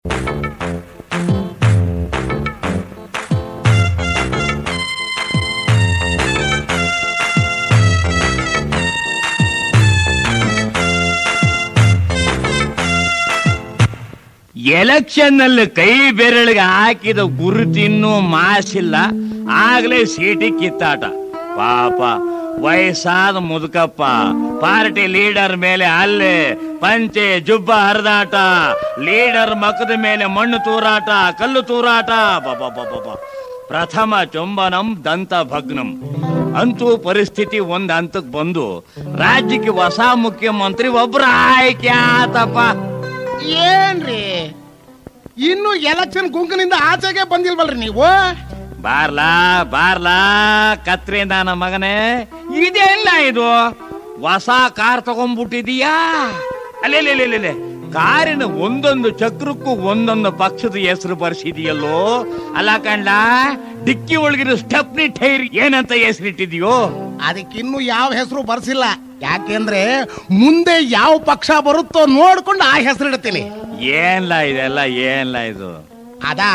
Election ನಲ್ಲಿ ಕೈ ಬೆರಳಿಗೆ ಹಾಕಿದ ಗುರುತಿನ್ನೂ ಮಾಸಿಲ್ಲ ಆಗ್ಲೇ ಸೀಟಿ ಕಿತ್ತಾಟ ಪಾಪ ವಯಸ್ಸಾದ ಮುದುಕಪ್ಪ ಪಾರ್ಟಿ ಲೀಡರ್ ಮೇಲೆ ಹಲ್ಲೆ ಪಂಚೆ ಜುಬ್ಬ ಹರಿದಾಟ ಲೀಡರ್ ಮಕದ ಮೇಲೆ ಮಣ್ಣು ತೂರಾಟ ಕಲ್ಲು ತೂರಾಟ ಬಾಬಾ ಪ್ರಥಮ ಚುಂಬನಂ ದಂತ ಭಗ್ನಂ ಅಂತೂ ಪರಿಸ್ಥಿತಿ ಒಂದ್ ಹಂತಕ್ಕೆ ಬಂದು ರಾಜ್ಯಕ್ಕೆ ಹೊಸ ಮುಖ್ಯಮಂತ್ರಿ ಒಬ್ರು ಆಯ್ಕೆ ಆತಪ್ಪ ಏನ್ರಿ ಇನ್ನು ಎಲೆಕ್ಷನ್ ಗುಂಕಿನಿಂದ ಆಚೆಗೆ ಬಂದಿಲ್ವಲ್ರಿ ನೀವು ಬಾರ್ಲಾ ಬಾರ್ಲಾ ಕತ್ರಿ ನನ್ನ ಮಗನೇ ಇದೆಲ್ಲ ಇದು ಹೊಸ ಕಾರ್ ತಗೊಂಡ್ಬಿಟ್ಟಿದೀಯಾ ಅಲ್ಲೇ ಕಾರಿನ ಒಂದೊಂದು ಚಕ್ರಕ್ಕೂ ಒಂದೊಂದು ಪಕ್ಷದ ಹೆಸರು ಬರ್ಸಿದೆಯಲ್ಲೋ ಅಲ್ಲ ಕಂಡ ಡಿಕ್ಕಿ ಒಳಗಿರೋ ಸ್ಟೆಪ್ನಿ ಟೈರ್ ಏನಂತ ಹೆಸರಿಟ್ಟಿದೀಯೋ ಅದಕ್ಕಿನ್ನು ಯಾವ ಹೆಸರು ಬರ್ಸಿಲ್ಲ ಯಾಕೆಂದ್ರೆ ಮುಂದೆ ಯಾವ ಪಕ್ಷ ಬರುತ್ತೋ ನೋಡ್ಕೊಂಡು ಆ ಹೆಸರು ಇಡ್ತೀನಿ ಏನ್ಲ ಇದೆಲ್ಲ ಏನ್ಲ ಇದು ಅದಾ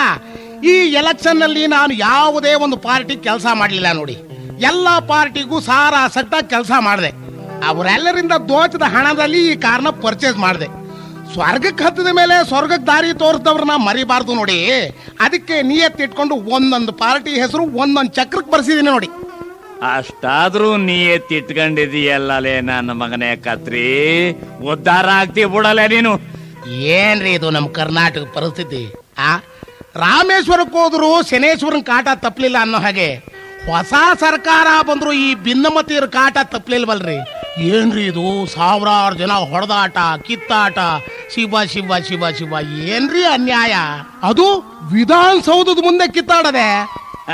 ಈ ಎಲೆಕ್ಷನ್ ನಲ್ಲಿ ನಾನು ಯಾವುದೇ ಒಂದು ಪಾರ್ಟಿ ಕೆಲಸ ಮಾಡಲಿಲ್ಲ ನೋಡಿ ಎಲ್ಲ ಪಾರ್ಟಿಗೂ ಸಾರ ಸಟ್ಟ ಕೆಲಸ ಮಾಡಿದೆ ಅವರೆಲ್ಲರಿಂದ ದೋಚದ ಹಣದಲ್ಲಿ ಈ ಕಾರ್ನ ಪರ್ಚೇಸ್ ಮಾಡಿದೆ ಸ್ವರ್ಗಕ್ಕೆ ಹತ್ತಿದ ಮೇಲೆ ಸ್ವರ್ಗಕ್ಕೆ ದಾರಿ ತೋರಿಸಿದವ್ರನ್ನ ಮರಿಬಾರ್ದು ನೋಡಿ ಅದಕ್ಕೆ ನಿಯತ್ತಿಟ್ಕೊಂಡು ಒಂದೊಂದು ಪಾರ್ಟಿ ಹೆಸರು ಒಂದೊಂದು ಚಕ್ರಕ್ಕೆ ಬರ್ಸಿದ್ದೀನಿ ನೋಡಿ ಅಷ್ಟಾದ್ರೂ ನೀ ಎತ್ತಿಟ್ಕೊಂಡಿದೀಯಲ್ಲಲೇ ನನ್ನ ಮಗನೇ ಕತ್ರಿ ಉದ್ಧಾರ ಆಗ್ತಿ ಬಿಡಲ್ಲ ನೀನು ಏನ್ರಿ ಇದು ನಮ್ಮ ಕರ್ನಾಟಕ ಪರಿಸ್ಥಿತಿ ಆ ರಾಮೇಶ್ವರಕ್ಕೆ ಹೋದ್ರು ಶನೇಶ್ವರನ್ ಕಾಟ ತಪ್ಪಲಿಲ್ಲ ಅನ್ನೋ ಹಾಗೆ ಹೊಸ ಸರ್ಕಾರ ಬಂದ್ರು ಈ ಭಿನ್ನಮತಿಯರ ಕಾಟ ತಪ್ಪಲಿಲ್ವಲ್ರಿ ಏನ್ರಿ ಇದು ಸಾವಿರಾರು ಜನ ಹೊಡೆದಾಟ ಕಿತ್ತಾಟ ಶಿವ ಶಿವ ಶಿವ ಶಿವ ಏನ್ರಿ ಅನ್ಯಾಯ ಅದು ವಿಧಾನಸೌಧದ ಮುಂದೆ ಕಿತ್ತಾಡದೆ ಹ.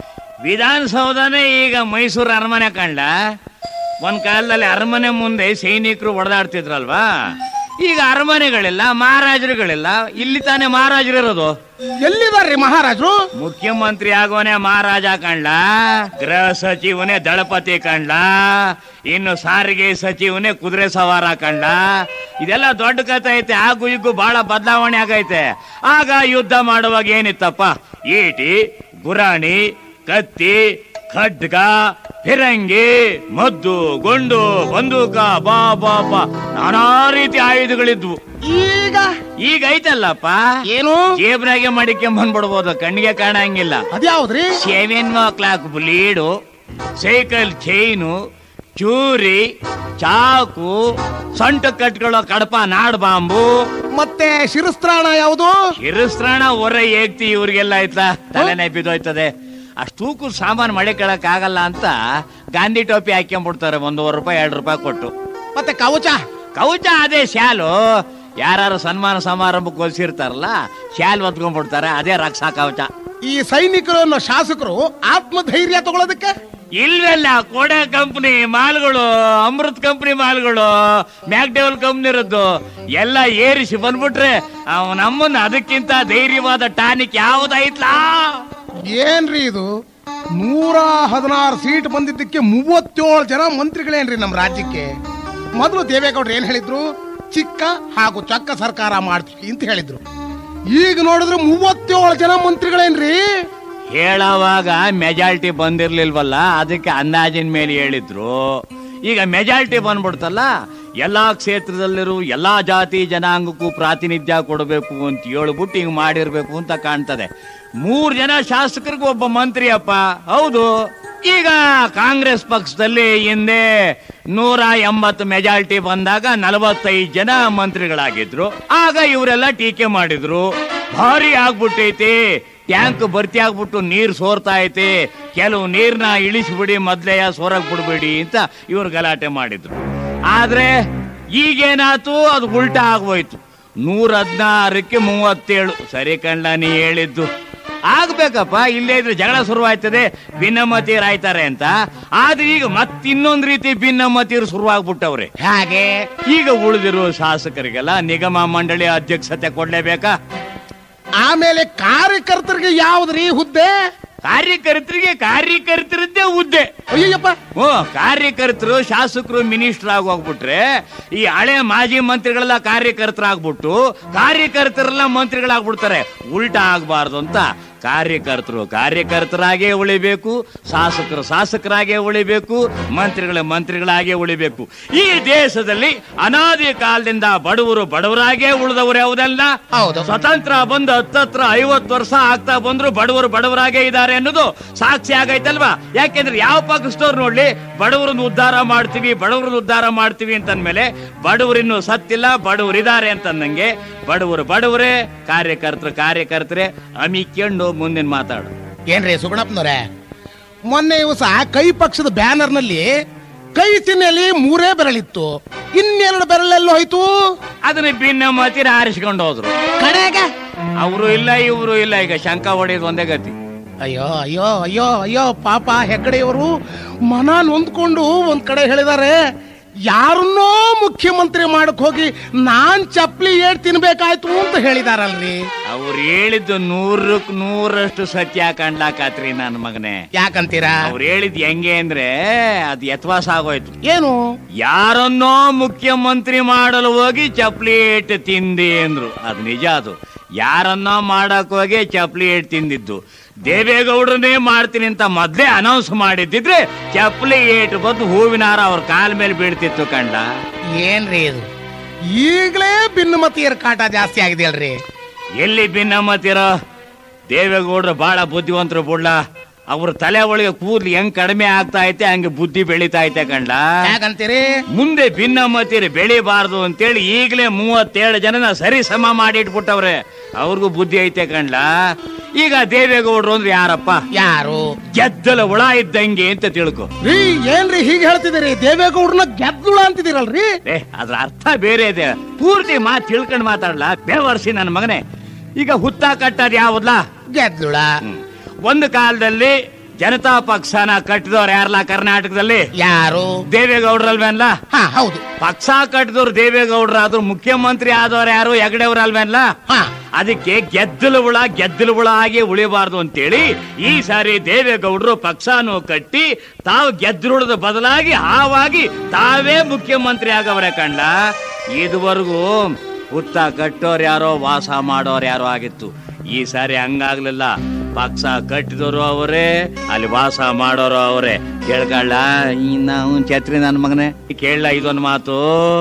ವಿಧಾನಸೌಧನೇ ಈಗ ಮೈಸೂರು ಅರಮನೆ ಕಂಡ ಒಂದ್ ಕಾಲದಲ್ಲಿ ಅರಮನೆ ಮುಂದೆ ಸೈನಿಕರು ಹೊಡೆದಾಡ್ತಿದ್ರಲ್ವಾ ಈಗ ಅರಮನೆಗಳಿಲ್ಲ ಮಹಾರಾಜರುಗಳಿಲ್ಲ ಇಲ್ಲಿ ತಾನೇ ಮಹಾರಾಜರಿರೋದು ಎಲ್ಲಿದಾರ್ರಿ ಮಹಾರಾಜರು ಮುಖ್ಯಮಂತ್ರಿ ಆಗೋನೆ ಮಹಾರಾಜ ಕಂಡ ಗೃಹ ಸಚಿವನೇ ದಳಪತಿ ಕಂಡ ಇನ್ನು ಸಾರಿಗೆ ಸಚಿವನೇ ಕುದುರೆ ಸವಾರ ಕಂಡ ಇದೆಲ್ಲ ದೊಡ್ಡ ಕಥೆ ಐತೆ ಆಗು ಈಗೂ ಬಹಳ ಬದಲಾವಣೆ ಆಗೈತೆ ಆಗ ಯುದ್ಧ ಮಾಡುವಾಗ ಏನಿತ್ತಪ್ಪ ಈಟಿ ಗುರಾಣಿ ಕತ್ತಿ ಖಡ್ಗ ಫಿರಂಗಿ ಮದ್ದು ಗುಂಡು ಬಂದೂಕ ಬಾ ಬಾ ಬಾ ನಾನಾ ರೀತಿ ಆಯುಧಗಳಿದ್ವು ಈಗ ಈಗ ಐತಲ್ಲಪ್ಪ ಏನು ಜೇಬ್ನಾಗೆ ಮಡಿಕೊಂಬಂದ್ಬಿಡ್ಬೋದು ಕಣ್ಣಿಗೆ ಕಾಣಂಗಿಲ್ಲ ಅದ್ಯಾವ್ದ್ರಿ seven o'clock blade cycle chain ಚೂರಿ ಚಾಕು ಸೊಂಟ ಕಟ್ಕೊಳ್ಳೋ ಕಡಪ ನಾಡ್ ಬಾಂಬು ಮತ್ತೆ ಶಿರಸ್ತ್ರಾಣ ಯಾವುದು ಶಿರಸ್ತ್ರಾಣ ಹೊರ ಏಗ್ತಿ ಇವ್ರಿಗೆಲ್ಲ ಆಯ್ತಾ ತಲೆನೇ ಬಿದ್ದೋಯ್ತದೆ ಅಷ್ಟೂಕು ಸಾಮಾನು ಮಳೆ ಕೇಳಕ್ ಆಗಲ್ಲ ಅಂತ ಗಾಂಧಿ ಟೋಪಿ ಹಾಕ್ಕೊಂಡ್ಬಿಡ್ತಾರೆ ಒಂದೂವರೆ ರೂಪಾಯಿ ಎರಡು ರೂಪಾಯಿ ಕೊಟ್ಟು ಮತ್ತೆ ಕವಚ ಕವಚ ಅದೇ ಶಾಲು ಯಾರು ಸನ್ಮಾನ ಸಮಾರಂಭಕ್ಕೆ ಹೊಲಿಸಿರ್ತಾರಲ್ಲ ಶಾಲ್ ಹೊತ್ಕೊಂಡ್ಬಿಡ್ತಾರೆ ಅದೇ ರಕ್ಷಾ ಕವಚ ಈ ಸೈನಿಕರು ಅನ್ನೋ ಶಾಸಕರು ಆತ್ಮಧೈರ್ಯ ತಗೊಳ್ಳೋದಕ್ಕೆ ಇಲ್ವೆಲ್ಲ ಕೋಡೆ ಕಂಪ್ನಿ ಮಾಲ್ಗಳು ಅಮೃತ್ ಕಂಪ್ನಿ ಮಾಲ್ಗಳು ಮ್ಯಾಕ್ಡೆವಲ್ ಕಂಪ್ನಿ ಇರೋದು ಎಲ್ಲ ಏರಿಸಿ ಬಂದ್ಬಿಟ್ರೆ ಅವ್ ನಮ್ಮನ್ನ ಅದಕ್ಕಿಂತ ಧೈರ್ಯವಾದ ಟಾನಿಕ್ ಯಾವ್ದೈತ್ಲಾ ಏನ್ರಿ ಇದು ನೂರ ಹದಿನಾರು ಸೀಟ್ ಬಂದಿದ್ದಕ್ಕೆ ಮೂವತ್ತೇಳು ಜನ ಮಂತ್ರಿಗಳೇನ್ರಿ ನಮ್ಮ ರಾಜ್ಯಕ್ಕೆ ಮೊದಲು ದೇವೇಗೌಡರು ಏನ್ ಹೇಳಿದ್ರು ಚಿಕ್ಕ ಹಾಗೂ ಚೊಕ್ಕ ಸರ್ಕಾರ ಮಾಡ್ತೀವಿ ಅಂತ ಹೇಳಿದ್ರು ಈಗ ನೋಡಿದ್ರೆ ಮೂವತ್ತೇಳು ಜನ ಮಂತ್ರಿಗಳೇನ್ರಿ ಹೇಳೋವಾಗ ಮೆಜಾರಿಟಿ ಬಂದಿರ್ಲಿಲ್ವಲ್ಲ ಅದಕ್ಕೆ ಅಂದಾಜಿನ ಮೇಲೆ ಹೇಳಿದ್ರು ಈಗ ಮೆಜಾರಿಟಿ ಬಂದ್ಬಿಡ್ತಲ್ಲ ಎಲ್ಲಾ ಕ್ಷೇತ್ರದಲ್ಲಿರೋ ಎಲ್ಲಾ ಜಾತಿ ಜನಾಂಗಕ್ಕೂ ಪ್ರಾತಿನಿಧ್ಯ ಕೊಡಬೇಕು ಅಂತ ಹೇಳ್ಬಿಟ್ಟು ಹಿಂಗ್ ಮಾಡಿರ್ಬೇಕು ಅಂತ ಕಾಣ್ತದೆ ಮೂರ್ ಜನ ಶಾಸಕರಿಗೆ ಒಬ್ಬ ಮಂತ್ರಿ ಅಪ್ಪ ಹೌದು ಈಗ ಕಾಂಗ್ರೆಸ್ ಪಕ್ಷದಲ್ಲಿ ಹಿಂದೆ ನೂರ ಎಂಬತ್ತು ಮೆಜಾರಿಟಿ ಬಂದಾಗ ನಲವತ್ತೈದು ಜನ ಮಂತ್ರಿಗಳಾಗಿದ್ರು ಆಗ ಇವರೆಲ್ಲ ಟೀಕೆ ಮಾಡಿದ್ರು ಭಾರಿ ಆಗ್ಬಿಟ್ಟೈತಿ ಟ್ಯಾಂಕ್ ಭರ್ತಿ ಆಗ್ಬಿಟ್ಟು ನೀರ್ ಸೋರ್ತಾ ಐತಿ ಕೆಲವು ನೀರ್ನ ಇಳಿಸ್ಬಿಡಿ ಮೊದ್ಲೆಯ ಸೋರಕ್ ಬಿಡ್ಬೇಡಿ ಅಂತ ಇವ್ರು ಗಲಾಟೆ ಮಾಡಿದ್ರು ಆದ್ರೆ ಈಗೇನಾತು ಅದು ಉಲ್ಟಾ ಆಗೋಯ್ತು ನೂರ ಹದಿನಾರಕ್ಕೆ ಮೂವತ್ತೇಳು ಸರಿ ಕಂಡ ನೀ ಹೇಳಿದ್ದು ಆಗ್ಬೇಕಪ್ಪ ಇಲ್ಲೇ ಇದ್ರೆ ಜಗಳ ಶುರುವಾಯ್ತದೆ ಭಿನ್ನಮತೀಯರಾಯ್ತಾರೆ ಅಂತ ಆದ್ರೆ ಈಗ ಮತ್ತಿನ್ನೊಂದ್ ರೀತಿ ಭಿನ್ನಮತೀಯರು ಶುರುವಾಗ್ಬಿಟ್ಟವ್ರೆ ಹೇಗೆ ಈಗ ಉಳಿದಿರುವ ಶಾಸಕರಿಗೆಲ್ಲ ನಿಗಮ ಮಂಡಳಿ ಅಧ್ಯಕ್ಷತೆ ಕೊಡ್ಲೇಬೇಕಾ ಆಮೇಲೆ ಕಾರ್ಯಕರ್ತರಿಗೆ ಯಾವ್ದ್ರಿ ಹುದ್ದೆ ಕಾರ್ಯಕರ್ತರಿಗೆ ಕಾರ್ಯಕರ್ತರದ್ದೇ ಹುದ್ದೆ ಅಯ್ಯಪ್ಪ ಓ ಕಾರ್ಯಕರ್ತರು ಶಾಸಕರು ಮಿನಿಸ್ಟರ್ ಆಗಿ ಹೋಗ್ಬಿಟ್ರೆ ಈ ಹಳೆ ಮಾಜಿ ಮಂತ್ರಿಗಳೆಲ್ಲ ಕಾರ್ಯಕರ್ತರಾಗ್ಬಿಟ್ಟು ಕಾರ್ಯಕರ್ತರೆಲ್ಲ ಮಂತ್ರಿಗಳಾಗ್ಬಿಡ್ತಾರೆ ಉಲ್ಟಾ ಆಗ್ಬಾರ್ದು ಅಂತ ಕಾರ್ಯಕರ್ತರು ಕಾರ್ಯಕರ್ತರಾಗೇ ಉಳಿಬೇಕು ಶಾಸಕರು ಶಾಸಕರಾಗೇ ಉಳಿಬೇಕು ಮಂತ್ರಿಗಳ ಮಂತ್ರಿಗಳಾಗೇ ಉಳಿಬೇಕು ಈ ದೇಶದಲ್ಲಿ ಅನಾದಿ ಕಾಲದಿಂದ ಬಡವರು ಬಡವರಾಗೇ ಉಳಿದವರು ಯಾವುದಲ್ಲ ಹೌದು. ಸ್ವತಂತ್ರ ಬಂದು ಹತ್ತತ್ರ ಐವತ್ತು ವರ್ಷ ಆಗ್ತಾ ಬಂದ್ರು ಬಡವರು ಬಡವರಾಗೇ ಇದ್ದಾರೆ ಅನ್ನೋದು ಸಾಕ್ಷಿ ಆಗೈತಲ್ವಾ ಯಾಕೆಂದ್ರೆ ಯಾವ ಪಕ್ಷದವ್ರು ನೋಡ್ಲಿ ಬಡವರನ್ನ ಉದ್ಧಾರ ಮಾಡ್ತೀವಿ ಬಡವರನ್ನ ಉದ್ಧಾರ ಮಾಡ್ತೀವಿ ಅಂತಂದ್ಮೇಲೆ ಬಡವರಿನ್ನು ಸತ್ತಿಲ್ಲ ಬಡವರಿದ್ದಾರೆ ಅಂತಂದಂಗೆ ಬಡವರು ಬಡವರೇ ಕಾರ್ಯಕರ್ತರು ಕಾರ್ಯಕರ್ತರೇ ಅಮಿಕೊಂಡು ಮುಂದಿನ ಮಾತಾಡು ಏನ್ರಿ ಸುಗುಣಪ್ಪನವ್ರೆ ಮೊನ್ನೆ ದಿವಸ ಕೈ ಪಕ್ಷದ ಬ್ಯಾನರ್ನಲ್ಲಿ ಕೈ ಚಿಹ್ನೆಯಲ್ಲಿ ಮೂರೇ ಬೆರಳಿತ್ತು ಇನ್ನೆರಡು ಬೆರಳೆಲ್ಲ ಹೋಯ್ತು ಅದನ್ನ ಭಿನ್ನ ಮತಿರ ಆರಿಸ್ಕೊಂಡು ಹೋದ್ರು ಕಡೆಗೆ ಅವರು ಇಲ್ಲ ಇವರು ಇಲ್ಲ ಈಗ ಶಂಕ ಹೊಡೆಯೋದು ಒಂದೇ ಗತಿ ಅಯ್ಯೋ ಅಯ್ಯೋ ಅಯ್ಯೋ ಅಯ್ಯೋ ಪಾಪ ಹೆಗ್ಗಡೆಯವರು ಮನ ನೊಂದ್ಕೊಂಡು ಒಂದ್ ಕಡೆ ಹೇಳಿದ್ದಾರೆ ಯಾರನ್ನೋ ಮುಖ್ಯಮಂತ್ರಿ ಮಾಡಕ್ ಹೋಗಿ ನಾನ್ ಚಪ್ಲಿ ಏಟ್ ತಿನ್ಬೇಕಾಯ್ತು ಅಂತ ಹೇಳಿದಾರಲ್ರಿ ಅವ್ರು ಹೇಳಿದ್ದು ನೂರಕ್ ನೂರಷ್ಟು ಸತ್ಯ ಕಂಡ್ಲಾಕಾತ್ರಿ ನನ್ನ ಮಗನೇ ಯಾಕಂತೀರಾ ಅವ್ರು ಹೇಳಿದ್ ಹೆಂಗೆ ಅಂದ್ರೆ ಅದ್ ಯಥವಾಸ ಆಗೋಯ್ತು ಏನು ಯಾರನ್ನೋ ಮುಖ್ಯಮಂತ್ರಿ ಮಾಡಲು ಹೋಗಿ ಚಪ್ಲಿ ಏಟ್ ತಿಂದಿ ಅಂದ್ರು ಅದು ನಿಜ ಅದು ಯಾರನ್ನೋ ಮಾಡಕ್ ಹೋಗಿ ಚಪ್ಲಿ ಏಟ್ ತಿಂದಿದ್ದು ದೇವೇಗೌಡರನ್ನೇ ಮಾಡ್ತೀನಿ ಅಂತ ಮೊದ್ಲೇ ಅನೌನ್ಸ್ ಮಾಡಿದ್ದಿದ್ರೆ ಚಪ್ಲಿ ಏಟ್ ಬಂದು ಹೂವಿನ ಹಾರ ಅವ್ರ ಕಾಲ ಮೇಲೆ ಬೀಳ್ತಿತ್ತು ಕಂಡ ಏನ್ರಿ ಇದು ಈಗಲೇ ಭಿನ್ನಮತಿಯರ ಕಾಟ ಜಾಸ್ತಿ ಆಗಿದೆ ಅಲ್ರಿ ಎಲ್ಲಿ ಭಿನ್ನಮ್ಮತಿರೋ ದೇವೇಗೌಡರು ಬಹಳ ಬುದ್ಧಿವಂತರು ಬುಡ್ಲ ಅವ್ರ ತಲೆ ಒಳಗೆ ಕೂದ್ಲು ಹೆಂಗ್ ಕಡಿಮೆ ಆಗ್ತಾ ಐತೆ ಹಂಗೆ ಬುದ್ಧಿ ಬೆಳೀತಾ ಐತೆ ಕಂಡ ಯಾಕಂತೀರಿ ಮುಂದೆ ಭಿನ್ನಮ್ಮತಿರಿ ಬೆಳಿಬಾರ್ದು ಅಂತೇಳಿ ಈಗಲೇ ಮೂವತ್ತೇಳು ಜನನ ಸರಿ ಸಮ ಮಾಡಿಟ್ಬಿಟ್ಟವ್ರೆ ಅವ್ರಿಗೂ ಬುದ್ಧಿ ಐತೆ ಕಂಡ್ಲ ಈಗ ದೇವೇಗೌಡರು ಅಂದ್ರೆ ಯಾರಪ್ಪ ಯಾರು ಗೆದ್ದಲ ಹುಳ ಇದ್ದಂಗೆ ಅಂತ ತಿಳ್ಕೊ ರೀ ಏನ್ರಿ ಹೀಗೆ ಹೇಳ್ತಿದ್ದೀರಿ ದೇವೇಗೌಡ್ರನ್ನ ಗೆದ್ದುಳ ಅಂತಿದ್ದೀರಲ್ರಿ ಏ ಅದ್ರ ಅರ್ಥ ಬೇರೆ ಇದೆ ಪೂರ್ತಿ ಮಾತು ತಿಳ್ಕೊಂಡ್ ಮಾತಾಡ್ಲಾ ಬೇವರ್ಸಿ ನನ್ನ ಮಗನೇ ಈಗ ಹುತ್ತ ಕಟ್ಟದ್ ಯಾವ್ದಲ್ಲ ಗೆದ್ದುಳ ಒಂದು ಕಾಲದಲ್ಲಿ ಜನತಾ ಪಕ್ಷನ ಕಟ್ಟಿದವ್ರು ಯಾರಲ್ಲ ಕರ್ನಾಟಕದಲ್ಲಿ ಯಾರು ದೇವೇಗೌಡ್ರಲ್ವೇನ್ಲ ಹಾ ಹೌದು ಪಕ್ಷ ಕಟ್ಟಿದವ್ರು ದೇವೇಗೌಡ್ರ ಆದ್ರೂ ಮುಖ್ಯಮಂತ್ರಿ ಆದವ್ರು ಯಾರು ಹೆಗಡೆಯವ್ರಲ್ವೇನ್ಲ ಹಾ ಅದಕ್ಕೆ ಗೆದ್ದಲು ಹುಳ ಗೆದ್ದಲು ಹುಳ ಆಗಿ ಉಳಿಬಾರ್ದು ಅಂತೇಳಿ ಈ ಸಾರಿ ದೇವೇಗೌಡರು ಪಕ್ಷನೂ ಕಟ್ಟಿ ತಾವು ಗೆದ್ದರುಳದ ಬದಲಾಗಿ ಹಾವಾಗಿ ತಾವೇ ಮುಖ್ಯಮಂತ್ರಿ ಆಗವ್ರೆ ಕಂಡ ಇದುವರೆಗೂ ಹುತ್ತ ಕಟ್ಟೋರ್ ಯಾರೋ ವಾಸ ಮಾಡೋರ್ ಯಾರೋ ಆಗಿತ್ತು ಈ ಸಾರಿ ಹಂಗಾಗ್ಲಿಲ್ಲ ಪಕ್ಷ ಕಟ್ಟಿದವರು ಅವರೇ ಅಲ್ಲಿ ವಾಸ ಮಾಡೋರು ಅವರೇ ಕೇಳ್ಕೊಳ್ಳ ನಾವು ಛತ್ರಿ ನನ್ನ ಮಗನೇ ಕೇಳಲ್ಲ ಇದೊಂದು ಮಾತು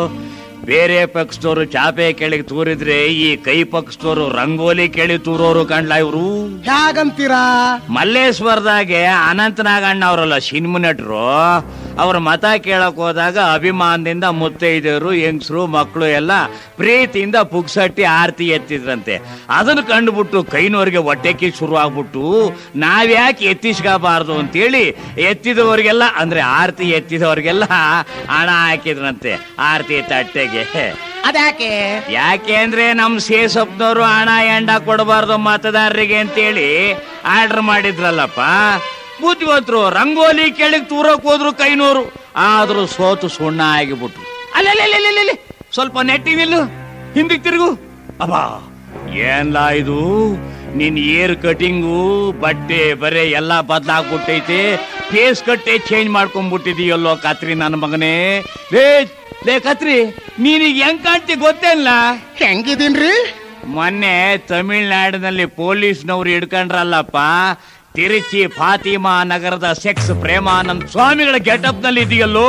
ಬೇರೆ ಪಕ್ಷದವರು ಚಾಪೆ ಕೆಳಗೆ ತೂರಿದ್ರೆ ಈ ಕೈ ಪಕ್ಷದವರು ರಂಗೋಲಿ ಕೆಳಗೆ ತೂರೋರು ಕಂಡ್ಲ ಇವರು ಹೇಗಂತೀರಾ ಮಲ್ಲೇಶ್ವರದಾಗೆ ಅನಂತನಾಗಣ್ಣ ಅವರಲ್ಲ ಸಿನಿಮಾ ನಟರು ಅವ್ರ ಮತ ಕೇಳಕ್ ಹೋದಾಗ ಅಭಿಮಾನದಿಂದ ಮುತ್ತೈದೆಯರು ಹೆಂಗಸರು ಮಕ್ಕಳು ಎಲ್ಲ ಪ್ರೀತಿಯಿಂದ ಪುಕ್ಸಟ್ಟಿ ಆರತಿ ಎತ್ತಿದ್ರಂತೆ ಅದನ್ನ ಕಂಡುಬಿಟ್ಟು ಕೈನವ್ರಿಗೆ ಹೊಟ್ಟೆಕಿ ಶುರು ಆಗ್ಬಿಟ್ಟು ನಾವ್ಯಾಕೆ ಎತ್ತಿಸ್ಕೋಬಾರ್ದು ಅಂತೇಳಿ ಎತ್ತಿದವರಿಗೆಲ್ಲ ಅಂದ್ರೆ ಆರತಿ ಎತ್ತಿದವರಿಗೆಲ್ಲ ಹಣ ಹಾಕಿದ್ರಂತೆ ಆರತಿ ತಟ್ಟೆಗೆ ಅದ್ಯಾಕೆ ಯಾಕೆ ಅಂದ್ರೆ ನಮ್ ಸೇಸಪ್ನವರು ಹಣ ಎಂಡ ಕೊಡಬಾರ್ದು ಮತದಾರರಿಗೆ ಅಂತೇಳಿ ಆರ್ಡರ್ ಮಾಡಿದ್ರಲ್ಲಪ್ಪ ಬುದ್ಧಿವಂತರು ರಂಗೋಲಿ ಕೆಳಗೆ ತೂರಕ್ ಹೋದ್ರು ಕೈನೂರು ಆದ್ರೂ ಸೋತು ಸುಣ್ಣ ಆಗಿಬಿಟ್ರು ಅಲ್ಲೇ ಸ್ವಲ್ಪ ನೆಟ್ಟಿ ನಿಲ್ಲು ಹಿಂದಕ್ಕೆ ತಿರುಗು ಅಬ್ಬಾ ಏನ್ಲಾ ಇದು ನಿನ್ ಏರ್ ಕಟಿಂಗು ಬಟ್ಟೆ ಬರೆ ಎಲ್ಲ ಬದ್ಲಾಗ್ಬಿಟ್ಟೈತೆ ಫೇಸ್ ಕಟ್ಟೆ ಚೇಂಜ್ ಮಾಡ್ಕೊಂಡ್ಬಿಟ್ಟಿದೀಯಲ್ಲೋ ಕತ್ರಿ ನನ್ನ ಮಗನೇ ಲೇ ಲೇ ಕತ್ರಿ ನೀನೀಗ ಹೆಂಗ್ ಕಾಣ್ತಿ ಗೊತ್ತೇಲ್ಲ ಹೆಂಗಿದೀನ್ರಿ ಮೊನ್ನೆ ತಮಿಳ್ನಾಡಿನಲ್ಲಿ ಪೊಲೀಸ್ನವ್ರು ಹಿಡ್ಕೊಂಡ್ರಲ್ಲಪ್ಪ ತಿರುಚಿ ಫಾತಿಮಾ ನಗರದ ಸೆಕ್ಸ್ ಪ್ರೇಮಾನಂದ್ ಸ್ವಾಮಿಗಳ ಗೆಟಪ್ ನಲ್ಲಿ ಇದೆಯಲ್ಲೋ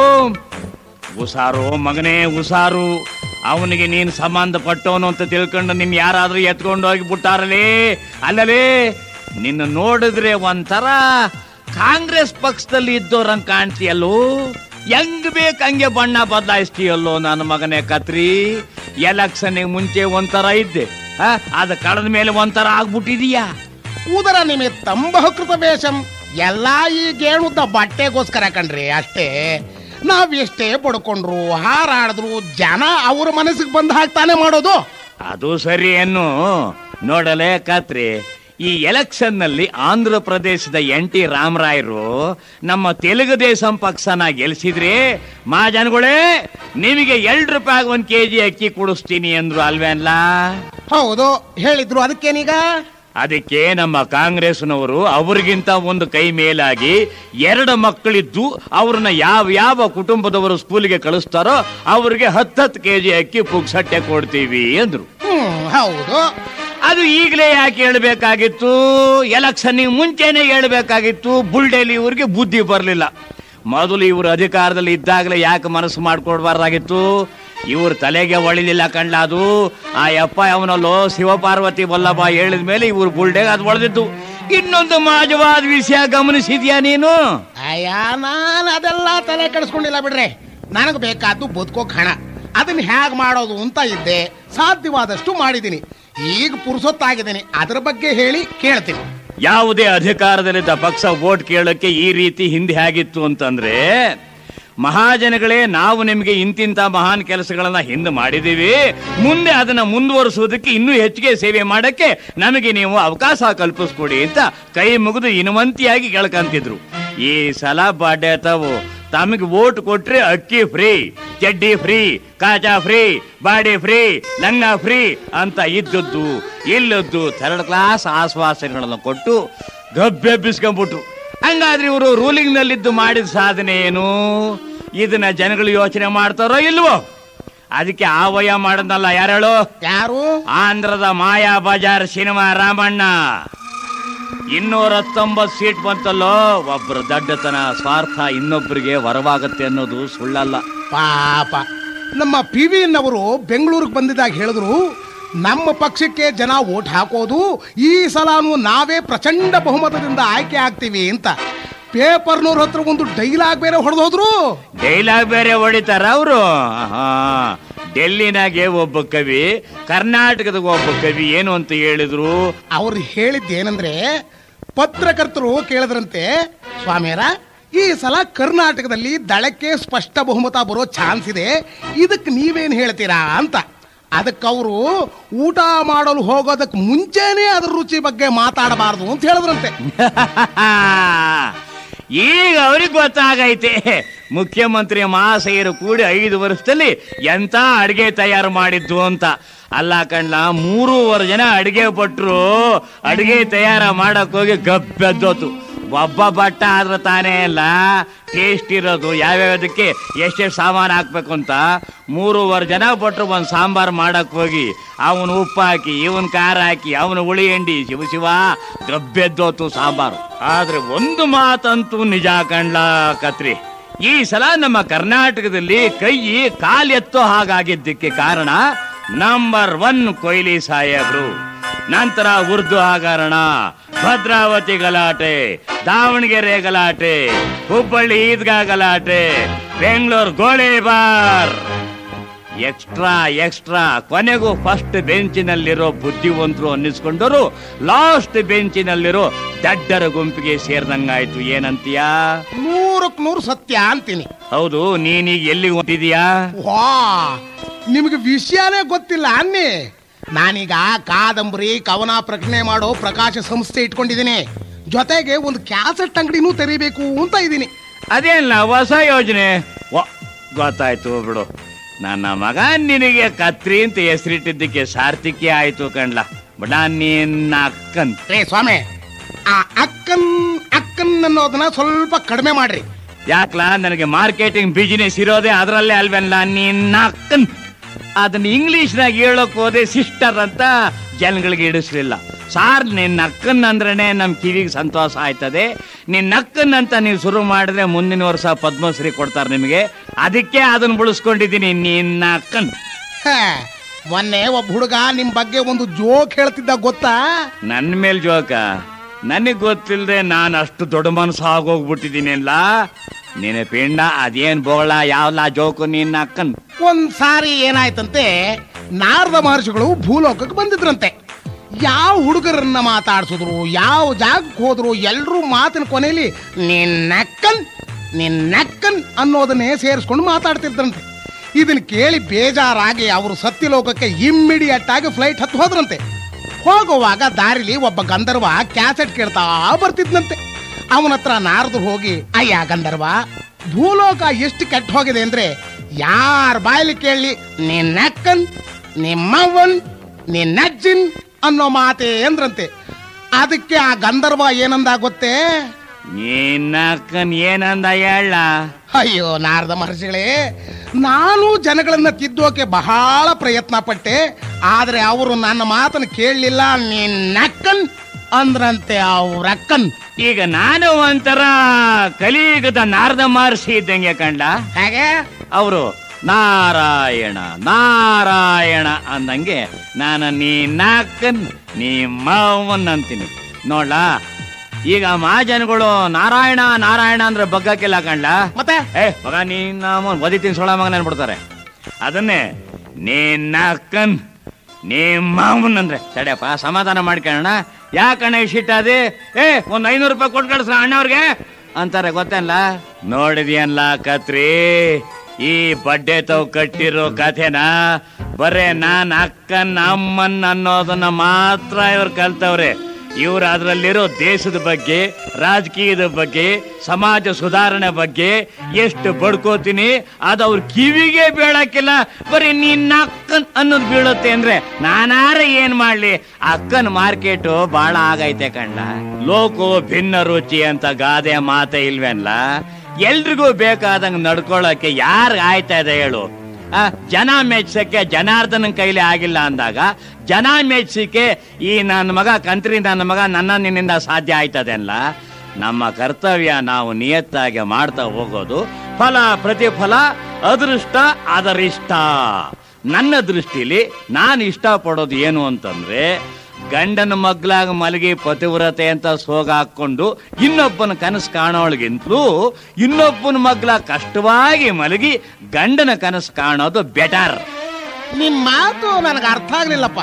ಉಸಾರು ಮಗನೇ ಉಸಾರು ಅವನಿಗೆ ನೀನು ಸಂಬಂಧಪಟ್ಟವನು ಅಂತ ತಿಳ್ಕೊಂಡು ನಿನ್ ಯಾರಾದ್ರೂ ಎತ್ಕೊಂಡು ಹೋಗಿ ಬಿಟ್ಟಾರಲೇ ಅಲ್ಲಲೇ ನಿನ್ನ ನೋಡಿದ್ರೆ ಒಂಥರ ಕಾಂಗ್ರೆಸ್ ಪಕ್ಷದಲ್ಲಿ ಇದ್ದವ್ರಂಗ್ ಕಾಣ್ತೀಯಲ್ಲೋ ಹೆಂಗ್ ಬೇಕ್ ಹಂಗೆ ಬಣ್ಣ ಬದಲಾಯಿಸ್ತೀಯಲ್ಲೋ ನನ್ನ ಮಗನೇ ಕತ್ರಿ ಎಲೆಕ್ಷನ್ ಮುಂಚೆ ಒಂಥರ ಇದ್ದೆ ಆ, ಅದ ಕಳೆದ ಮೇಲೆ ಒಂಥರ ಆಗ್ಬಿಟ್ಟಿದೀಯಾ ಉದರ ನಿಮಗೆ ತಂಬಹುಕೃತ ವೇಷಂ ಎಲ್ಲಾ ಈ ಗೇಣುದ್ದ ಬಟ್ಟೆಗೋಸ್ಕರ ಕಣ್ರಿ ಅಷ್ಟೇ ನಾವ್ ಎಷ್ಟೇ ಪಡ್ಕೊಂಡ್ರು ಹಾರಾಡಿದ್ರು ಜನ ಅವ್ರ ಮನಸ್ಸಿಗೆ ಬಂದ ಹಾಕ್ತಾನೆ ಮಾಡೋದು ಅದು ಸರಿ ಏನು ನೋಡಲೇ ಕತ್ರಿ ಈ ಎಲೆಕ್ಷನ್ ನಲ್ಲಿ ಆಂಧ್ರ ಪ್ರದೇಶದ ಎನ್ ಟಿ ರಾಮರಾಯರು ನಮ್ಮ ತೆಲುಗು ದೇಶಂ ಪಕ್ಷನ ಗೆಲ್ಸಿದ್ರೆ ಮಾ ಜನಗಳೇ ನಿಮಗೆ ಎರಡು ರೂಪಾಯಿ ಒಂದ್ ಕೆಜಿ ಅಕ್ಕಿ ಕೊಡಿಸ್ತೀನಿ ಅಂದ್ರು ಅಲ್ವೇನ್ಲ ಹೌದು ಹೇಳಿದ್ರು ಅದಕ್ಕೇನೀಗ ಅದಕ್ಕೆ ನಮ್ಮ ಕಾಂಗ್ರೆಸ್ನವರು ಅವ್ರಿಗಿಂತ ಒಂದು ಕೈ ಮೇಲಾಗಿ ಎರಡು ಮಕ್ಕಳಿದ್ದು ಅವ್ರನ್ನ ಯಾವ ಯಾವ ಕುಟುಂಬದವರು ಸ್ಕೂಲಿಗೆ ಕಳಿಸ್ತಾರೋ ಅವ್ರಿಗೆ ಹತ್ತತ್ತು ಕೆ ಜಿ ಅಕ್ಕಿ ಪುಕ್ಸಟ್ಟೆ ಕೊಡ್ತೀವಿ ಅಂದ್ರು ಹ್ಮ್ ಹೌದು ಅದು ಈಗಲೇ ಯಾಕೆ ಹೇಳ್ಬೇಕಾಗಿತ್ತು ಎಲೆಕ್ಷನ್ ಮುಂಚೆನೆ ಹೇಳ್ಬೇಕಾಗಿತ್ತು ಬುಲ್ಡೇಲಿ ಇವ್ರಿಗೆ ಬುದ್ಧಿ ಬರಲಿಲ್ಲ ಮೊದಲು ಇವರು ಅಧಿಕಾರದಲ್ಲಿ ಇದ್ದಾಗಲೇ ಯಾಕೆ ಮನಸ್ಸು ಮಾಡ್ಕೊಡ್ಬಾರ್ದಾಗಿತ್ತು ಇವ್ರ ತಲೆಗೆ ಒಳಿಲಿಲ್ಲ ಕಂಡ್ಲ ಅದು ಆ ಯಪ್ಪ ಅವನಲ್ಲೋ ಶಿವಪಾರ್ವತಿ ವಲ್ಲಭ ಹೇಳಿದ ಮೇಲೆ ಇವ್ರು ಬುಲ್ಡೆಗೆ ಅದು ಒಳೆದಿತ್ತು ಇನ್ನೊಂದು ಮಾಜವಾದ ವಿಷಯ ಗಮನಿಸಿದ್ಯಾ ನೀನು ಅಯ್ಯ ನಾನು ಅದೆಲ್ಲ ತಲೆ ಕೆಡಿಸ್ಕೊಂಡಿಲ್ಲ ಬಿಡ್ರೆ ನನಗೆ ಬೇಕಾದ್ದು ಬದುಕೋಕ್ ಹಣ ಅದನ್ನ ಹೇಗ್ ಮಾಡೋದು ಅಂತ ಇದ್ದೆ ಸಾಧ್ಯವಾದಷ್ಟು ಮಾಡಿದ್ದೀನಿ ಈಗ ಪುರುಸೊತ್ತಾಗಿದ್ದೀನಿ ಅದ್ರ ಬಗ್ಗೆ ಹೇಳಿ ಕೇಳ್ತೀನಿ ಯಾವುದೇ ಅಧಿಕಾರದಲ್ಲಿದ್ದ ಪಕ್ಷ ವೋಟ್ ಕೇಳಕ್ಕೆ ಈ ರೀತಿ ಹಿಂದೆ ಹೇಗಿತ್ತು ಅಂತಂದ್ರೆ ಮಹಾಜನಗಳೇ ನಾವು ನಿಮಗೆ ಇಂತಿಂತ ಮಹಾನ್ ಕೆಲಸಗಳನ್ನ ಹಿಂದೆ ಮಾಡಿದೀವಿ ಮುಂದೆ ಅದನ್ನ ಮುಂದುವರಿಸುವುದಕ್ಕೆ ಇನ್ನೂ ಹೆಚ್ಚಿಗೆ ಸೇವೆ ಮಾಡಕ್ಕೆ ನಮಗೆ ನೀವು ಅವಕಾಶ ಕಲ್ಪಿಸ್ಕೊಡಿ ಅಂತ ಕೈ ಮುಗಿದು ಇನುವಂತಿಯಾಗಿ ಕೇಳ್ಕಂತಿದ್ರು ಈ ಸಲ ಬಾಡೆ ತಾವು ತಮಗೆ ವೋಟ್ ಕೊಟ್ರೆ ಅಕ್ಕಿ ಫ್ರೀ ಚಡ್ಡಿ ಫ್ರೀ ಕಾಚಾ ಫ್ರೀ ಬಾಡಿ ಫ್ರೀ ಲಂಗ ಫ್ರೀ ಅಂತ ಇದ್ದದ್ದು ಇಲ್ಲದ್ದು ಥರ್ಡ್ ಕ್ಲಾಸ್ ಆಶ್ವಾಸನೆಗಳನ್ನು ಕೊಟ್ಟು ಗಬ್ಬೆಬ್ಬಿಸ್ಕೊಂಡ್ಬಿಟ್ರು ಹಂಗಾದ್ರೆ ಇವರು ರೂಲಿಂಗ್ ನಲ್ಲಿದ್ದು ಮಾಡಿದ ಸಾಧನೆ ಏನು ಇದನ್ನ ಜನಗಳು ಯೋಚನೆ ಮಾಡ್ತಾರೋ ಇಲ್ವೋ ಅದಕ್ಕೆ ಆವಯ ಮಾಡದ್ನಲ್ಲ ಯಾರು ಹೇಳು ಯಾರು ಆಂಧ್ರದ ಮಾಯಾ ಬಜಾರ್ ಸಿನಿಮಾ ರಾಮಣ್ಣ ಇನ್ನೂರ ಹತ್ತೊಂಬತ್ತು ಸೀಟ್ ಬಂತಲ್ಲೋ ಒಬ್ಬರ ದಡ್ಡತನ ಸ್ವಾರ್ಥ ಇನ್ನೊಬ್ಬರಿಗೆ ವರವಾಗತ್ತೆ ಅನ್ನೋದು ಸುಳ್ಳಲ್ಲ ಪಾಪ ನಮ್ಮ ಪಿ ವಿ ಅವರು ಬೆಂಗಳೂರಿಗೆ ಬಂದಿದ್ದಾಗ ಹೇಳಿದ್ರು ನಮ್ಮ ಪಕ್ಷಕ್ಕೆ ಜನ ಓಟ್ ಹಾಕೋದು ಈ ಸಲನು ನಾವೇ ಪ್ರಚಂಡ ಬಹುಮತದಿಂದ ಆಯ್ಕೆ ಆಗ್ತೀವಿ ಅಂತ ಪೇಪರ್ನವ್ರ ಹತ್ರ ಒಂದು ಡೈಲಾಗ್ ಬೇರೆ ಹೊಡೆದು ಹೋದ್ರು ಡೈಲಾಗ್ ಬೇರೆ ಹೊಡಿತಾರ ಅವರು ಡೆಲ್ಲಿನಾಗೆ ಒಬ್ಬ ಕವಿ ಕರ್ನಾಟಕದ ಒಬ್ಬ ಕವಿ ಏನು ಅಂತ ಹೇಳಿದ್ರು ಅವ್ರು ಹೇಳಿದ್ದೇನೆಂದ್ರೆ ಪತ್ರಕರ್ತರು ಕೇಳಿದ್ರಂತೆ ಸ್ವಾಮಿಯರ ಈ ಸಲ ಕರ್ನಾಟಕದಲ್ಲಿ ದಳಕ್ಕೆ ಸ್ಪಷ್ಟ ಬಹುಮತ ಬರೋ ಚಾನ್ಸ್ ಇದೆ ಇದಕ್ಕೆ ನೀವೇನ್ ಹೇಳ್ತೀರಾ ಅಂತ ಅದಕ್ಕೆ ಅವರು ಊಟ ಮಾಡಲು ಹೋಗೋದಕ್ಕೆ ಮುಂಚೆನೆ ಅದ್ರ ರುಚಿ ಬಗ್ಗೆ ಮಾತಾಡಬಾರ್ದು ಅಂತ ಹೇಳಿದ್ರಂತೆ ಈಗ ಅವ್ರಿಗೆ ಗೊತ್ತಾಗೈತೆ ಮುಖ್ಯಮಂತ್ರಿ ಮಹಾಶಯರು ಕೂಡಿ ಐದು ವರ್ಷದಲ್ಲಿ ಎಂತ ಅಡಿಗೆ ತಯಾರು ಮಾಡಿದ್ದು ಅಂತ ಅಲ್ಲ ಕಣ್ಣ ಮೂರುವರೆ ಜನ ಅಡಿಗೆ ಭಟ್ರು ಅಡಿಗೆ ತಯಾರ ಮಾಡಕ್ ಹೋಗಿ ಗಬ್ಬೆದ್ದೋತು ಒಬ್ಬ ಬಟ್ಟ ಆದ್ರೆ ತಾನೇ ಅಲ್ಲ ಟೇಸ್ಟ್ ಇರೋದು ಯಾವ್ಯಾವ್ದಕ್ಕೆ ಎಷ್ಟೆಷ್ಟು ಸಾಮಾನು ಹಾಕ್ಬೇಕು ಅಂತ ಮೂರುವರೆ ಜನ ಭಟ್ರು ಒಂದು ಸಾಂಬಾರು ಮಾಡಕ್ ಹೋಗಿ ಅವನು ಉಪ್ಪು ಹಾಕಿ ಇವನ್ ಖಾರ ಹಾಕಿ ಅವನು ಹುಳಿ ಎಂಡಿ ಶಿವ ಶಿವ ಗಬ್ಬೆದ್ದೋತು ಸಾಂಬಾರು ಆದ್ರೆ ಒಂದು ಮಾತಂತೂ ನಿಜ ಕಂಡ್ಲ ಕತ್ರಿ ಈ ಸಲ ನಮ್ಮ ಕರ್ನಾಟಕದಲ್ಲಿ ಕೈ ಕಾಲೆತ್ತೋ ಹಾಗಾಗಿದ್ದಕ್ಕೆ ಕಾರಣ ನಂಬರ್ ಒನ್ ಕೊಹ್ಲಿ ಸಾಹೇಬ್ರು ನಂತರ ಉರ್ದು ಹಗರಣ ಭದ್ರಾವತಿ ಗಲಾಟೆ ದಾವಣಗೆರೆ ಗಲಾಟೆ ಹುಬ್ಬಳ್ಳಿ ಈದ್ಗಾ ಗಲಾಟೆ ಬೆಂಗಳೂರು ಗೋಳಿಬಾರ್ ಎಕ್ಸ್ಟ್ರಾ ಎಕ್ಸ್ಟ್ರಾ ಕೊನೆಗೂ ಫಸ್ಟ್ ಬೆಂಚಿನಲ್ಲಿರೋ ಬುದ್ಧಿವಂತರು ಅನ್ನಿಸ್ಕೊಂಡವರು ಲಾಸ್ಟ್ ಬೆಂಚಿನಲ್ಲಿರೋ ದಡ್ಡರ ಗುಂಪಿಗೆ ಸೇರ್ದಂಗಾಯ್ತು ಏನಂತೀಯಾ ನೂರಕ್ಕೆ ನೂರು ಸತ್ಯ ಅಂತೀನಿ ಹೌದು ನೀನೀಗ ಎಲ್ಲಿ ಹೊಂಟಿದೀಯಾ ವಾ ನಿಮಗೆ ವಿಷಯನೇ ಗೊತ್ತಿಲ್ಲ ಅನ್ನಿ ನಾನೀಗ ಕಾದಂಬರಿ ಕವನ ಪ್ರಕಟಣೆ ಮಾಡೋ ಪ್ರಕಾಶ ಸಂಸ್ಥೆ ಇಟ್ಕೊಂಡಿದ್ದೀನಿ ಜೊತೆಗೆ ಒಂದು ಕ್ಯಾಸೆಟ್ ಅಂಗಡಿನೂ ತೆರಿಬೇಕು ಅಂತ ಇದ್ದೀನಿ ಅದೇನಲ್ಲ ಹೊಸ ಯೋಜನೆ ವ ಗೊತ್ತಾಯ್ತು ಬಿಡು ನನ್ನ ಮಗ ನಿನಗೆ ಕತ್ರಿ ಅಂತ ಹೆಸರಿಟ್ಟಿದ್ದಕ್ಕೆ ಸಾರ್ಥಿಕೆ ಆಯ್ತು ಕಣ್ಲ ಬಡ ನಿನ್ನ ಅಕ್ಕನ್ ರೇ ಸ್ವಾಮಿ ಆ ಅಕ್ಕನ್ ಅಕ್ಕನ್ ಅನ್ನೋದನ್ನ ಸ್ವಲ್ಪ ಕಡಿಮೆ ಮಾಡ್ರಿ ಯಾಕ್ಲ ನನಗೆ ಮಾರ್ಕೆಟಿಂಗ್ ಬಿಸಿನೆಸ್ ಇರೋದೇ ಅದರಲ್ಲೇ ಅಲ್ವಲ್ಲ ನಿನ್ನ ಅಕ್ಕನ್ ಅದನ್ನ ಇಂಗ್ಲಿಷ್ನಾಗ ಹೇಳೋಕ್ ಹೋದೆ ಸಿಸ್ಟರ್ ಅಂತ ಜನಗಳಿಗೆ ಇಡಿಸ್ಲಿಲ್ಲ ಸಾರ್ ನಿನ್ನ ಅಕ್ಕನ್ ಅಂದ್ರೇನೆ ನಮ್ ಕಿವಿಗೆ ಸಂತೋಷ ಆಯ್ತದೆ ನಿನ್ನ ಅಕ್ಕನ್ ಅಂತ ನೀವು ಶುರು ಮಾಡಿದ್ರೆ ಮುಂದಿನ ವರ್ಷ ಪದ್ಮಶ್ರೀ ಕೊಡ್ತಾರೆ ನಿಮಗೆ ಅದಕ್ಕೆ ಅದನ್ನ ಬಳಸ್ಕೊಂಡಿದ್ದೀನಿ ನಿನ್ನ ಅಕ್ಕನ್ ಹೇ, ಮೊನ್ನೆ ಒಬ್ಬ ಹುಡುಗ ನಿಮ್ ಬಗ್ಗೆ ಒಂದು ಜೋಕ್ ಹೇಳ್ತಿದ್ದ ಗೊತ್ತಾ ನನ್ನ ಮೇಲ್ ಜೋಕ ನನಗ್ ಗೊತ್ತಿಲ್ಲದೆ ನಾನು ಅಷ್ಟು ದೊಡ್ಡ ಮನಸ್ಸು ಆಗೋಗ್ಬಿಟ್ಟಿದ್ದೀನಿ ಅಲ್ಲ ನಿನ್ನ ಪಿಂಡ ಅದೇನ್ ಬೋಳ ಯಾವ್ಲ ಜೋಕು ನಿನ್ನ ಅಕ್ಕನ್ ಒಂದ್ ಸಾರಿ ಏನಾಯ್ತಂತೆ ನಾರದ ಮಹರ್ಷಿಗಳು ಭೂಲೋಕಕ್ಕೆ ಬಂದಿದ್ರಂತೆ ಯಾವ ಹುಡುಗರನ್ನ ಮಾತಾಡ್ಸಿದ್ರು ಯಾವ ಜಾಗಕ್ಕೆ ಹೋದ್ರು ಎಲ್ರೂ ಮಾತಿನ ಕೊನೆಯಲ್ಲಿ ನಿನ್ನಕ್ಕನ್ ನಿನ್ನಕ್ಕನ್ ಅನ್ನೋದನ್ನೇ ಸೇರಿಸ್ಕೊಂಡು ಮಾತಾಡ್ತಿದ್ರಂತೆ ಇದನ್ನ ಕೇಳಿ ಬೇಜಾರಾಗಿ ಅವರು ಸತ್ಯಲೋಕಕ್ಕೆ ಇಮ್ಮಿಡಿಯೇಟ್ ಆಗಿ ಫ್ಲೈಟ್ ಹತ್ತು ಹೋದ್ರಂತೆ ಹೋಗುವಾಗ ದಾರಿಲಿ ಒಬ್ಬ ಗಂಧರ್ವ ಕ್ಯಾಸೆಟ್ ಕೇಳ್ತಾ ಬರ್ತಿದ್ನಂತೆ ಅವನ ಹತ್ರ ನಾರದ್ರು ಹೋಗಿ ಅಯ್ಯ ಗಂಧರ್ವ ಭೂಲೋಕ ಎಷ್ಟು ಕೆಟ್ಟ ಹೋಗಿದೆ ಅಂದ್ರೆ ಯಾರ ಬಾಯಲ್ಲಿ ಕೇಳಿ ನಿನ್ನಕ್ಕನ್ ನಿಮ್ಮವ್ವನ್ ನಿನ್ನಜ್ಜಿನ್ ಅನ್ನೋ ಮಾತೆ ಅಂದ್ರಂತೆ ಅದಕ್ಕೆ ಆ ಗಂಧರ್ವ ಏನಂದ ಗೊತ್ತೇ ನಿನ್ನಕ್ಕನ್ ಏನಂದ ಹೇಳ ಅಯ್ಯೋ ನಾರದ ಮಹರ್ಷಿಗಳೇ ನಾನು ಜನಗಳನ್ನ ತಿದ್ದೋಕೆ ಬಹಳ ಪ್ರಯತ್ನ ಪಟ್ಟೆ ಆದ್ರೆ ಅವರು ನನ್ನ ಮಾತನ್ನು ಕೇಳಲಿಲ್ಲ ನಿನ್ನಕ್ಕನ್ ಅಂದ್ರಂತೆ ಅವ್ರಕ್ಕನ್ ಈಗ ನಾನು ಒಂಥರ ಕಲಿಯುಗದ ನಾರದ ಮಹರ್ಷಿ ಇದ್ದಂಗೆ ಕಂಡ ಹೇಗೆ ಅವರು ನಾರಾಯಣ ನಾರಾಯಣ ಅಂದಂಗೆ ನಾನು ನೀ ನಾಕನ್ ನೀ ಮಾವನ್ ಅಂತೀನಿ ನೋಡ್ಲ ಈಗ ಮಹಾಜನಗಳು ನಾರಾಯಣ ನಾರಾಯಣ ಅಂದ್ರೆ ಬಗ್ಗಕ್ಕೆಲ್ಲ ಕಂಡ ಮತ್ತೆ ಏ ಮಗ ನೀನ್ ಒದಿತೀನಿ ಸೊಳ ಮಗ ನೆನ್ಬಿಡ್ತಾರೆ ಅದನ್ನೇ ನೀನ್ ಅಕ್ಕನ್ ನೀ ಮಾವನ್ ಅಂದ್ರೆ ತಡೆಯಪ್ಪ ಸಮಾಧಾನ ಮಾಡ್ಕೊಳ್ಳೋಣ ಯಾಕಣ್ಣ ಇಷ್ಟಿಟ್ಟದೆ ಏ ಒಂದ್ ಐನೂರು ರೂಪಾಯಿ ಕೊಟ್ಟು ಕಳ್ಸ ಅಣ್ಣವ್ರಿಗೆ ಅಂತಾರೆ ಗೊತ್ತಲ್ಲ ನೋಡಿದ್ಯನ್ಲ ಕತ್ರಿ ಈ ಬಡ್ಡೆ ತಾವ್ ಕಟ್ಟಿರೋ ಕಥೆನ ಬರೇ ನಾನ್ ಅಕ್ಕನ್ ಅಮ್ಮನ್ ಅನ್ನೋದನ್ನ ಮಾತ್ರ ಇವ್ರು ಕಲ್ತವ್ರೆ ಇವ್ರು ಅದರಲ್ಲಿರೋ ದೇಶದ ಬಗ್ಗೆ ರಾಜಕೀಯದ ಬಗ್ಗೆ ಸಮಾಜ ಸುಧಾರಣೆ ಬಗ್ಗೆ ಎಷ್ಟು ಬಡ್ಕೋತೀನಿ ಅದು ಅವ್ರ ಕಿವಿಗೆ ಬೀಳಕ್ಕಿಲ್ಲ ಬರೀ ನಿನ್ನ ಅಕ್ಕನ್ ಅನ್ನೋದು ಬೀಳುತ್ತೆ ಅಂದ್ರೆ ನಾನಾರ ಏನ್ ಮಾಡ್ಲಿ ಅಕ್ಕನ್ ಮಾರ್ಕೆಟು ಬಹಳ ಆಗೈತೆ ಕಣ್ಣ ಲೋಕೋ ಭಿನ್ನ ರುಚಿ ಅಂತ ಗಾದೆ ಮಾತೆ ಇಲ್ವೇನ್ಲ ಎಲ್ರಿಗೂ ಬೇಕಾದಂಗ್ ನಡ್ಕೊಳ್ಳೋಕೆ ಯಾರು ಆಯ್ತಾ ಇದೆ ಹೇಳು ಆ, ಜನ ಮೆಚ್ಚಕ್ಕೆ ಜನಾರ್ದನ ಕೈಲಿ ಆಗಿಲ್ಲ ಅಂದಾಗ ಜನ ಮೆಚ್ಚಕ್ಕೆ ಈ ನನ್ನ ಮಗ ಕಂತ್ರಿ ನನ್ನ ಮಗ ನನ್ನ ನಿನ್ನಿಂದ ಸಾಧ್ಯ ಆಯ್ತದೆ ಅಲ್ಲ ನಮ್ಮ ಕರ್ತವ್ಯ ನಾವು ನಿಯತ್ತಾಗಿ ಮಾಡ್ತಾ ಹೋಗೋದು ಫಲ ಪ್ರತಿಫಲ ಅದೃಷ್ಟ ಅದರಿಷ್ಟ ನನ್ನ ದೃಷ್ಟಿಲಿ ನಾನು ಇಷ್ಟಪಡೋದು ಏನು ಅಂತಂದ್ರೆ ಗಂಡನ ಮಗ್ಲಾಗ ಮಲಗಿ ಪತಿವ್ರತೆ ಅಂತ ಸೋಗ ಹಾಕೊಂಡು ಇನ್ನೊಬ್ಬನ ಕನಸು ಕಾಣೋಳ್ಗಿಂತಲೂ ಇನ್ನೊಬ್ಬನ ಮಗ್ಲ ಕಷ್ಟವಾಗಿ ಮಲಗಿ ಗಂಡನ ಕನಸು ಕಾಣೋದು ಬೆಟರ್ ನಿಮ್ ಮಾತು ನನಗೆ ಅರ್ಥ ಆಗ್ಲಿಲ್ಲಪ್ಪ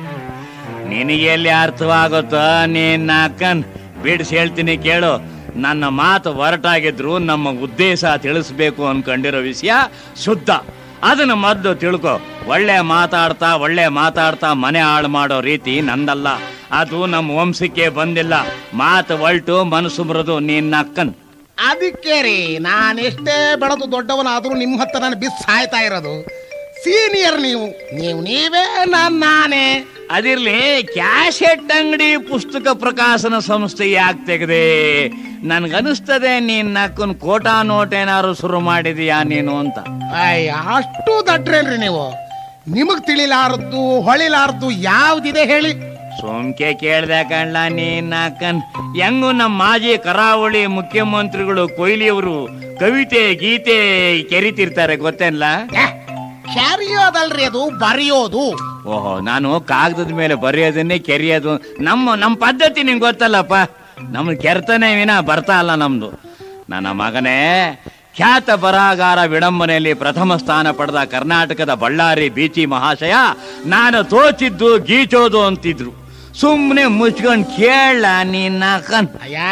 ನಿನಗೆ ಎಲ್ಲಿ ಅರ್ಥವಾಗುತ್ತೋ ನೀನ್ ಅಕ್ಕನ್ ಬಿಡಿಸಿ ಹೇಳ್ತೀನಿ ಕೇಳು ನನ್ನ ಮಾತು ಹೊರಟಾಗಿದ್ರು ನಮ್ಮ ಉದ್ದೇಶ ತಿಳಿಸ್ಬೇಕು ಅನ್ಕೊಂಡಿರೋ ವಿಷಯ ಶುದ್ಧ ಅದನ್ನ ಮೊದ್ಲು ತಿಳ್ಕೊ ಒಳ್ಳೆ ಮಾತಾಡ್ತಾ ಒಳ್ಳೆ ಮಾತಾಡ್ತಾ ಮನೆ ಹಾಳು ಮಾಡೋ ರೀತಿ ನಂದಲ್ಲ ಅದು ನಮ್ಮ ವಂಶಕ್ಕೆ ಬಂದಿಲ್ಲ ಮಾತು ಒಳ್ಟು ಮನಸ್ಸು ಮೃದು ನಿನ್ನ ಅಕ್ಕನ್ ಅದಕ್ಕೆ ರೀ ನಾನೆಷ್ಟೇ ಬೆಳೆದು ದೊಡ್ಡವನಾದ್ರೂ ನಿಮ್ಮ ಹತ್ರ ನಾನು ಬಿಸ್ ಸಾಯ್ತಾ ಇರೋದು ಸೀನಿಯರ್ ನೀವು ನೀವು ನೀವೇ ನಾನ್ ನಾನೇ ಅದಿರ್ಲಿ ಕ್ಯಾಶೆಟ್ ಅಂಗಡಿ ಪುಸ್ತಕ ಪ್ರಕಾಶನ ಸಂಸ್ಥೆ ಯಾಕೆ ತೆಗೆದೆ ನನ್ಗನಿಸ್ತದೆ ನೀನ್ ನಕ್ಕನ್ ಕೋಟಾ ನೋಟ್ ಏನಾದ್ರು ಶುರು ಮಾಡಿದೀಯಾ ನೀನು ಅಂತ ಅಯ್ಯ ಅಷ್ಟು ದಟ್ರೇನ್ರಿ ನೀವು ನಿಮಗ್ ತಿಳಿಲಾರದ್ದು ಹೊಳಿಲಾರದ್ದು ಯಾವ್ದಿದೆ ಹೇಳಿ ಸೋಮ್ಕೆ ಕೇಳ್ದೆ ಕಣ್ಲ ನೀನ್ ನಾಕನ್ ಹೆಂಗು ನಮ್ಮ ಮಾಜಿ ಕರಾವಳಿ ಮುಖ್ಯಮಂತ್ರಿಗಳು ಕೊಹ್ಲಿಯವರು ಕವಿತೆ ಗೀತೆ ಕೆರಿತಿರ್ತಾರೆ ಗೊತ್ತೇನ್ಲ ಏ, ಕ್ಯಾರಿಯೋದಲ್ರಿ ಅದು ಬರೆಯೋದು ಓಹೋ ನಾನು ಕಾಗದದ ಮೇಲೆ ಬರೆಯೋದನ್ನೇ ಕೆರೆಯೋದು ನಮ್ಮ ನಮ್ಮ ಪದ್ಧತಿ ನಿಂಗೆ ಗೊತ್ತಲ್ಲಪ್ಪ ನಮ್ ಕೆರ್ತನೆ ವಿನ ಬರ್ತಾ ಅಲ್ಲ ನಮ್ದು ನನ್ನ ಮಗನೇ ಖ್ಯಾತ ಬರಹಗಾರ ವಿಡಂಬನೆಯಲ್ಲಿ ಪ್ರಥಮ ಸ್ಥಾನ ಪಡೆದ ಕರ್ನಾಟಕದ ಬಳ್ಳಾರಿ ಬೀಚಿ ಮಹಾಶಯ ನಾನು ತೋಚಿದ್ದು ಗೀಚೋದು ಅಂತಿದ್ರು ಸುಮ್ಮನೆ ಮುಚ್ಕೊಂಡ್ ಕೇಳ ನೀನ್ ಕನ್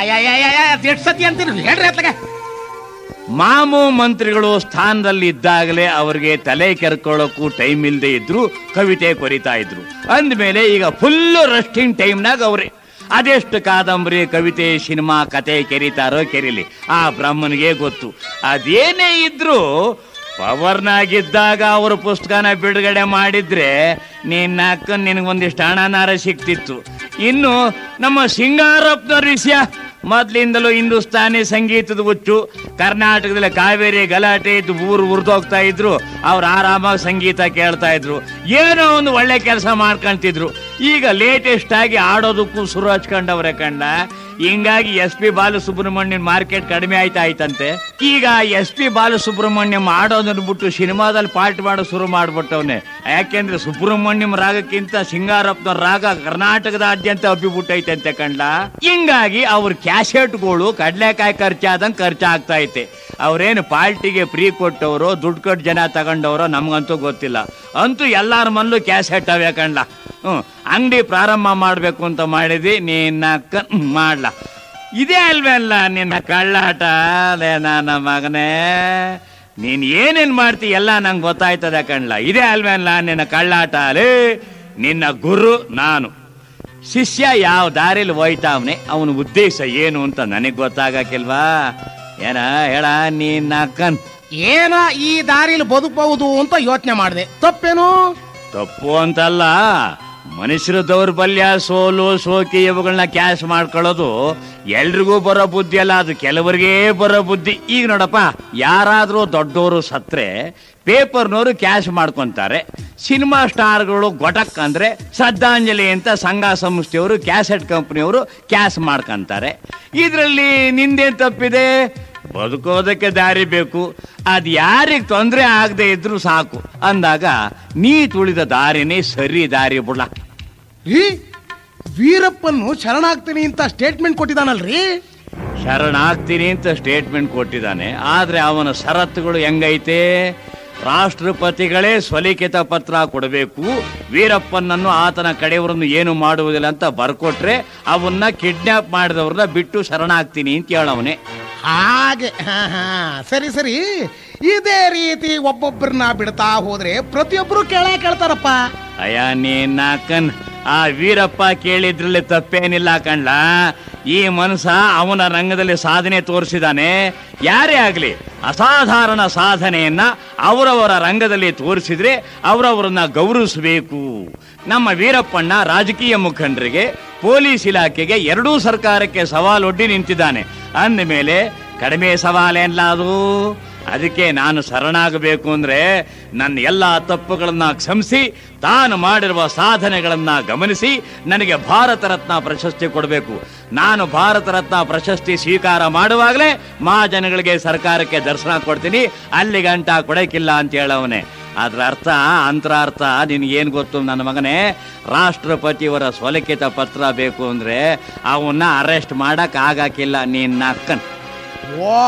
ಎಷ್ಟು ಸತಿ ಅಂತೀರಿ ಹೇಳ್ರಿ ಅತ್ಲಗೆ ಮಾಮು ಮಂತ್ರಿಗಳು ಸ್ಥಾನದಲ್ಲಿ ಇದ್ದಾಗಲೇ ಅವರಿಗೆ ತಲೆ ಕೆರ್ಕೊಳ್ಳೋಕ್ಕೂ ಟೈಮ್ ಇಲ್ಲದೆ ಇದ್ರು ಕವಿತೆ ಕೊರಿತಾ ಇದ್ರು ಅಂದ್ಮೇಲೆ ಈಗ ಫುಲ್ ರೆಸ್ಟಿಂಗ್ ಟೈಮ್ನಾಗ ಅವ್ರೆ ಅದೆಷ್ಟು ಕಾದಂಬರಿ ಕವಿತೆ ಸಿನಿಮಾ ಕತೆ ಕೆರಿತಾರೋ ಕೆರಿಲಿ ಆ ಬ್ರಹ್ಮನಿಗೆ ಗೊತ್ತು ಅದೇನೇ ಇದ್ರು ಪವರ್ನಾಗಿದ್ದಾಗ ಅವ್ರ ಪುಸ್ತಕನ ಬಿಡುಗಡೆ ಮಾಡಿದ್ರೆ ನಿನ್ನ ಅಕ್ಕ ನಿನಗೊಂದಿಷ್ಟು ಹಣನಾರ ಸಿಕ್ತಿತ್ತು ಇನ್ನು ನಮ್ಮ ಸಿಂಗಾರಪ್ಪನವ್ರ ವಿಷಯ ಮೊದ್ಲಿಂದಲೂ ಹಿಂದೂಸ್ತಾನಿ ಸಂಗೀತದ ಹುಚ್ಚು ಕರ್ನಾಟಕದಲ್ಲಿ ಕಾವೇರಿ ಗಲಾಟೆ ಇದ್ದು ಊರು ಉರ್ದೋಗ್ತಾ ಇದ್ರು ಅವ್ರು ಆರಾಮಾಗಿ ಸಂಗೀತ ಕೇಳ್ತಾ ಇದ್ರು ಏನೋ ಒಂದು ಒಳ್ಳೆ ಕೆಲಸ ಮಾಡ್ಕೊಂತಿದ್ರು ಈಗ ಲೇಟೆಸ್ಟ್ ಆಗಿ ಆಡೋದಕ್ಕೂ ಶುರು ಹಚ್ಕೊಂಡವ್ರೆ ಕಂಡ ಹಿಂಗಾಗಿ ಎಸ್ ಪಿ ಬಾಲಸುಬ್ರಹ್ಮಣ್ಯನ್ ಮಾರ್ಕೆಟ್ ಕಡಿಮೆ ಆಯ್ತಾ ಆಯ್ತಂತೆ ಈಗ ಎಸ್ ಪಿ ಬಾಲಸುಬ್ರಹ್ಮಣ್ಯಂ ಆಡೋದನ್ನ ಬಿಟ್ಟು ಸಿನಿಮಾದಲ್ಲಿ ಪಾರ್ಟ್ ಮಾಡೋ ಶುರು ಮಾಡ್ಬಿಟ್ಟವ್ನೆ ಯಾಕೆಂದ್ರೆ ಸುಬ್ರಹ್ಮಣ್ಯಂ ರಾಗಕ್ಕಿಂತ ಸಿಂಗಾರಪ್ಪನ ರಾಗ ಕರ್ನಾಟಕದಾದ್ಯಂತ ಅಬ್ಬಿಬಿಟ್ಟೈತೆ ಅಂತೆ ಕಂಡ ಹಿಂಗಾಗಿ ಅವ್ರ ಕ್ಯಾಸೆಟ್ಗಳು ಕಡ್ಲೆಕಾಯಿ ಖರ್ಚಾದಂಗ್ ಖರ್ಚಾಗ್ತಾ ಐತೆ ಅವ್ರೇನು ಪಾರ್ಟಿಗೆ ಫ್ರೀ ಕೊಟ್ಟವರು ದುಡ್ಡು ಕೊಟ್ಟು ಜನ ತಗೊಂಡವರು ನಮ್ಗಂತೂ ಗೊತ್ತಿಲ್ಲ ಅಂತೂ ಎಲ್ಲಾರ ಮನಲ್ಲೂ ಕ್ಯಾಸೆಟ್ ಅವೇ ಕಂಡ ಹ್ಮ್ ಅಂಗಡಿ ಪ್ರಾರಂಭ ಮಾಡ್ಬೇಕು ಅಂತ ಮಾಡಿದ್ವಿ ನಿನ್ನ ಕ ಮಾಡ್ಲ ಇದೇ ಅಲ್ವಲ್ಲ ನಿನ್ನ ಕಳ್ಳಾಟ ಲೇ ನನ್ನ ಮಗನೇ ನೀನ್ ಏನೇನ್ ಮಾಡ್ತಿ ಎಲ್ಲ ನಂಗೆ ಗೊತ್ತಾಯ್ತದೆ ಕಣ್ಲ ಇದೇ ಅಲ್ವಲ್ಲ ನಿನ್ನ ಕಳ್ಳಾಟ ಲೇ ನಿನ್ನ ಗುರು ನಾನು ಶಿಷ್ಯ ಯಾವ ದಾರಿಲಿ ಹೋಯ್ತಾವ್ನೆ ಅವನ ಉದ್ದೇಶ ಏನು ಅಂತ ನನಗ್ ಗೊತ್ತಾಗಕ್ಕಿಲ್ವಾ ಏನ ಹೇಳ ನೀನ್ ಅಕ್ಕನ್ ಏನ ಈ ದಾರಿಲಿ ಬದುಕಬಹುದು ಅಂತ ಯೋಚನೆ ಮಾಡಿದೆ ತಪ್ಪೇನು ತಪ್ಪು ಅಂತಲ್ಲ ಮನುಷ್ಯರ ದೌರ್ಬಲ್ಯ ಸೋಲು ಸೋಕಿ ಇವುಗಳನ್ನ ಕ್ಯಾಶ್ ಮಾಡ್ಕೊಳ್ಳೋದು ಎಲ್ರಿಗೂ ಬರೋ ಬುದ್ಧಿ ಅಲ್ಲ ಅದು ಕೆಲವರಿಗೆ ಬರೋ ಬುದ್ಧಿ ಈಗ ನೋಡಪ್ಪ ಯಾರಾದ್ರೂ ದೊಡ್ಡವರು ಸತ್ರೆ ಪೇಪರ್ನವರು ಕ್ಯಾಶ್ ಮಾಡ್ಕೊಂತಾರೆ ಸಿನಿಮಾ ಸ್ಟಾರ್ಗಳು ಗೊಟಕ್ ಅಂದ್ರೆ ಶ್ರದ್ಧಾಂಜಲಿ ಅಂತ ಸಂಘ ಸಂಸ್ಥೆಯವರು ಕ್ಯಾಸೆಟ್ ಕಂಪನಿಯವರು ಕ್ಯಾಶ್ ಮಾಡ್ಕೊಂತಾರೆ ಇದರಲ್ಲಿ ನಿಂದೇನ್ ತಪ್ಪಿದೆ ಬದುಕೋದಕ್ಕೆ ದಾರಿ ಬೇಕು ಅದ್ ಯಾರಿಗೆ ತೊಂದರೆ ಆಗದೆ ಇದ್ರು ಸಾಕು ಅಂದಾಗ ನೀ ತುಳಿದ ದಾರಿನೇ ಸರಿ ದಾರಿ ಬಿಡ ರೀ ವೀರಪ್ಪನ್ನು ಶರಣಾಗ್ತೀನಿ ಅಂತ ಸ್ಟೇಟ್ಮೆಂಟ್ ಕೊಟ್ಟಿದ್ದಾನಲ್ರಿ ಶರಣಾಗ್ತೀನಿ ಅಂತ ಸ್ಟೇಟ್ಮೆಂಟ್ ಕೊಟ್ಟಿದ್ದಾನೆ ಆದ್ರೆ ಅವನ ಷರತ್ತುಗಳು ಹೆಂಗೈತೆ ರಾಷ್ಟ್ರಪತಿಗಳೇ ಸ್ವಲಿಖಿತ ಪತ್ರ ಕೊಡಬೇಕು ವೀರಪ್ಪನನ್ನು ಆತನ ಕಡೆಯವರನ್ನು ಏನು ಮಾಡುವುದಿಲ್ಲ ಅಂತ ಬರ್ಕೊಟ್ರೆ ಅವನ್ನ ಕಿಡ್ನಾಪ್ ಮಾಡಿದವ್ರನ್ನ ಬಿಟ್ಟು ಶರಣಾಗ್ತೀನಿ ಅಂತ ಹೇಳವನೆ ಹಾಗೆ ಹಾ ಹಾ ಸರಿ ಸರಿ ಇದೇ ರೀತಿ ಒಬ್ಬೊಬ್ಬರನ್ನ ಬಿಡ್ತಾ ಹೋದ್ರೆ ಪ್ರತಿಯೊಬ್ಬರು ಕೇಳೇ ಕೇಳ್ತಾರಪ್ಪ ಅಯ್ಯ ನೀನಾಕನ್ ಆ ವೀರಪ್ಪ ಕೇಳಿದ್ರಲ್ಲಿ ತಪ್ಪೇನಿಲ್ಲ ಕಣ್ಲ ಈ ಮನುಷ್ಯ ಅವನ ರಂಗದಲ್ಲಿ ಸಾಧನೆ ತೋರಿಸಿದಾನೆ ಯಾರೇ ಆಗ್ಲಿ ಅಸಾಧಾರಣ ಸಾಧನೆಯನ್ನ ಅವರವರ ರಂಗದಲ್ಲಿ ತೋರಿಸಿದ್ರೆ ಅವರವರನ್ನ ಗೌರವಿಸಬೇಕು ನಮ್ಮ ವೀರಪ್ಪಣ್ಣ ರಾಜಕೀಯ ಮುಖಂಡರಿಗೆ ಪೊಲೀಸ್ ಇಲಾಖೆಗೆ ಎರಡೂ ಸರ್ಕಾರಕ್ಕೆ ಸವಾಲೊಡ್ಡಿ ನಿಂತಿದ್ದಾನೆ ಅಂದಮೇಲೆ ಕಡಿಮೆ ಸವಾಲೇನ್ಲ ಅದು ಅದಕ್ಕೆ ನಾನು ಶರಣಾಗಬೇಕು ಅಂದ್ರೆ ನನ್ನ ಎಲ್ಲ ತಪ್ಪುಗಳನ್ನ ಕ್ಷಮಿಸಿ ತಾನು ಮಾಡಿರುವ ಸಾಧನೆಗಳನ್ನ ಗಮನಿಸಿ ನನಗೆ ಭಾರತ ರತ್ನ ಪ್ರಶಸ್ತಿ ಕೊಡಬೇಕು ನಾನು ಭಾರತ ರತ್ನ ಪ್ರಶಸ್ತಿ ಸ್ವೀಕಾರ ಮಾಡುವಾಗಲೇ ಮಹಾಜನಗಳಿಗೆ ಸರ್ಕಾರಕ್ಕೆ ದರ್ಶನ ಕೊಡ್ತೀನಿ ಅಲ್ಲಿ ಗಂಟ ಕೊಡಕ್ಕಿಲ್ಲ ಅಂತ ಹೇಳವನೆ ಅದ್ರ ಅರ್ಥ ಅಂತರಾರ್ಥ ನಿನಗೇನು ಗೊತ್ತು ನನ್ನ ಮಗನೇ ರಾಷ್ಟ್ರಪತಿಯವರ ಸ್ವಲಿಖಿತ ಪತ್ರ ಬೇಕು ಅಂದ್ರೆ ಅವನ್ನ ಅರೆಸ್ಟ್ ಮಾಡಕ್ ಆಗಾಕಿಲ್ಲ ನೀನ್ ಅಕ್ಕನ್ ವಾ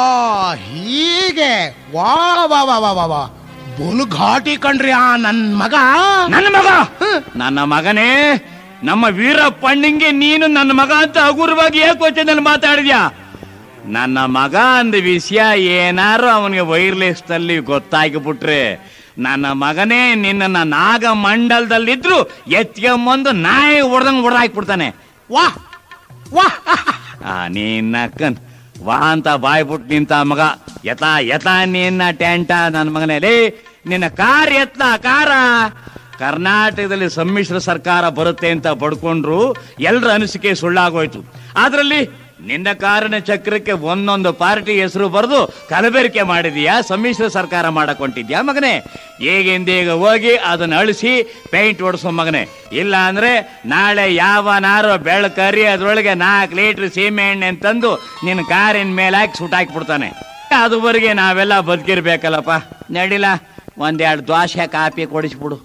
ಹೀಗೆ ವಾ ವಾ ವಾ ವಾ ವಾ ವಾ ಬಲು ಘಾಟಿ ಕಣ್ರಿ ಆ ನನ್ ಮಗ ನನ್ನ ಮಗ ನನ್ನ ಮಗನೇ ನಮ್ಮ ವೀರಪ್ಪಣ್ಣಿಂಗೆ ನೀನು ನನ್ನ ಮಗ ಅಂತ ಹಗುರವಾಗಿ ಏಕೋಚನಲ್ಲಿ ಮಾತಾಡಿದ್ಯಾ ನನ್ನ ಮಗ ಅಂದ ವಿಷಯ ಏನಾರು ಅವನಿಗೆ ವೈರ್ಲೆಸ್ ನಲ್ಲಿ ಗೊತ್ತಾಗಿಬಿಟ್ರೆ ನನ್ನ ಮಗನೇ ನಿನ್ನ ನಾಗ ಮಂಡಲದಲ್ಲಿದ್ರು ಎತ್ಕೊಂಬಂದು ನಾಯಿ ಹೊಡೆದಂಗ್ ಹೊಡೆದಾಕ್ಬಿಡ್ತಾನೆ ವಾ ವಾ ಆ ನೀನಕ್ಕನ್ ವಾ ಅಂತ ಬಾಯ್ಬಿಟ್ಟು ನಿಂತ ಮಗ ಯಥಾ ಯಥಾ ನಿನ್ನ ಟ್ಯಾಂಟ ನನ್ನ ಮಗನೇ ಲೇ ನಿನ್ನ ಕಾರ್ ಎತ್ತ ಕಾರ ಕರ್ನಾಟಕದಲ್ಲಿ ಸಮ್ಮಿಶ್ರ ಸರ್ಕಾರ ಬರುತ್ತೆ ಅಂತ ಬಡ್ಕೊಂಡ್ರು ಎಲ್ಲರ ಅನಿಸಿಕೆ ಸುಳ್ಳಾಗೋಯ್ತು ಅದರಲ್ಲಿ ನಿನ್ನ ಕಾರಿನ ಚಕ್ರಕ್ಕೆ ಒಂದೊಂದು ಪಾರ್ಟಿ ಹೆಸರು ಬರೆದು ಕಲಬೆರಿಕೆ ಮಾಡಿದೀಯಾ ಸಮ್ಮಿಶ್ರ ಸರ್ಕಾರ ಮಾಡಕ್ ಹೊಂಟಿದ್ಯಾ ಮಗನೇ ಹೇಗೆಂದೀಗ ಹೋಗಿ ಅದನ್ನ ಅಳಿಸಿ ಪೇಂಟ್ ಹೊಡ್ಸೋ ಮಗನೇ ಇಲ್ಲ ಅಂದ್ರೆ ನಾಳೆ ಯಾವನಾರು ಬೆಳಕರಿ ಅದ್ರೊಳಗೆ ನಾಲ್ಕು ಲೀಟರ್ ಸೀಮೆ ಎಣ್ಣೆ ತಂದು ನಿನ್ನ ಕಾರಿನ ಮೇಲೆ ಹಾಕಿ ಸುಟ್ಟಾಕ್ಬಿಡ್ತಾನೆ ಅದುವರೆಗೆ ನಾವೆಲ್ಲ ಬದುಕಿರ್ಬೇಕಲ್ಲಪ್ಪ ನಡಿಲ ಒಂದೆರಡು ದ್ವಾಸೆ ಕಾಪಿ ಕೊಡಿಸ್ಬಿಡು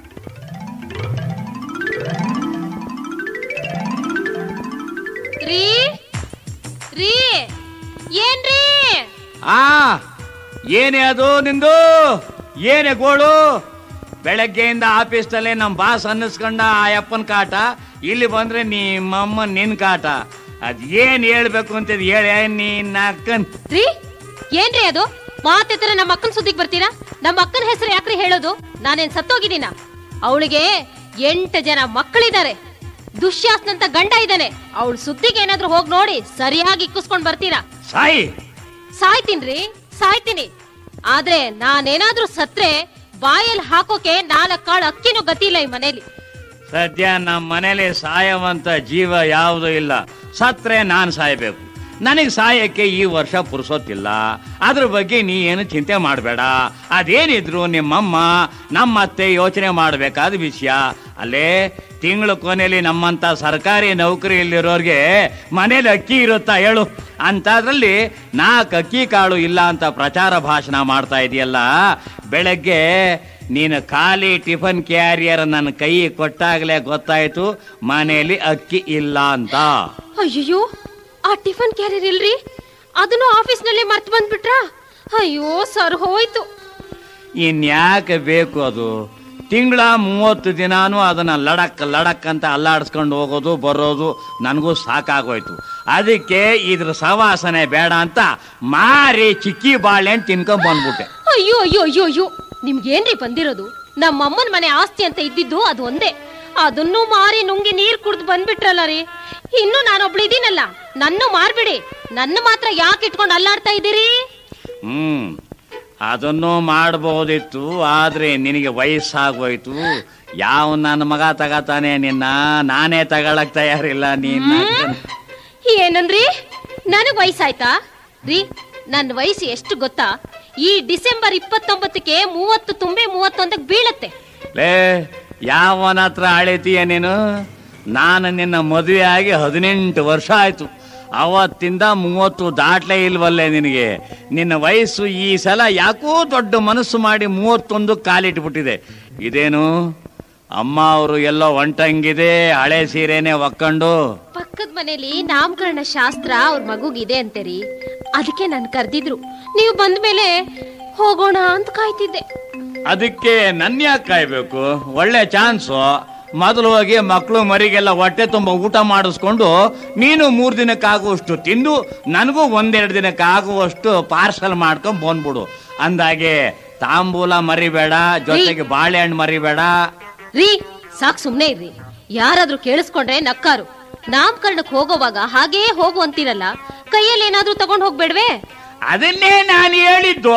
ರೀ ರೀ ಏನ್ರೀ ಆ ಏನೇ ಅದು ನಿಂದು ಏನೇ ಗೋಳು ಬೆಳಗ್ಗೆಯಿಂದ ಆಫೀಸ್ನಲ್ಲೇ ನಮ್ಮ ಬಾಸ್ ಅನ್ನಿಸ್ಕೊಂಡ ಆ ಅಪ್ಪನ ಕಾಟ ಇಲ್ಲಿ ಬಂದ್ರೆ ನಿಮ್ಮಮ್ಮ ನಿನ್ ಕಾಟ ಅದ್ ಏನ್ ಹೇಳ್ಬೇಕು ಅಂತ ಹೇಳಿ ನೀನ್ ಅಕ್ಕನ್ ರೀ ಏನ್ರಿ ಅದು ಮಾತೆತ್ತರ ನಮ್ಮ ಅಕ್ಕನ ಸುದ್ದಿಗೆ ಬರ್ತೀರಾ ನಮ್ಮ ಅಕ್ಕನ ಹೆಸರು ಯಾಕ್ರಿ ಹೇಳೋದು ನಾನೇನ್ ಸತ್ತೋಗಿದ್ದೀನ ಅವಳಿಗೆ ಎಂಟು ಜನ ಮಕ್ಕಳಿದ್ದಾರೆ ದುಶ್ಯಾಸ್ನಂತ ಗಂಡ ಇದ್ದಾನೆ ಅವಳ ಸುದ್ದಿಗೆ ಏನಾದ್ರೂ ಹೋಗಿ ನೋಡಿ ಸರಿಯಾಗಿ ಇಕ್ಕಿಸ್ಕೊಂಡ್ ಬರ್ತೀರಾ ಸಾಯಿ ಸಾಯ್ತೀನ್ರಿ ಸಾಯ್ತೀನಿ ಆದ್ರೆ ನಾನೇನಾದ್ರೂ ಸತ್ರೆ ಬಾಯಲ್ಲಿ ಹಾಕೋಕೆ ನಾಲ್ಕು ಕಾಳು ಅಕ್ಕಿನೂ ಗತಿ ಇಲ್ಲ ಈ ಮನೇಲಿ ಸದ್ಯ ನಮ್ಮ ಮನೇಲಿ ಸಾಯವಂತ ಜೀವ ಯಾವುದೂ ಇಲ್ಲ ಸತ್ರೆ ನಾನು ಸಾಯಬೇಕು ನನಗೆ ಸಾಯಕ್ಕೆ ಈ ವರ್ಷ ಪುರ್ಸೋತಿಲ್ಲ ಅದ್ರ ಬಗ್ಗೆ ನೀ ಏನು ಚಿಂತೆ ಮಾಡಬೇಡ ಅದೇನಿದ್ರು ನಿಮ್ಮಮ್ಮ ನಮ್ಮತ್ತೆ ಯೋಚನೆ ಮಾಡಬೇಕಾದ ವಿಷಯ ಅಲ್ಲೇ ತಿಂಗಳ ಕೊನೆಯಲ್ಲಿ ನಮ್ಮಂತ ಸರ್ಕಾರಿ ನೌಕರಿ ಇಲ್ಲಿರೋರ್ಗೆ ಮನೇಲಿ ಅಕ್ಕಿ ಇರುತ್ತಾ ಹೇಳು ಅಂತಾದ್ರಲ್ಲಿ ನಾಲ್ಕು ಅಕ್ಕಿ ಕಾಳು ಇಲ್ಲ ಅಂತ ಪ್ರಚಾರ ಭಾಷಣ ಮಾಡ್ತಾ ಇದೆಯಲ್ಲ ಬೆಳಗ್ಗೆ ನೀನು ಖಾಲಿ ಟಿಫನ್ ಕ್ಯಾರಿಯರ್ ನನ್ನ ಕೈ ಕೊಟ್ಟಾಗಲೇ ಗೊತ್ತಾಯ್ತು ಮನೆಯಲ್ಲಿ ಅಕ್ಕಿ ಇಲ್ಲ ಅಂತ ಅಯ್ಯೋ ಆ ಟಿಫನ್ ಕ್ಯಾರಿಯರ್ ಇಲ್ರಿ ಅದನ್ನು ಆಫೀಸ್ನಲ್ಲಿ ಮರ್ತು ಬಂದ್ಬಿಟ್ರಾ ಅಯ್ಯೋ ಸರ್ ಹೋಯ್ತು ಇನ್ಯಾಕೆ ಬೇಕು ಅದು ತಿಂಗಳ ಮೂವತ್ತು ದಿನಾನು ಅದನ್ನ ಲಡಕ್ ಲಡಕ್ ಅಂತ ಅಲ್ಲಾಡಿಸ್ಕೊಂಡು ಹೋಗೋದು ಬರೋದು ನನಗೂ ಸಾಕಾಗೋಯ್ತು ಅದಕ್ಕೆ ಇದ್ರ ಸವಾಸನೆ ಬೇಡ ಅಂತ ಮಾರಿ ಚಿಕ್ಕಿ ಬಾಳೆಹಣ್ಣು ತಿನ್ಕೊಂಡ್ ಬಂದ್ಬಿಟ್ಟೆ ಅಯ್ಯೋ ಅಯ್ಯೋ ಅಯ್ಯೋ ಅಯ್ಯೋ ನಿಮ್ಗೇನ್ರಿ ಬಂದಿರೋದು ನಮ್ಮಮ್ಮನ ಮನೆ ಆಸ್ತಿ ಅಂತ ಇದ್ದಿದ್ದು ಅದು ಒಂದೇ ಅದನ್ನು ಮಾರಿ ನುಂಗಿ ನೀರ್ ಕುಡ್ದು ಬಂದ್ಬಿಟ್ರಲ್ಲ ರೀ ಇನ್ನು ನಾನೊಬ್ಳು ಇದೀನಲ್ಲ ನನ್ನ ಮಾರ್ಬಿಡಿ ನನ್ನ ಮಾತ್ರ ಯಾಕೆ ಇಟ್ಕೊಂಡು ಅಲ್ಲಾಡ್ತಾ ಇದ್ದೀರಿ ಹ್ಮ್ ಅದನ್ನು ಮಾಡಬಹುದಿತ್ತು ಆದ್ರೆ ನಿನಗೆ ವಯಸ್ಸಾಗೋಯ್ತು ಯಾವ ನನ್ನ ಮಗ ತಗತಾನೆ ನಿನ್ನ ನಾನೇ ತಗೊಳಕ್ ತಯಾರಿಲ್ಲ ನೀನ್ ಏನಂದ್ರಿ ನನಗ್ ವಯಸ್ಸಾಯ್ತಾ ರೀ ನನ್ನ ವಯಸ್ಸು ಎಷ್ಟು ಗೊತ್ತಾ ಈ ಡಿಸೆಂಬರ್ ಇಪ್ಪತ್ತೊಂಬತ್ತಕ್ಕೆ ಮೂವತ್ತು ತುಂಬೆ ಮೂವತ್ತೊಂದಕ್ಕೆ ಬೀಳತ್ತೆ ಲೇ ಯಾವನ ಹತ್ರ ಅಳಿತೀಯ ನೀನು ನಾನು ನಿನ್ನ ಮದುವೆ ಆಗಿ ಹದಿನೆಂಟು ವರ್ಷ ಆಯ್ತು ಅವತ್ತಿಂದ ಮೂವತ್ತು ದಾಟ್ಲೇ ಇಲ್ವಲ್ಲೇ ನಿನಗೆ ನಿನ್ನ ವಯಸ್ಸು ಈ ಸಲ ಯಾಕೋ ದೊಡ್ಡ ಮನಸ್ಸು ಮಾಡಿ ಮೂವತ್ತೊಂದು ಕಾಲಿಟ್ಬಿಟ್ಟಿದೆ ಇದೇನು ಅಮ್ಮ ಅವರು ಎಲ್ಲೋ ಹೊಂಟಂಗಿದೆ ಹಳೆ ಸೀರೆನೆ ಒಕ್ಕೊಂಡು ಪಕ್ಕದ ಮನೇಲಿ ನಾಮಕರಣ ಶಾಸ್ತ್ರ ಅವ್ರ ಮಗುಗಿದೆ ಅಂತೆರಿ ಅದಕ್ಕೆ ನನ್ ಕರ್ದಿದ್ರು ನೀವು ಬಂದ ಮೇಲೆ ಹೋಗೋಣ ಅಂತ ಕಾಯ್ತಿದ್ದೆ ಅದಕ್ಕೆ ನನ್ನ ಯಾಕೆ ಕಾಯ್ಬೇಕು ಒಳ್ಳೆ ಚಾನ್ಸು ಮೊದಲು ಹೋಗಿ ಮಕ್ಕಳು ಮರಿಗೆಲ್ಲ ಹೊಟ್ಟೆ ತುಂಬ ಊಟ ಮಾಡಿಸ್ಕೊಂಡು ನೀನು ಮೂರು ದಿನಕ್ಕಾಗುವಷ್ಟು ತಿಂದು ನನಗೂ ಒಂದೆರಡು ದಿನಕ್ಕಾಗುವಷ್ಟು ಪಾರ್ಸಲ್ ಮಾಡ್ಕೊಂಡ್ ಬಂದ್ಬಿಡು ಅಂದಾಗೆ ತಾಂಬೂಲ ಮರಿಬೇಡ ಜೊತೆಗೆ ಬಾಳೆಹಣ್ಣು ಮರಿಬೇಡ ರೀ ಸಾಕ್ ಸುಮ್ನೆ ಇರ್ರಿ ಯಾರಾದ್ರೂ ಕೇಳಿಸ್ಕೊಂಡ್ರೆ ನಕ್ಕಾರು ನಾಮಕರಣಕ್ಕೆ ಹೋಗೋವಾಗ ಹಾಗೇ ಹೋಗು ಅಂತೀರಲ್ಲ ಕೈಯಲ್ಲಿ ಏನಾದ್ರೂ ತಗೊಂಡ್ ಹೋಗ್ಬೇಡ್ವೆ ಅದನ್ನೇ ನಾನು ಹೇಳಿದ್ದು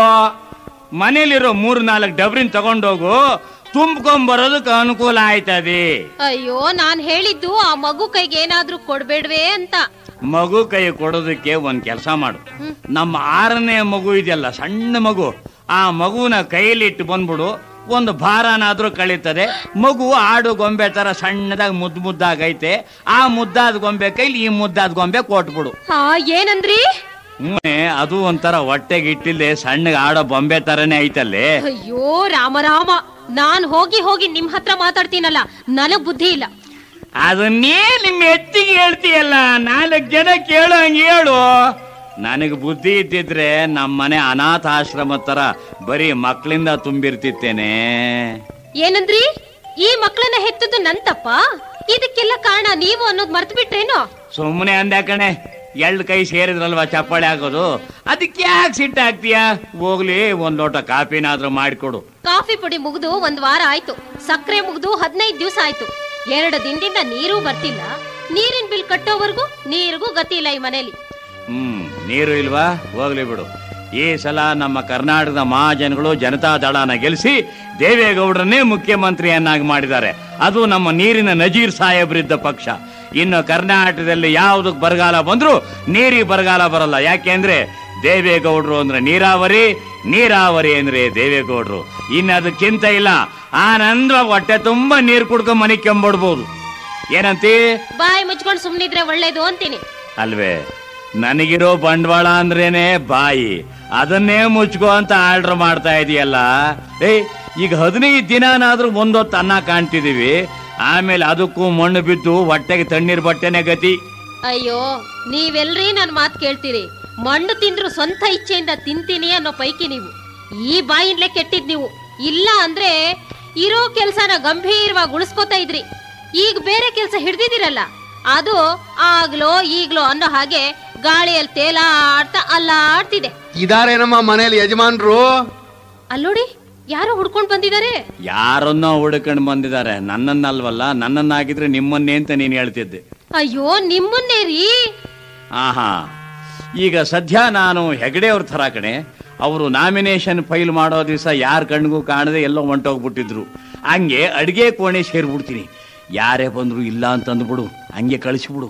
ಮನೇಲಿರೋ ಮೂರು ನಾಲ್ಕು ಡಬ್ರಿನ್ ತಗೊಂಡೋಗು ತುಂಬ್ಕೊಂಬರೋದಕ್ಕೆ ಅನುಕೂಲ ಆಯ್ತದೆ ಅಯ್ಯೋ ನಾನ್ ಹೇಳಿದ್ದು ಆ ಮಗು ಕೈಗೆ ಏನಾದ್ರೂ ಕೊಡ್ಬೇಡ್ವೆ ಅಂತ ಮಗು ಕೈ ಕೊಡೋದಕ್ಕೆ ಒಂದ್ ಕೆಲಸ ಮಾಡು ನಮ್ಮ ಆರನೇ ಮಗು ಇದೆಯಲ್ಲ ಸಣ್ಣ ಮಗು ಆ ಮಗುನ ಕೈಲಿಟ್ಟು ಬಂದ್ಬಿಡು ಒಂದು ಭಾರನಾದ್ರೂ ಕಳೀತದೆ ಮಗು ಆಡು ಗೊಂಬೆ ತರ ಸಣ್ಣದಾಗಿ ಮುದ್ದು ಮುದ್ದಾಗೈತೆ ಆ ಮುದ್ದಾದ ಗೊಂಬೆ ಕೈಲಿ ಈ ಮುದ್ದಾದ ಗೊಂಬೆ ಕೊಟ್ಬಿಡು ಹಾ ಏನಂದ್ರಿ ಹ್ಞೂ ಅದು ಒಂಥರ ಹೊಟ್ಟೆಗೆ ಇಟ್ಟಿಲ್ದೆ ಸಣ್ಣಗೆ ಆಡೋ ಬೊಂಬೆ ತರನೇ ಐತಲ್ಲೇ ಅಯ್ಯೋ ರಾಮ ರಾಮ ನಾನ್ ಹೋಗಿ ಹೋಗಿ ನಿಮ್ ಹತ್ರ ಮಾತಾಡ್ತೀನಲ್ಲ ನನಗ್ ಬುದ್ಧಿ ಇಲ್ಲ ಅದನ್ನೇ ನಿಮ್ಮ ಎತ್ತಿಗೆ ಹೇಳ್ತೀಯಲ್ಲ ನಾಲ್ಕು ಜನ ಕೇಳೋ ಹಂಗೆ ಹೇಳು ನನಗೆ ಬುದ್ಧಿ ಇದ್ದಿದ್ರೆ ನಮ್ಮನೆ ಅನಾಥಾಶ್ರಮ ತರ ಬರೀ ಮಕ್ಕಳಿಂದ ತುಂಬಿರ್ತಿತ್ತೇನೆ ಏನಂದ್ರಿ ಈ ಮಕ್ಕಳನ್ನ ಹೆತ್ತದ್ದು ನನ್ ತಪ್ಪ ಇದಕ್ಕೆಲ್ಲ ಕಾರಣ ನೀವು ಅನ್ನೋದು ಮರ್ತು ಬಿಟ್ರೇನು ಸುಮ್ಮನೆ ಅಂದ ಕಣೆ ಎಳ್ಳು ಕೈ ಸೇರಿದ್ರಲ್ವಾ ಚಪ್ಪಾಳೆ ಆಗೋದು ಅದಕ್ಕೆ ಯಾಕೆ ಸಿಟ್ಟು ಹಾಕ್ತೀಯ ಹೋಗ್ಲಿ ಒಂದ್ ಲೋಟ ಕಾಫಿನಾದ್ರೂ ಮಾಡಿಕೊಡು ಕಾಫಿ ಪುಡಿ ಮುಗ್ದು ಒಂದ್ ವಾರ ಆಯ್ತು ಸಕ್ಕರೆ ಮುಗ್ದು ಹದಿನೈದು ದಿವಸ ಆಯ್ತು ಎರಡು ದಿನದಿಂದ ನೀರು ಬರ್ತಿಲ್ಲ ನೀರಿನ ಬಿಲ್ ಕಟ್ಟೋವರೆಗೂ ನೀರಿಗೂ ಗತಿ ಇಲ್ಲ ಈ ಮನೇಲಿ ಹ್ಮ್ ನೀರು ಇಲ್ವಾ ಹೋಗ್ಲಿ ಬಿಡು ಈ ಸಲ ನಮ್ಮ ಕರ್ನಾಟಕದ ಮಹಾಜನಗಳು ಜನತಾ ದಳನ ಗೆಲ್ಲಿಸಿ ದೇವೇಗೌಡರನ್ನೇ ಮುಖ್ಯಮಂತ್ರಿಯನ್ನಾಗಿ ಮಾಡಿದ್ದಾರೆ ಅದು ನಮ್ಮ ನೀರಿನ ನಜೀರ್ ಸಾಹೇಬ್ರಿದ್ದ ಪಕ್ಷ ಇನ್ನು ಕರ್ನಾಟಕದಲ್ಲಿ ಯಾವುದಕ್ಕೆ ಬರಗಾಲ ಬಂದ್ರು ನೀರಿಗೆ ಬರಗಾಲ ಬರಲ್ಲ ಯಾಕೆಂದ್ರೆ ದೇವೇಗೌಡರು ಅಂದ್ರೆ ನೀರಾವರಿ ನೀರಾವರಿ ಅಂದ್ರೆ ದೇವೇಗೌಡರು ಇನ್ನು ಅದಕ್ಕಿಂತ ಇಲ್ಲ ಆನಂದ ಹೊಟ್ಟೆ ತುಂಬಾ ನೀರು ಕುಡ್ಕೊಂಡ್ ಮನೆ ಕೆಂಬಿಡ್ಬೋದು ಏನಂತೀ ಬಾಯಿ ಮುಚ್ಕೊಂಡು ಸುಮ್ನಿದ್ರೆ ಒಳ್ಳೇದು ಅಂತೀನಿ ಅಲ್ವೇ ನನಗಿರೋ ಬಂಡವಾಳ ಅಂದ್ರೇನೆ ಬಾಯಿ ಅದನ್ನೇ ಮುಚ್ಕೋ ಅಂತ ಆರ್ಡರ್ ಮಾಡ್ತಾ ಇದೀಯಲ್ಲ ಏಯ್ ಈಗ ಹದಿನೈದು ದಿನನಾದ್ರೂ ಒಂದೊತ್ತು ಅನ್ನ ಕಾಣ್ತಿದೀವಿ ಆಮೇಲೆ ಅದಕ್ಕೂ ಮಣ್ಣು ಬಿದ್ದು ಹೊಟ್ಟೆಗೆ ತಣ್ಣೀರ್ ಬಟ್ಟೆನೆ ಗತಿ ಅಯ್ಯೋ ನೀವೆಲ್ರೀ ನನ್ ಮಾತ್ ಕೇಳ್ತೀರಿ ಮಣ್ಣು ತಿಂದ್ರು ಸ್ವಂತ ಇಚ್ಛೆಯಿಂದ ತಿಂತೀನಿ ಅನ್ನೋ ಪೈಕಿ ನೀವು ಈ ಬಾಯಿಂದಲೇ ಕೆಟ್ಟಿದ್ ನೀವು ಇಲ್ಲ ಅಂದ್ರೆ ಇರೋ ಕೆಲ್ಸನ ಗಂಭೀರವಾಗಿ ಉಳಿಸ್ಕೋತಾ ಇದ್ರಿ ಈಗ ಬೇರೆ ಕೆಲ್ಸ ಹಿಡ್ದಿದಿರಲ್ಲ ಅದು ಆಗ್ಲೋ ಈಗ್ಲೋ ಅನ್ನೋ ಹಾಗೆ ಗಾಳಿಯಲ್ಲಿ ತೇಲಾಡ್ತಾ ಅಲ್ಲಾಡ್ತಿದೆ ಇದಾರೆ ನಮ್ಮ ಮನೇಲಿ ಯಜಮಾನ್ರು ಅಲ್ಲೋಡಿ ಯಾರೋ ಹುಡ್ಕೊಂಡ್ ಬಂದಿದ್ದಾರೆ ಯಾರನ್ನೋ ಹುಡುಕಂಡ್ ಬಂದಿದ್ದಾರೆ ನನ್ನನ್ನಲ್ವಲ್ಲ ನನ್ನನ್ನಾಗಿದ್ರೆ ನಿಮ್ಮನ್ನೇ ಅಂತ ನೀನ್ ಹೇಳ್ತಿದ್ದೆ ಅಯ್ಯೋ ನಿಮ್ಮನ್ನೇ ರೀ ಆಹಾ ಈಗ ಸದ್ಯ ನಾನು ಹೆಗಡೆ ಅವ್ರ ಥರ ಕಣೆ ಅವರು ನಾಮಿನೇಷನ್ ಫೈಲ್ ಮಾಡೋ ದಿವಸ ಯಾರ ಕಣ್ಗೂ ಕಾಣದೆ ಎಲ್ಲೋ ಹೊಂಟೋಗ್ಬಿಟ್ಟಿದ್ರು ಹಂಗೆ ಅಡಿಗೆ ಕೋಣೆ ಸೇರ್ಬಿಡ್ತೀನಿ ಯಾರೇ ಬಂದ್ರು ಇಲ್ಲ ಅಂತಂದ್ಬಿಡು ಹಂಗೆ ಕಳಿಸ್ಬಿಡು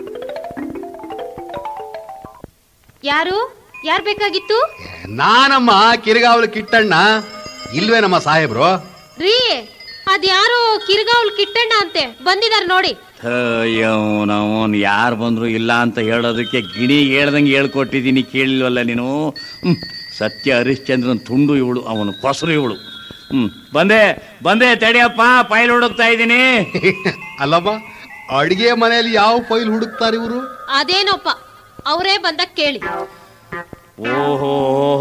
ಯಾರು ಯಾರ್ ಬೇಕಾಗಿತ್ತು ನಾನಮ್ಮ ಕಿರಿಗಾವಲು ಕಿಟ್ಟಣ್ಣ ಇಲ್ವೇ ನಮ್ಮ ಸಾಹೇಬ್ರು ರೀ ಅದ್ಯಾರೋ ಕಿರ್ಗಾವ್ಲ್ ಕಿಟ್ಟಣ್ಣ ಅಂತೆ ಬಂದಿದಾರೆ ನೋಡಿ ಅವನು ಯಾರು ಬಂದ್ರು ಇಲ್ಲ ಅಂತ ಹೇಳೋದಕ್ಕೆ ಗಿಣಿ ಹೇಳ್ದಂಗೆ ಹೇಳ್ಕೊಟ್ಟಿದ್ದೀನಿ ಕೇಳಿಲ್ವಲ್ಲ ನೀನು ಹ್ಮ್, ಸತ್ಯ ಹರಿಶ್ಚಂದ್ರನ್ ತುಂಡು ಇವಳು ಅವನು ಕೊಸರು ಇವಳು ಹ್ಮ್ ಬಂದೆ ಬಂದೆ ತಡಿಯಪ್ಪ ಫೈಲ್ ಹುಡುಕ್ತಾ ಇದ್ದೀನಿ ಅಲ್ಲಮ್ಮ ಅಡಿಗೆ ಮನೆಯಲ್ಲಿ ಯಾವ ಫೈಲ್ ಹುಡುಕ್ತಾರೆ ಇವರು ಅದೇನೋಪ್ಪ ಅವರೇ ಬಂದಾಗ ಕೇಳಿ ಓಹೋ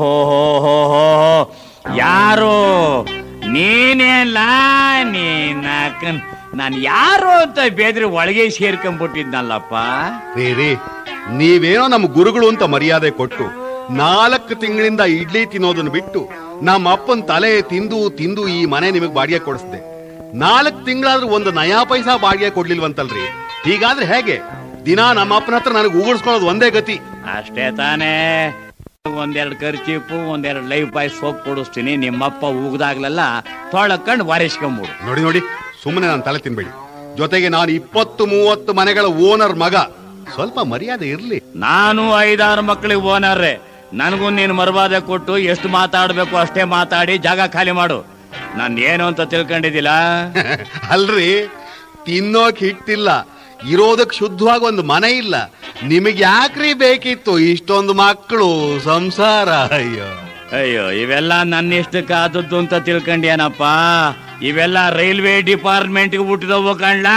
ಯಾರು ನೀನೇಲ್ಲ ನೀನ ನಾನು ಯಾರು ಅಂತ ಬೇದ್ರೆ ಒಳಗೆ ಸೇರ್ಕೊಂಡ್ಬಿಟ್ಟಿದ್ನಲ್ಲಪ್ಪ ರೀ ರೀ ನೀವೇನೋ ನಮ್ಮ ಗುರುಗಳು ಅಂತ ಮರ್ಯಾದೆ ಕೊಟ್ಟು ನಾಲ್ಕು ತಿಂಗಳಿಂದ ಇಡ್ಲಿ ತಿನ್ನೋದನ್ನ ಬಿಟ್ಟು ನಮ್ಮ ಅಪ್ಪನ ತಲೆ ತಿಂದು ತಿಂದು ಈ ಮನೆ ನಿಮಗೆ ಬಾಡಿಗೆ ಕೊಡಿಸ್ದೆ ನಾಲ್ಕು ತಿಂಗಳಾದ್ರೂ ಒಂದು ನಯಾ ಪೈಸಾ ಬಾಡಿಗೆ ಕೊಡ್ಲಿಲ್ವಂತಲ್ರಿ ಹೀಗಾದ್ರೆ ಹೇಗೆ ದಿನ ನಮ್ಮ ಅಪ್ಪನ ಹತ್ರ ನನಗೆ ಉಗುಳ್ಸ್ಕೊಳ್ಳೋದು ಒಂದೇ ಗತಿ ಅಷ್ಟೇ ತಾನೇ ಒಂದೆರಡು ಕರ್ಚೀಪು ಒಂದೆರಡು ಲೈಫ್ ಬಾಯ್ ಸೋಪ್ ಕೊಡಿಸ್ತೀನಿ ನಿಮ್ಮಪ್ಪ ಉಗ್ದಾಗ್ಲೆಲ್ಲ ತೊಳಕಂಡು ವಾರಿಸ್ಕೊಂಬಿಡು ನೋಡಿ ನೋಡಿ ಸುಮ್ಮನೆ ನಾನು ತಲೆ ತಿನ್ಬೇಡಿ ಜೊತೆಗೆ ನಾನು ಇಪ್ಪತ್ತು ಮೂವತ್ತು ಮನೆಗಳ ಓನರ್ ಮಗ ಸ್ವಲ್ಪ ಮರ್ಯಾದೆ ಇರ್ಲಿ ನಾನು ಐದಾರು ಮಕ್ಕಳಿಗೆ ಓನರ್ರೆ ನನಗೂ ನೀನು ಮರ್ವಾದೆ ಕೊಟ್ಟು ಎಷ್ಟು ಮಾತಾಡಬೇಕು ಅಷ್ಟೇ ಮಾತಾಡಿ ಜಾಗ ಖಾಲಿ ಮಾಡು ನಾನು ಏನು ಅಂತ ತಿಳ್ಕೊಂಡಿದ್ದಿಲ್ಲ ಅಲ್ರಿ ತಿನ್ನೋಕ್ ಹಿಟ್ಟಿಲ್ಲ ಇರೋದಕ್ ಶುದ್ಧವಾಗಿ ಒಂದು ಮನೆ ಇಲ್ಲ ನಿಮಗೆ ಯಾಕ್ರಿ ಬೇಕಿತ್ತು ಇಷ್ಟೊಂದು ಮಕ್ಕಳು ಸಂಸಾರ ಅಯ್ಯೋ ಅಯ್ಯೋ ಇವೆಲ್ಲ ನನ್ನ ಇಷ್ಟಕ್ಕೆ ಆದದ್ದು ಅಂತ ತಿಳ್ಕೊಂಡ್ಯಾನಪ್ಪ ಇವೆಲ್ಲ ರೈಲ್ವೆ ಡಿಪಾರ್ಟ್ಮೆಂಟ್ಗೆ ಹುಟ್ಟಿದವು ಕಣ್ಲಾ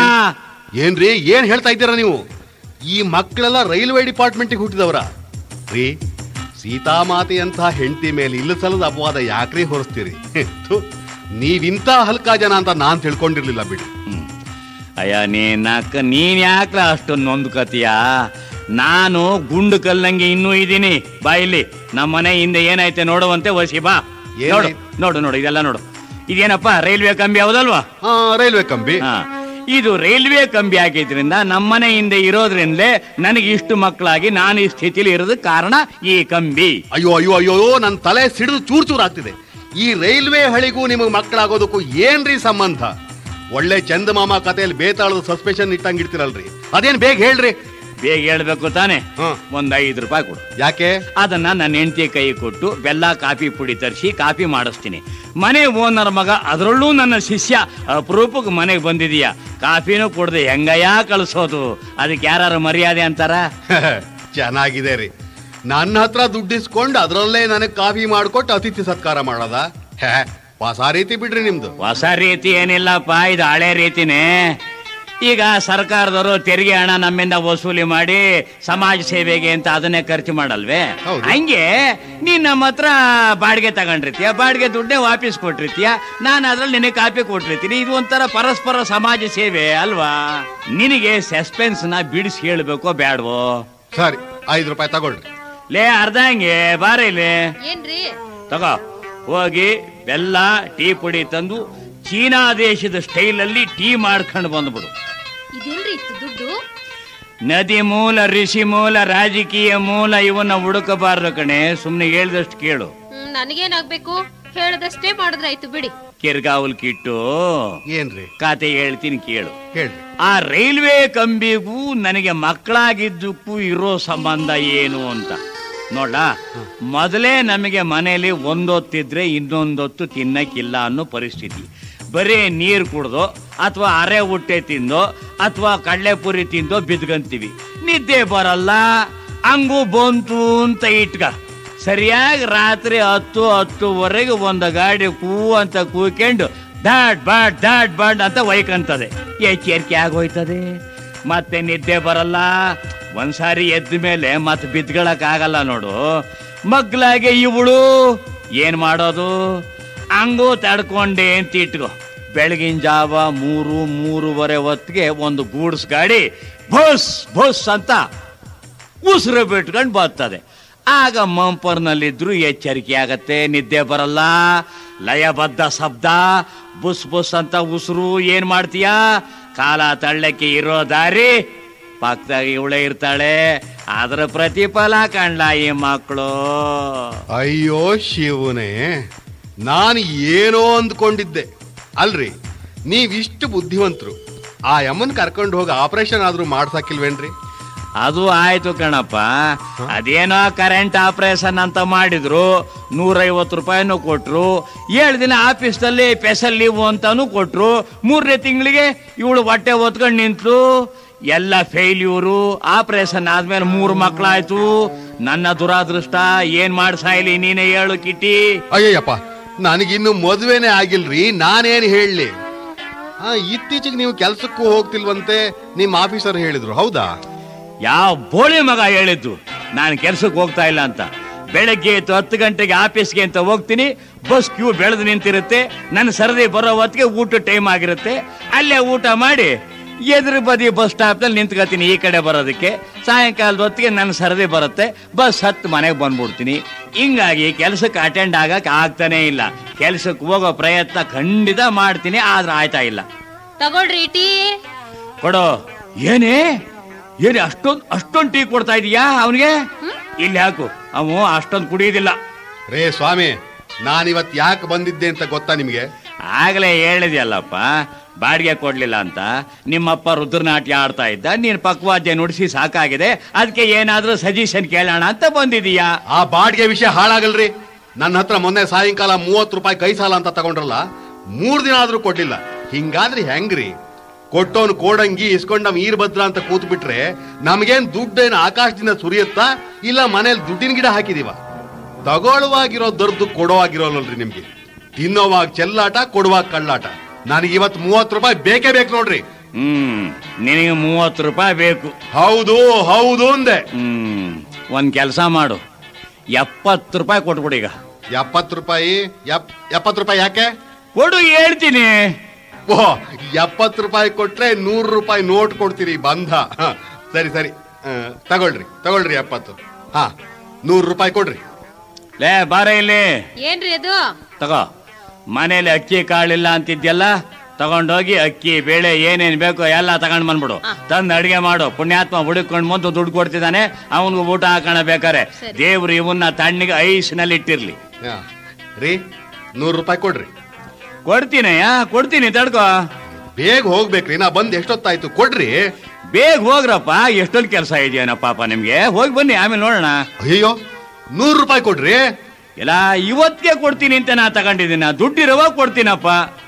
ಏನ್ರಿ ಏನ್ ಹೇಳ್ತಾ ಇದ್ದೀರಾ ನೀವು ಈ ಮಕ್ಕಳೆಲ್ಲ ರೈಲ್ವೆ ಡಿಪಾರ್ಟ್ಮೆಂಟ್ಗೆ ಹುಟ್ಟಿದವರ ರೀ ಸೀತಾಮಾತೆಯಂತಹ ಹೆಂಡತಿ ಮೇಲೆ ಇಲ್ಲ ಸಲದ ಅಪವಾದ ಯಾಕ್ರಿ ಹೊರಿಸ್ತೀರಿ ಥು, ನೀವಿಂತ ಹಲ್ಕ ಜನ ಅಂತ ನಾನ್ ತಿಳ್ಕೊಂಡಿರ್ಲಿಲ್ಲ ಬಿಡಿ ಹ್ಮ್. ಅಯ್ಯ ನೀನ್ ಅಕ್ಕ ನೀನ್ ಯಾಕ್ಲ ಅಷ್ಟು ನೊಂದ್ಕತಿಯ ನಾನು ಗುಂಡು ಕಲ್ಲಂಗೆ ಇನ್ನೂ ಇದ್ದೀನಿ ಬಾ ಇಲ್ಲಿ ನಮ್ಮ ಮನೆ ಹಿಂದೆ ಏನೈತೆ ನೋಡುವಂತೆ ವಸಿ ಬಾ ನೋಡು ಏನಾಯ್ತು? ನೋಡು ನೋಡು ಇದೆಲ್ಲ ನೋಡು ಇದೇನಪ್ಪ ರೈಲ್ವೆ ಕಂಬಿ ಹೌದಲ್ವಾ ಹಾ ರೈಲ್ವೆ ಕಂಬಿ ಹಾ ಇದು ರೈಲ್ವೆ ಕಂಬಿ ಆಗಿದ್ರಿಂದ ನಮ್ಮನೆ ಹಿಂದೆ ಇರೋದ್ರಿಂದಲೇ ನನಗೆ ಇಷ್ಟು ಮಕ್ಕಳಾಗಿ ನಾನು ಈ ಸ್ಥಿತಿಲಿ ಇರೋದಕ್ಕೆ ಕಾರಣ ಈ ಕಂಬಿ ಅಯ್ಯೋ ಅಯ್ಯೋ ಅಯ್ಯೋ ನನ್ನ ತಲೆ ಸಿಡಿದು ಚೂರ್ ಚೂರ್ ಆಗ್ತಿದೆ ಈ ರೈಲ್ವೆ ಹಳಿಗೂ ನಿಮಗೆ ಮಕ್ಕಳಾಗೋದಕ್ಕೂ ಏನ್ರಿ ಸಂಬಂಧ ಒಳ್ಳೆ ಚಂದಮಾಮ ಕಥೆಯಲ್ಲಿ ಬೇತಾಳದ ಸಸ್ಪೆಷನ್ ಇಟ್ಟಂಗ್ ಇಡ್ತಿರಲ್ರಿ ಅದೇನ್ ಬೇಗ ಹೇಳ್ರಿ ಬೇಗ ಹೇಳ್ಬೇಕು ತಾನೆ ಹ್ಮ್. ಒಂದ್ ಐದು ರೂಪಾಯಿ ಕೊಡು ಯಾಕೆ ಅದನ್ನ ನನ್ನ ಹೆಂಡತಿ ಕೈ ಕೊಟ್ಟು ಬೆಲ್ಲ ಕಾಫಿ ಪುಡಿ ತರಿಸಿ ಕಾಫಿ ಮಾಡಿಸ್ತೀನಿ ಮನೆ ಓನರ್ ಮಗ ಅದರಲ್ಲೂ ನನ್ನ ಶಿಷ್ಯ ಅಪರೂಪಕ್ಕೆ ಮನೆಗೆ ಬಂದಿದೀಯ ಕಾಫಿನೂ ಕೊಡದೆ ಹೆಂಗಯ್ಯ ಕಳಿಸೋದು ಅದಕ್ಕೆ ಯಾರು ಮರ್ಯಾದೆ ಅಂತಾರ ಚೆನ್ನಾಗಿದೆ ರೀ ನನ್ನ ಹತ್ರ ದುಡ್ಡಿಸ್ಕೊಂಡು ಅದರಲ್ಲೇ ನನಗೆ ಕಾಫಿ ಮಾಡ್ಕೊಟ್ಟು ಅತಿಥಿ ಸತ್ಕಾರ ಮಾಡೋದ ಹೇ ಹೊಸ ರೀತಿ ಬಿಡ್ರಿ ನಿಮ್ದು ಹೊಸ ರೀತಿ ಏನಿಲ್ಲಪ್ಪ ಇದು ಹಳೆ ರೀತಿನೇ ಈಗ ಸರ್ಕಾರದವರು ತೆರಿಗೆ ಹಣ ನಮ್ಮಿಂದ ವಸೂಲಿ ಮಾಡಿ ಸಮಾಜ ಸೇವೆಗೆ ಅಂತ ಅದನ್ನೇ ಖರ್ಚು ಮಾಡಲ್ವೇ ಹೌದು. ಹಂಗೆ ನೀನ್ ನಮ್ಮ ಹತ್ರ ಬಾಡಿಗೆ ತಗೊಂಡಿರ್ತೀಯ ಬಾಡಿಗೆ ದುಡ್ಡೇ ವಾಪಸ್ ಕೊಟ್ಟಿರ್ತೀಯ ನಾನು ಅದ್ರಲ್ಲಿ ನಿನಗೆ ಕಾಪಿ ಕೊಟ್ಟಿರ್ತೀನಿ ಇದು ಒಂಥರ ಪರಸ್ಪರ ಸಮಾಜ ಸೇವೆ ಅಲ್ವಾ ನಿನಗೆ ಸಸ್ಪೆನ್ಸ್ ನ ಬಿಡಿಸಿ ಹೇಳ್ಬೇಕೋ ಬ್ಯಾಡ್ವೋ ಸರಿ ಐದು ರೂಪಾಯಿ ತಗೊಳ್ರಿ ಲೇ ಅರ್ಧ ಹಂಗೆ ಬಾರ ಇಲ್ಲಿ ಏನ್ರಿ ತಗೋ ಹೋಗಿ ಬೆಲ್ಲ ಟೀ ಪುಡಿ ತಂದು ಚೀನಾ ದೇಶದ ಸ್ಟೈಲಲ್ಲಿ ಟೀ ಮಾಡ್ಕೊಂಡು ಬಂದ್ಬಿಡು ಇದೇನ್ರಿ ಇತ್ತು ದುಡ್ಡು ನದಿ ಮೂಲ ಋಷಿ ಮೂಲ ರಾಜಕೀಯ ಮೂಲ ಇವನ್ನ ಹುಡುಕಬಾರ್ದು ಕಣೆ ಸುಮ್ನೆ ಹೇಳ್ದಷ್ಟು ಕೇಳು ಹ್ಮ್, ನನಗೇನಾಗ್ಬೇಕು ಹೇಳದಷ್ಟೇ ಮಾಡಿದ್ರಾಯ್ತು ಬಿಡಿ ಕಿರ್ಗಾವಲ್ ಕಿಟ್ಟು ಏನ್ರಿ ಕಾತೆ ಹೇಳ್ತೀನಿ ಕೇಳು ಹೇಳ್ರಿ ಆ ರೈಲ್ವೆ ಕಂಬಿಗೂ ನನಗೆ ಮಕ್ಕಳಾಗಿದ್ದಕ್ಕೂ ಇರೋ ಸಂಬಂಧ ಏನು ಅಂತ ನೋಡ ಮೊದಲೇ ನಮಗೆ ಮನೆಯಲ್ಲಿ ಒಂದೊತ್ತಿದ್ರೆ ಇನ್ನೊಂದೊತ್ತು ತಿನ್ನಕ್ಕಿಲ್ಲ ಅನ್ನೋ ಪರಿಸ್ಥಿತಿ ಬರೀ ನೀರು ಕುಡ್ದೋ ಅಥವಾ ಅರೆ ಹೊಟ್ಟೆ ತಿಂದೋ ಅಥವಾ ಕಡಲೆಪುರಿ ತಿಂದೋ ಬಿದ್ಕಂತೀವಿ ನಿದ್ದೆ ಬರಲ್ಲ ಹಂಗೂ ಬಂತು ಅಂತ ಇಟ್ಕ ಸರಿಯಾಗಿ ರಾತ್ರಿ ಹತ್ತು ಹತ್ತುವರೆಗೆ ಒಂದು ಗಾಡಿ ಕೂ ಅಂತ ಕೂಕೊಂಡು ದಾಟ್ ಬಾಟ್ ದಾಟ್ ಬಾಟ್ ಅಂತ ಒಯ್ಕಂತದೆ ಎಚ್ಚರಿಕೆ ಆಗೋಯ್ತದೆ ಮತ್ತೆ ನಿದ್ದೆ ಬರಲ್ಲ ಒಂದ್ಸಾರಿ ಎದ್ದ ಮೇಲೆ ಮತ್ತೆ ಬಿದ್ಗಳಕ್ ಆಗಲ್ಲ ನೋಡು ಮಗ್ಲಾಗೆ ಇವಳು ಏನ್ ಮಾಡೋದು ಹಂಗೂ ತಡ್ಕೊಂಡೆ ಅಂತ ಇಟ್ಕೋ ಬೆಳಗಿನ ಜಾವ ಮೂರು ಮೂರುವರೆ ಹೊತ್ತಿಗೆ ಒಂದು ಗೂಡ್ಸ್ ಗಾಡಿ ಬಸ್ ಬಸ್ ಅಂತ ಉಸಿರು ಬಿಟ್ಕೊಂಡು ಬರ್ತದೆ ಆಗ ಮಂಪರ್ನಲ್ಲಿದ್ರು ಎಚ್ಚರಿಕೆ ಆಗತ್ತೆ ನಿದ್ದೆ ಬರಲ್ಲ ಲಯಬದ್ಧ ಶಬ್ದ ಬುಸ್ ಬುಸ್ ಅಂತ ಉಸಿರು ಏನ್ ಮಾಡ್ತೀಯಾ ಕಾಲ ತಳ್ಳಕ್ಕೆ ಇರೋ ದಾರಿ ಪಕ್ಕದಾಗ ಇವಳೆ ಇರ್ತಾಳೆ ಅದರ ಪ್ರತಿಫಲ ಕಾಣ್ಲ ಈ ಮಕ್ಕಳು ಅಯ್ಯೋ ಶಿವನೇ ನಾನು ಏನೋ ಅಂದ್ಕೊಂಡಿದ್ದೆ ಅಲ್ರಿ ನೀವಿಷ್ಟು ಬುದ್ಧಿವಂತರು ಆ ಯಮ್ಮನ್ ಕರ್ಕೊಂಡು ಹೋಗಿ ಆಪರೇಷನ್ ಆದ್ರೂ ಮಾಡ್ಸಕ್ಕಿಲ್ವೇನ್ರಿ ಅದು ಆಯ್ತು ಕಣಪ್ಪ ಅದೇನೋ ಕರೆಂಟ್ ಆಪರೇಷನ್ ಅಂತ ಮಾಡಿದ್ರು ನೂರೈವತ್ತು ರೂಪಾಯಿನೂ ಕೊಟ್ರು ಏಳು ದಿನ ಆಫೀಸ್ನಲ್ಲಿ ಸ್ಪೆಷಲ್ ಲೀವ್ ಅಂತಾನು ಕೊಟ್ರು ಮೂರನೇ ತಿಂಗಳಿಗೆ ಇವಳು ಹೊಟ್ಟೆ ಹೊತ್ಕೊಂಡು ನಿಂತ್ಲು ಎಲ್ಲ ಫೇಲ್ಯೂರು ಆಪರೇಷನ್ ಆದ್ಮೇಲೆ ಮೂರು ಮಕ್ಕಳಾಯ್ತು ನನ್ನ ದುರಾದೃಷ್ಟ ಏನ್ ಮಾಡ್ಸಾಯ್ಲಿ ನೀನೇ ಹೇಳು ಕಿಟ್ಟಿ ಅಯ್ಯಯ್ಯಪ್ಪ ನನಗಿನ್ನು ಮದುವೆನೇ ಆಗಿಲ್ರಿ ನಾನೇನು ಹೇಳಲಿ ಆ ಇತ್ತೀಚೆಗೆ ನೀವು ಕೆಲ್ಸಕ್ಕೂ ಹೋಗ್ತಿಲ್ವಂತೆ ನಿಮ್ಮ ಆಫೀಸರ್ ಹೇಳಿದ್ರು ಹೌದಾ ಯಾವ ಬೋಳಿ ಮಗ ಹೇಳಿದ್ದು ನಾನು ಕೆಲ್ಸಕ್ಕೆ ಹೋಗ್ತಾ ಇಲ್ಲ ಅಂತ ಬೆಳಗ್ಗೆ ಎದ್ದು ಹತ್ತು ಗಂಟೆಗೆ ಆಫೀಸ್ಗೆ ಅಂತ ಹೋಗ್ತೀನಿ ಬಸ್ ಕ್ಯೂ ಬೆಳೆದು ನಿಂತಿರುತ್ತೆ ನನ್ನ ಸರದಿ ಬರೋ ಹೊತ್ತಿಗೆ ಊಟ ಟೈಮ್ ಆಗಿರುತ್ತೆ ಅಲ್ಲೇ ಊಟ ಮಾಡಿ ಎದುರು ಬದಿ ಬಸ್ ಸ್ಟಾಪ್ನಲ್ಲಿ ನಿಂತ್ಕೊತೀನಿ ಈ ಕಡೆ ಬರೋದಕ್ಕೆ ಸಾಯಂಕಾಲದ ಹೊತ್ತಿಗೆ ನನ್ನ ಸರದಿ ಬರುತ್ತೆ ಬಸ್ ಹತ್ತು ಮನೆಗೆ ಬಂದ್ಬಿಡ್ತೀನಿ ಹಿಂಗಾಗಿ ಕೆಲಸಕ್ಕೆ ಅಟೆಂಡ್ ಆಗಕ್ಕೆ ಆಗ್ತಾನೇ ಇಲ್ಲ ಕೆಲ್ಸಕ್ಕೆ ಹೋಗೋ ಪ್ರಯತ್ನ ಖಂಡಿತ ಮಾಡ್ತೀನಿ ಆದ್ರೆ ಆಯ್ತಾ ಇಲ್ಲ ತಗೊಳ್ರಿ ಟೀ ಕೊಡೋ ಏನೇ ಏನೇ ಅಷ್ಟೊಂದು ಅಷ್ಟೊಂದು ಟೀ ಕೊಡ್ತಾ ಇದೀಯಾ ಅವನಿಗೆ ಇಲ್ಲಿ ಹಾಕು ಅವು ಅಷ್ಟೊಂದು ಕುಡಿಯೋದಿಲ್ಲ ರೇ ಸ್ವಾಮಿ ನಾನಿವತ್ ಯಾಕೆ ಬಂದಿದ್ದೆ ಅಂತ ಗೊತ್ತಾ ನಿಮ್ಗೆ ಆಗ್ಲೇ ಹೇಳಿದ್ಯಲ್ಲಪ್ಪ ಬಾಡಿಗೆ ಕೊಡ್ಲಿಲ್ಲ ಅಂತ ನಿಮ್ಮಪ್ಪ ರುದ್ರನಾಟ್ಯ ಆಡ್ತಾ ಇದ್ದ ನೀನ್ ಪಕ್ವಾದ್ಯ ನುಡಿಸಿ ಸಾಕಾಗಿದೆ ಅದಕ್ಕೆ ಏನಾದ್ರೂ ಸಜೆಷನ್ ಕೇಳೋಣ ಅಂತ ಬಂದಿದೀಯಾ ಆ ಬಾಡಿಗೆ ವಿಷಯ ಹಾಳಾಗಲ್ರಿ ನನ್ನ ಹತ್ರ ಮೊನ್ನೆ ಸಾಯಂಕಾಲ ಮೂವತ್ತು ರೂಪಾಯಿ ಕೈ ಸಾಲ ಅಂತ ತಗೊಂಡ್ರಲ್ಲ ಮೂರ್ ದಿನ ಆದ್ರೂ ಕೊಡ್ಲಿಲ್ಲ ಹಿಂಗಾದ್ರೆ ಹೆಂಗ್ರಿ ಕೊಟ್ಟವನು ಕೋಡಂಗಿ ಇಸ್ಕೊಂಡವ್ ಈರ್ಭದ್ರ ಅಂತ ಕೂತ್ ಬಿಟ್ರೆ ನಮ್ಗೇನ್ ದುಡ್ಡೇನು ಆಕಾಶದಿಂದ ಸುರಿಯುತ್ತಾ ಇಲ್ಲ ಮನೇಲಿ ದುಡ್ಡಿನ ಗಿಡ ಹಾಕಿದೀವ ತಗೊಳ್ಳುವಾಗಿರೋ ದೊಡ್ಡದು ಕೊಡೋವಾಗಿರೋಲ್ರಿ ನಿಮ್ಗೆ ತಿನ್ನೋವಾಗ ಚೆಲ್ಲಾಟ ಕೊಡುವಾಗ ಕಳ್ಳಾಟ ನನಗೆ ಇವತ್ತು ಮೂವತ್ತು ರೂಪಾಯಿ ಬೇಕೇ ಬೇಕು ನೋಡ್ರಿ ಹ್ಮ್ ನಿನಗೆ ಮೂವತ್ತು ರೂಪಾಯಿ ಬೇಕು ಹೌದು ಹೌದು ಅಂದೆ ಹ್ಮ್ ಒಂದ್ ಕೆಲಸ ಮಾಡು ಎಪ್ಪತ್ತು ರೂಪಾಯಿ ಕೊಟ್ಬಿಡು ಈಗ ಎಪ್ಪತ್ತು ರೂಪಾಯಿ ಎಪ್ ಎಪ್ಪತ್ತು ರೂಪಾಯಿ ಯಾಕೆ ಕೊಡು ಹೇಳ್ತೀನಿ ಓ ಎಪ್ಪತ್ತು ರೂಪಾಯಿ ಕೊಟ್ರೆ ನೂರು ರೂಪಾಯಿ ನೋಟ್ ಕೊಡ್ತೀರಿ ಬಂಧ ಹ, ಸರಿ ಸರಿ ಆ, ತಗೊಳ್ರಿ ತಗೊಳ್ರಿ ಎಪ್ಪತ್ತು ಹಾ ನೂರು ರೂಪಾಯಿ ಕೊಡ್ರಿ ಲೇ ಬಾರ ಇಲ್ಲಿ ಏನ್ರಿ ಅದು ತಗೋ ಮನೇಲಿ ಅಕ್ಕಿ ಕಾಳಿಲ್ಲ ಅಂತಿದ್ಯಲ್ಲ ತಗೊಂಡೋಗಿ ಅಕ್ಕಿ ಬೇಳೆ ಏನೇನ್ ಬೇಕೋ ಎಲ್ಲ ತಗೊಂಡ್ ಬಂದ್ಬಿಡು ತಂದು ಅಡಿಗೆ ಮಾಡು ಪುಣ್ಯಾತ್ಮ ಹುಡುಕೊಂಡ್ ಮುಂದೆ ದುಡ್ಡು ಕೊಡ್ತಿದ್ದಾನೆ ಅವನ್ಗೂ ಊಟ ಹಾಕೋಣ ಬೇಕಾರೆ ಸರಿ. ದೇವ್ರು ಇವನ್ನ ತಣ್ಣಗೆ ಐಸ್ನಲ್ಲಿ ಇಟ್ಟಿರ್ಲಿ ಹಾ. ರೀ ನೂರು ರೂಪಾಯಿ ಕೊಡ್ರಿ ಕೊಡ್ತೀನಯ್ಯ ಕೊಡ್ತೀನಿ ತಡ್ಕೋ ಬೇಗ ಹೋಗ್ಬೇಕ್ರಿ ನಾ ಬಂದ್ ಎಷ್ಟೊತ್ತಾಯ್ತು ಕೊಡ್ರಿ ಬೇಗ ಹೋಗ್ರಪ್ಪ ಎಷ್ಟೊಂದು ಕೆಲಸ ಇದೆಯೇನೋ ಪಾಪ ನಿಮ್ಗೆ ಹೋಗಿ ಬನ್ನಿ ಆಮೇಲೆ ನೋಡೋಣ ಅಯ್ಯೋ ನೂರು ರೂಪಾಯಿ ಕೊಡ್ರಿ ಇಲ್ಲ ಇವತ್ತಿಗೆ ಕೊಡ್ತೀನಿ ಅಂತ ನಾ ತಗೊಂಡಿದ್ದೀನ ದುಡ್ಡಿರುವಾಗ ಕೊಡ್ತೀನಪ್ಪ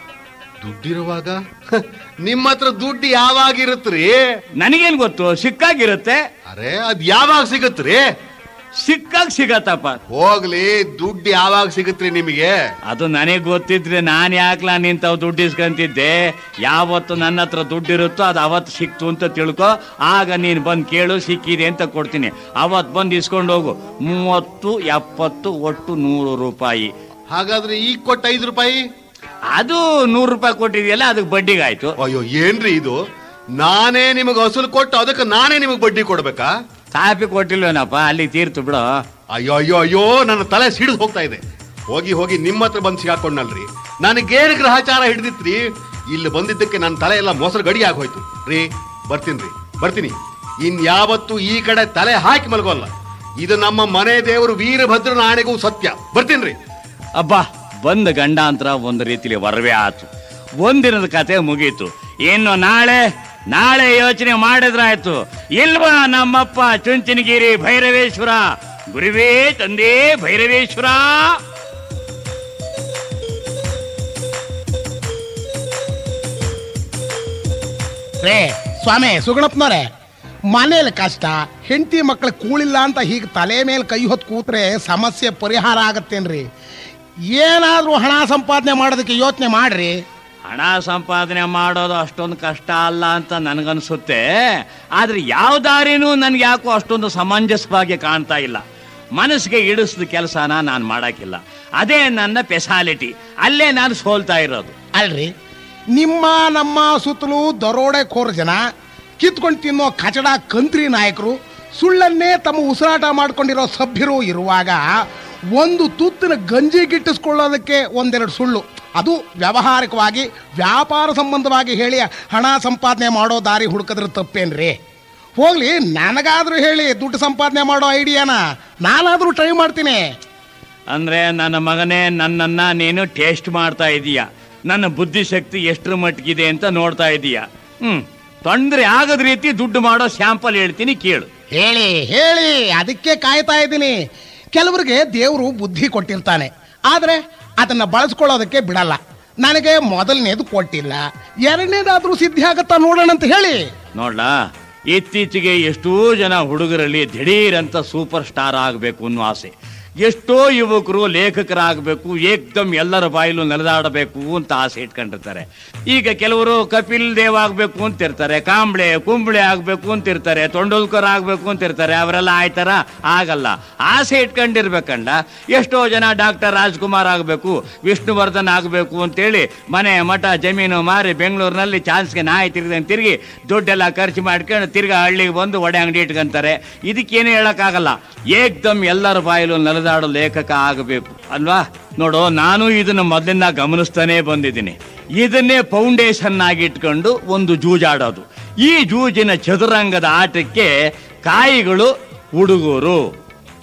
ದುಡ್ಡಿರುವಾಗ ಹ, ನಿಮ್ಮ ಹತ್ರ ದುಡ್ಡು ಯಾವಾಗ ಇರುತ್ತ್ರಿ ನನಗೇನ್ ಗೊತ್ತು ಸಿಕ್ಕಾಗಿರುತ್ತೆ ಅರೆ ಅದ್ ಯಾವಾಗ ಸಿಗತ್ರಿ ಸಿಕ್ಕಾಗ ಸಿಗತ್ತಪ್ಪ ಹೋಗ್ಲಿ ದುಡ್ಡು ಯಾವಾಗ ಸಿಗತ್ರಿ ನಿಮಗೆ ಅದು ನನಗೆ ಗೊತ್ತಿದ್ರೆ ನಾನು ಯಾಕ್ಲಾ ನಿಂತವ್ ದುಡ್ಡು ಇಸ್ಕೊಂತಿದ್ದೆ ಯಾವತ್ತು ನನ್ನ ಹತ್ರ ದುಡ್ಡಿರುತ್ತೋ ಅದು ಅವತ್ತು ಸಿಕ್ತು ಅಂತ ತಿಳ್ಕೊ ಆಗ ನೀನು ಬಂದು ಕೇಳು ಸಿಕ್ಕಿದೆ ಅಂತ ಕೊಡ್ತೀನಿ ಅವತ್ತು ಬಂದು ಇಸ್ಕೊಂಡು ಹೋಗು ಮೂವತ್ತು ಎಪ್ಪತ್ತು ಒಟ್ಟು ನೂರು ರೂಪಾಯಿ ಹಾಗಾದ್ರೆ ಈಗ ಕೊಟ್ಟ ಐದು ರೂಪಾಯಿ ಅದು ನೂರು ರೂಪಾಯಿ ಕೊಟ್ಟಿದೆಯಲ್ಲ ಅದಕ್ಕೆ ಬಡ್ಡಿಗಾಯ್ತು ಅಯ್ಯೋ ಏನ್ರಿ ಇದು ನಾನೇ ನಿಮಗೆ ಹಸುಲು ಕೊಟ್ಟು ಅದಕ್ಕೆ ನಾನೇ ನಿಮಗೆ ಬಡ್ಡಿ ಕೊಡ್ಬೇಕಾ ಕಾಪಿ ಕೊಟ್ಟಿಲ್ವೇನಪ್ಪ ಅಲ್ಲಿ ತೀರ್ತು ಬಿಡು ಅಯ್ಯೋ ಅಯ್ಯೋ ಅಯ್ಯೋ ನನ್ನ ತಲೆ ಸಿಡಿದು ಹೋಗ್ತಾ ಇದೆ ಹೋಗಿ ಹೋಗಿ ನಿಮ್ಮ ಹತ್ರ ಬಂದು ಸಿಗಾಕೊಂಡಲ್ರಿ ನನಗೇನು ಗ್ರಹಚಾರ ಹಿಡಿದಿತ್ರಿ ಇಲ್ಲಿ ಬಂದಿದ್ದಕ್ಕೆ ನನ್ನ ತಲೆ ಎಲ್ಲ ಮೊಸರು ಗಡಿ ಆಗೋಯ್ತು ರೀ ಬರ್ತೀನಿ ರೀ ಬರ್ತೀನಿ ಇನ್ ಯಾವತ್ತು ಈ ಕಡೆ ತಲೆ ಹಾಕಿ ಮಲ್ಗೋಲ್ಲ ಇದು ನಮ್ಮ ಮನೆ ದೇವರು ವೀರಭದ್ರನ ಆಣೆಗೂ ಸತ್ಯ ಬರ್ತೀನಿ ರೀ ಅಬ್ಬಾ ಬಂದ ಗಂಡಾಂತರ ಒಂದು ರೀತಿಲಿ ವರವೇ ಆತು ಒಂದಿನದ ಕತೆ ಮುಗೀತು ಇನ್ನು ನಾಳೆ ನಾಳೆ ಯೋಚನೆ ಮಾಡಿದ್ರಾಯ್ತು ಇಲ್ವಾ ನಮ್ಮಪ್ಪ ಚುಂಚನಗಿರಿ ಭೈರವೇಶ್ವರ ಗುರುವೇ ತಂದೆ ಭೈರವೇಶ್ವರ ರೇ ಸ್ವಾಮಿ ಸುಗಣಪ್ಪನವ್ರೆ ಮನೇಲಿ ಕಷ್ಟ ಹೆಂಡತಿ ಮಕ್ಳು ಕೂಳಿಲ್ಲ ಅಂತ ಹೀಗೆ ತಲೆ ಮೇಲೆ ಕೈ ಹೊತ್ತು ಕೂತ್ರೆ ಸಮಸ್ಯೆ ಪರಿಹಾರ ಆಗತ್ತೇನ್ರಿ ಏನಾದ್ರೂ ಹಣ ಸಂಪಾದನೆ ಮಾಡೋದಕ್ಕೆ ಯೋಚನೆ ಮಾಡ್ರಿ ಹಣ ಸಂಪಾದನೆ ಮಾಡೋದು ಅಷ್ಟೊಂದು ಕಷ್ಟ ಅಲ್ಲ ಅಂತ ನನಗನ್ಸುತ್ತೆ ಆದ್ರೆ ಯಾವ ದಾರಿನೂ ನನ್ಗೆ ಯಾಕೋ ಅಷ್ಟೊಂದು ಸಮಂಜಸವಾಗಿ ಕಾಣ್ತಾ ಇಲ್ಲ ಮನಸ್ಸಿಗೆ ಇಡಿಸಿದ ಕೆಲಸನ ನಾನು ಮಾಡಕ್ಕಿಲ್ಲ ಅದೇ ನನ್ನ ಪೆಸಾಲಿಟಿ ಅಲ್ಲೇ ನಾನು ಸೋಲ್ತಾ ಇರೋದು ಅಲ್ರಿ ನಿಮ್ಮ ನಮ್ಮ ಸುತ್ತಲೂ ದರೋಡೆಖೋರ್ ಜನ ಕಿತ್ಕೊಂಡು ತಿನ್ನೋ ಕಚಡ ಕಂತ್ರಿ ನಾಯಕರು ಸುಳ್ಳನ್ನೇ ತಮ್ಮ ಉಸಿರಾಟ ಮಾಡ್ಕೊಂಡಿರೋ ಸಭ್ಯರು ಇರುವಾಗ ಒಂದು ತುತ್ತಿನ ಗಂಜಿ ಗಿಟ್ಟಿಸ್ಕೊಳ್ಳೋದಕ್ಕೆ ಒಂದೆರಡು ಸುಳ್ಳು ಅದು ವ್ಯಾವಹಾರಿಕವಾಗಿ ವ್ಯಾಪಾರ ಸಂಬಂಧವಾಗಿ ಹೇಳಿ ಹಣ ಸಂಪಾದನೆ ಮಾಡೋ ದಾರಿ ಹುಡುಕಿದ್ರೆ ತಪ್ಪೇನ್ರಿ ಹೋಗ್ಲಿ ನನಗಾದ್ರೂ ಹೇಳಿ ದುಡ್ಡು ಸಂಪಾದನೆ ಮಾಡೋ ಐಡಿಯಾನ ನಾನಾದ್ರೂ ಟ್ರೈ ಮಾಡ್ತೀನಿ ಅಂದ್ರೆ ನನ್ನ ಮಗನೇ ನನ್ನನ್ನ ನೀನು ಟೇಸ್ಟ್ ಮಾಡ್ತಾ ಇದೀಯ ನನ್ನ ಬುದ್ಧಿಶಕ್ತಿ ಎಷ್ಟರ ಮಟ್ಟಿಗಿದೆ ಅಂತ ನೋಡ್ತಾ ಇದೀಯ ಹ್ಮ್ ತೊಂದ್ರೆ ಆಗದ ರೀತಿ ದುಡ್ಡು ಮಾಡೋ ಸ್ಯಾಂಪಲ್ ಹೇಳ್ತೀನಿ ಕೇಳು ಹೇಳಿ ಹೇಳಿ ಅದಕ್ಕೆ ಕಾಯ್ತಾ ಇದ್ದೀನಿ ಕೆಲವರಿಗೆ ದೇವರು ಬುದ್ಧಿ ಕೊಟ್ಟಿರ್ತಾನೆ ಆದ್ರೆ ಅದನ್ನ ಬಳಸ್ಕೊಳ್ಳೋದಕ್ಕೆ ಬಿಡಲ್ಲ ನನಗೆ ಮೊದಲನೇದು ಕೊಟ್ಟಿಲ್ಲ ಎರಡನೇದಾದ್ರೂ ಸಿದ್ಧಿ ಆಗತ್ತಾ ನೋಡೋಣ ಅಂತ ಹೇಳಿ ನೋಡ್ಲಾ ಇತ್ತೀಚೆಗೆ ಎಷ್ಟೋ ಜನ ಹುಡುಗರಲ್ಲಿ ದಿಢೀರ್ ಅಂತ ಸೂಪರ್ ಸ್ಟಾರ್ ಆಗಬೇಕು ಅನ್ನೋ ಆಸೆ ಎಷ್ಟೋ ಯುವಕರು ಲೇಖಕರಾಗಬೇಕು ಏಕ್ದಮ್ ಎಲ್ಲರ ಬಾಯಲು ನೆಲೆದಾಡಬೇಕು ಅಂತ ಆಸೆ ಇಟ್ಕೊಂಡಿರ್ತಾರೆ ಈಗ ಕೆಲವರು ಕಪಿಲ್ ದೇವ್ ಆಗ್ಬೇಕು ಅಂತಿರ್ತಾರೆ ಕಾಂಬ್ಳೆ ಕುಂಬ್ಳೆ ಆಗ್ಬೇಕು ಅಂತಿರ್ತಾರೆ ತೊಂಡೋಲ್ಕರ್ ಆಗ್ಬೇಕು ಅಂತಿರ್ತಾರೆ ಅವರೆಲ್ಲ ಆಯ್ತಾರ ಆಗಲ್ಲ ಆಸೆ ಇಟ್ಕೊಂಡಿರ್ಬೇಕಂಡ ಎಷ್ಟೋ ಜನ ಡಾಕ್ಟರ್ ರಾಜ್ಕುಮಾರ್ ಆಗಬೇಕು ವಿಷ್ಣುವರ್ಧನ್ ಆಗಬೇಕು ಅಂತೇಳಿ ಮನೆ ಮಠ ಜಮೀನು ಮಾರಿ ಬೆಂಗಳೂರಿನಲ್ಲಿ ಚಾನ್ಸ್ಗೆ ನಾಯಿ ತಿರ್ಗಂಗೆ ತಿರುಗಿ ದುಡ್ಡೆಲ್ಲ ಖರ್ಚು ಮಾಡ್ಕೊಂಡು ತಿರ್ಗಾ ಹಳ್ಳಿಗೆ ಬಂದು ಒಡೆ ಅಂಗಡಿ ಇಟ್ಕೊಂತಾರೆ ಇದಕ್ಕೇನು ಹೇಳಕ್ಕಾಗಲ್ಲ ಏಕ್ದಮ್ ಎಲ್ಲರ ಬಾಯಲು ನೆಲೆದಾಡೋ ಲೇಖಕ ಆಗಬೇಕು ಅಲ್ವಾ ನೋಡು ನಾನು ಇದನ್ನ ಮೊದಲಿಂದ ಗಮನಿಸ್ತಾನೆ ಬಂದಿದ್ದೀನಿ ಇದನ್ನೇ ಫೌಂಡೇಶನ್ ಆಗಿ ಇಟ್ಕೊಂಡು ಒಂದು ಜೂಜಾಡೋದು ಈ ಜೂಜಿನ ಚದುರಂಗದ ಆಟಕ್ಕೆ ಕಾಯಿಗಳು ಹುಡುಗರು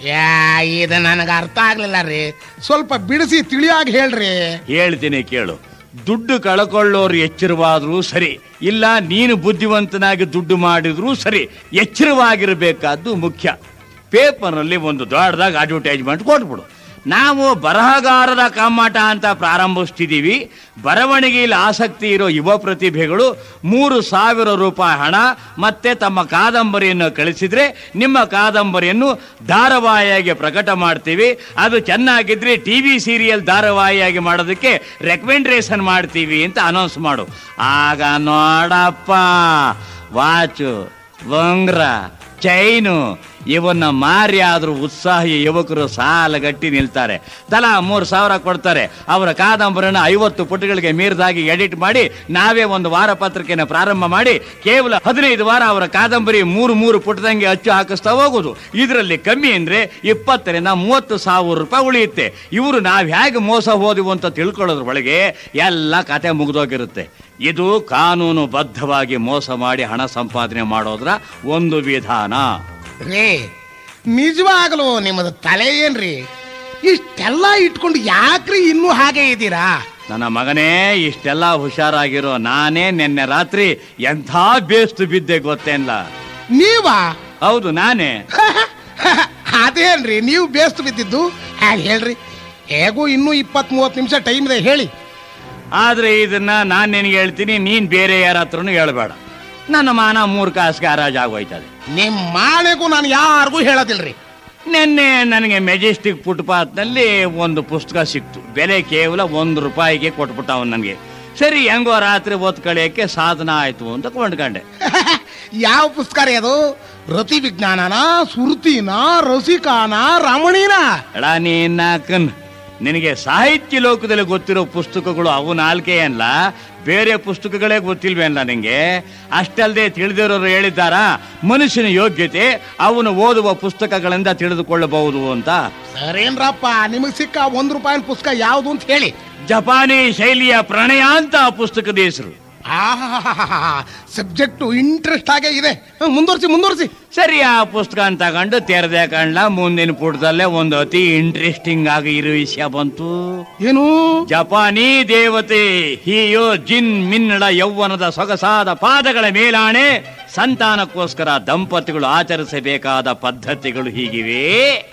ಯಾ ಇದು ನನಗೆ ಅರ್ಥ ಆಗ್ಲಿಲ್ಲ ರೀ ಸ್ವಲ್ಪ ಬಿಡಿಸಿ ತಿಳಿಯಾಗಿ ಹೇಳ್ರಿ ಹೇಳ್ತೀನಿ ಕೇಳು ದುಡ್ಡು ಕಳ್ಕೊಳ್ಳೋರು ಎಚ್ಚರವಾದ್ರೂ ಸರಿ ಇಲ್ಲ ನೀನು ಬುದ್ಧಿವಂತನಾಗಿ ದುಡ್ಡು ಮಾಡಿದ್ರೂ ಸರಿ ಎಚ್ಚರವಾಗಿರಬೇಕಾದ್ದು ಮುಖ್ಯ ಪೇಪರ್ನಲ್ಲಿ ಒಂದು ದೊಡ್ಡದಾಗಿ ಅಡ್ವರ್ಟೈಸ್ಮೆಂಟ್ ಕೊಟ್ಬಿಡು ನಾವು ಬರಹಗಾರರ ಕಮ್ಮಟ ಅಂತ ಪ್ರಾರಂಭಿಸ್ತಿದ್ದೀವಿ ಬರವಣಿಗೆಯಲ್ಲಿ ಆಸಕ್ತಿ ಇರೋ ಯುವ ಪ್ರತಿಭೆಗಳು ಮೂರು ಸಾವಿರ ರೂಪಾಯಿ ಹಣ ಮತ್ತೆ ತಮ್ಮ ಕಾದಂಬರಿಯನ್ನು ಕಳಿಸಿದ್ರೆ ನಿಮ್ಮ ಕಾದಂಬರಿಯನ್ನು ಧಾರಾವಾಹಿಯಾಗಿ ಪ್ರಕಟ ಮಾಡ್ತೀವಿ ಅದು ಚೆನ್ನಾಗಿದ್ರೆ ಟಿ ವಿ ಸೀರಿಯಲ್ ಧಾರಾವಾಹಿಯಾಗಿ ಮಾಡೋದಕ್ಕೆ ರೆಕಮೆಂಡೇಶನ್ ಮಾಡ್ತೀವಿ ಅಂತ ಅನೌನ್ಸ್ ಮಾಡು ಆಗ ನೋಡಪ್ಪ ವಾಚು ಉಂಗ್ರ ಚೈನು ಇವನ್ನ ಮಾರಿ ಆದ್ರೂ ಉತ್ಸಾಹಿ ಯುವಕರು ಸಾಲಗಟ್ಟಿ ನಿಲ್ತಾರೆ ತಲಾ ಮೂರು ಸಾವಿರ ಕೊಡ್ತಾರೆ ಅವರ ಕಾದಂಬರಿನ ಐವತ್ತು ಪುಟಗಳಿಗೆ ಮೀರಿದಾಗಿ ಎಡಿಟ್ ಮಾಡಿ ನಾವೇ ಒಂದು ವಾರ ಪತ್ರಿಕೆನ ಪ್ರಾರಂಭ ಮಾಡಿ ಕೇವಲ ಹದಿನೈದು ವಾರ ಅವರ ಕಾದಂಬರಿ ಮೂರು ಮೂರು ಪುಟದಂಗೆ ಅಚ್ಚು ಹಾಕಿಸ್ತಾ ಹೋಗೋದು ಇದರಲ್ಲಿ ಕಮ್ಮಿ ಅಂದ್ರೆ ಇಪ್ಪತ್ತರಿಂದ ಮೂವತ್ತು ಸಾವಿರ ರೂಪಾಯಿ ಉಳಿಯುತ್ತೆ ಇವರು ನಾವು ಹೇಗೆ ಮೋಸ ಹೋದವು ಅಂತ ತಿಳ್ಕೊಳ್ಳೋದ್ರ ಒಳಗೆ ಎಲ್ಲ ಕತೆ ಮುಗಿದೋಗಿರುತ್ತೆ ಇದು ಕಾನೂನು ಬದ್ಧವಾಗಿ ಮೋಸ ಮಾಡಿ ಹಣ ಸಂಪಾದನೆ ಮಾಡೋದ್ರ ಒಂದು ವಿಧಾನ ರೇ ನಿಜವಾಗಲೂ ನಿಮ್ಮದು ತಲೆ ಏನ್ರಿ ಇಷ್ಟೆಲ್ಲ ಇಟ್ಕೊಂಡು ಯಾಕ್ರಿ ಇನ್ನೂ ಹಾಗೆ ಇದ್ದೀರಾ ನನ್ನ ಮಗನೇ ಇಷ್ಟೆಲ್ಲ ಹುಷಾರಾಗಿರೋ ನಾನೇ ನಿನ್ನೆ ರಾತ್ರಿ ಎಂಥ ಬೇಸ್ತು ಬಿದ್ದೆ ಗೊತ್ತೇನ್ಲ ನೀವಾ ಹೌದು ನಾನೇ ಅದೇನ್ರಿ ನೀವು ಬೇಸ್ತು ಬಿದ್ದಿದ್ದು ಹಾಗೆ ಹೇಳ್ರಿ ಹೇಗೂ ಇನ್ನೂ ಇಪ್ಪತ್ತ್ ಮೂವತ್ತು ನಿಮಿಷ ಟೈಮ್ ಇದೆ ಹೇಳಿ ಆದ್ರೆ ಇದನ್ನ ನಾನ್ ನಿನಗೆ ಹೇಳ್ತೀನಿ ನೀನ್ ಬೇರೆ ಯಾರ ಹತ್ರನು ಹೇಳ್ಬೇಡ ನನ್ನ ಮಾನ ಮೂರ್ ಕಾಸಿಗೆ ಹರಾಜ್ ಆಗೋಯ್ತದೆ ನಿಮ್ಮ ಮಾಳೆಗೂ ನಾನು ಯಾರಿಗೂ ಹೇಳೋದಿಲ್ರಿ ನಿನ್ನೆ ನನಗೆ ಮೆಜೆಸ್ಟಿಕ್ ಫುಟ್ಪಾತ್ನಲ್ಲಿ ಒಂದು ಪುಸ್ತಕ ಸಿಕ್ತು ಬೆಲೆ ಕೇವಲ ಒಂದು ರೂಪಾಯಿಗೆ ಕೊಟ್ಬಿಟ್ಟ ಅವನು ನನಗೆ ಸರಿ ಹೆಂಗೋ ರಾತ್ರಿ ಓದ್ ಕಳಿಯಕ್ಕೆ ಸಾಧನ ಆಯ್ತು ಅಂತ ಕೊಂಡ್ಕೊಂಡೆ ಯಾವ ಪುಸ್ತಕ ರೀ ಅದು ರತಿ ವಿಜ್ಞಾನನ ಸುರ್ತಿನ ರಸಿಕಾನ ರಮಣೀನ ಎಡ ನೀನಾಕನ್ ನಿನಗೆ ಸಾಹಿತ್ಯ ಲೋಕದಲ್ಲಿ ಗೊತ್ತಿರೋ ಪುಸ್ತಕಗಳು ಅವು ನಾಲ್ಕೇ ಅಲ್ಲ ಬೇರೆ ಪುಸ್ತಕಗಳೇ ಗೊತ್ತಿಲ್ವೇನಲ್ಲ ನಿಂಗೆ ಅಷ್ಟಲ್ಲದೆ ತಿಳಿದಿರೋರು ಹೇಳಿದ್ದಾರಾ ಮನುಷ್ಯನ ಯೋಗ್ಯತೆ ಅವನು ಓದುವ ಪುಸ್ತಕಗಳಿಂದ ತಿಳಿದುಕೊಳ್ಳಬಹುದು ಅಂತ ಸರೇನ್ರಪ್ಪ ನಿಮಗೆ ಸಿಕ್ಕ ಒಂದ್ ರೂಪಾಯಿನ ಪುಸ್ತಕ ಯಾವುದು ಅಂತ ಹೇಳಿ ಜಪಾನಿ ಶೈಲಿಯ ಪ್ರಣಯ ಅಂತ ಆ ಪುಸ್ತಕದ ಹೆಸರು ಸಬ್ಜೆಕ್ಟು ಇಂಟ್ರೆಸ್ಟ್ ಆಗೇ ಇದೆ ಹ, ಮುಂದುವರ್ಸಿ ಮುಂದುವರ್ಸಿ ಸರಿ ಆ ಪುಸ್ತಕ ಅಂತ ತಗೊಂಡು ತೆರೆದೆ ಕಂಡ್ಲ ಮುಂದಿನ ಪುಟದಲ್ಲೇ ಒಂದು ಅತಿ ಇಂಟ್ರೆಸ್ಟಿಂಗ್ ಆಗಿ ಇರೋ ವಿಷಯ ಬಂತು ಏನು ಜಪಾನಿ ದೇವತೆ ಹಿಯೋ ಜಿನ್ ಮಿನ್ನಳ ಯೌವನದ ಸೊಗಸಾದ ಪಾದಗಳ ಮೇಲಾಣೆ ಸಂತಾನಕ್ಕೋಸ್ಕರ ದಂಪತಿಗಳು ಆಚರಿಸಬೇಕಾದ ಪದ್ಧತಿಗಳು ಹೀಗಿವೆ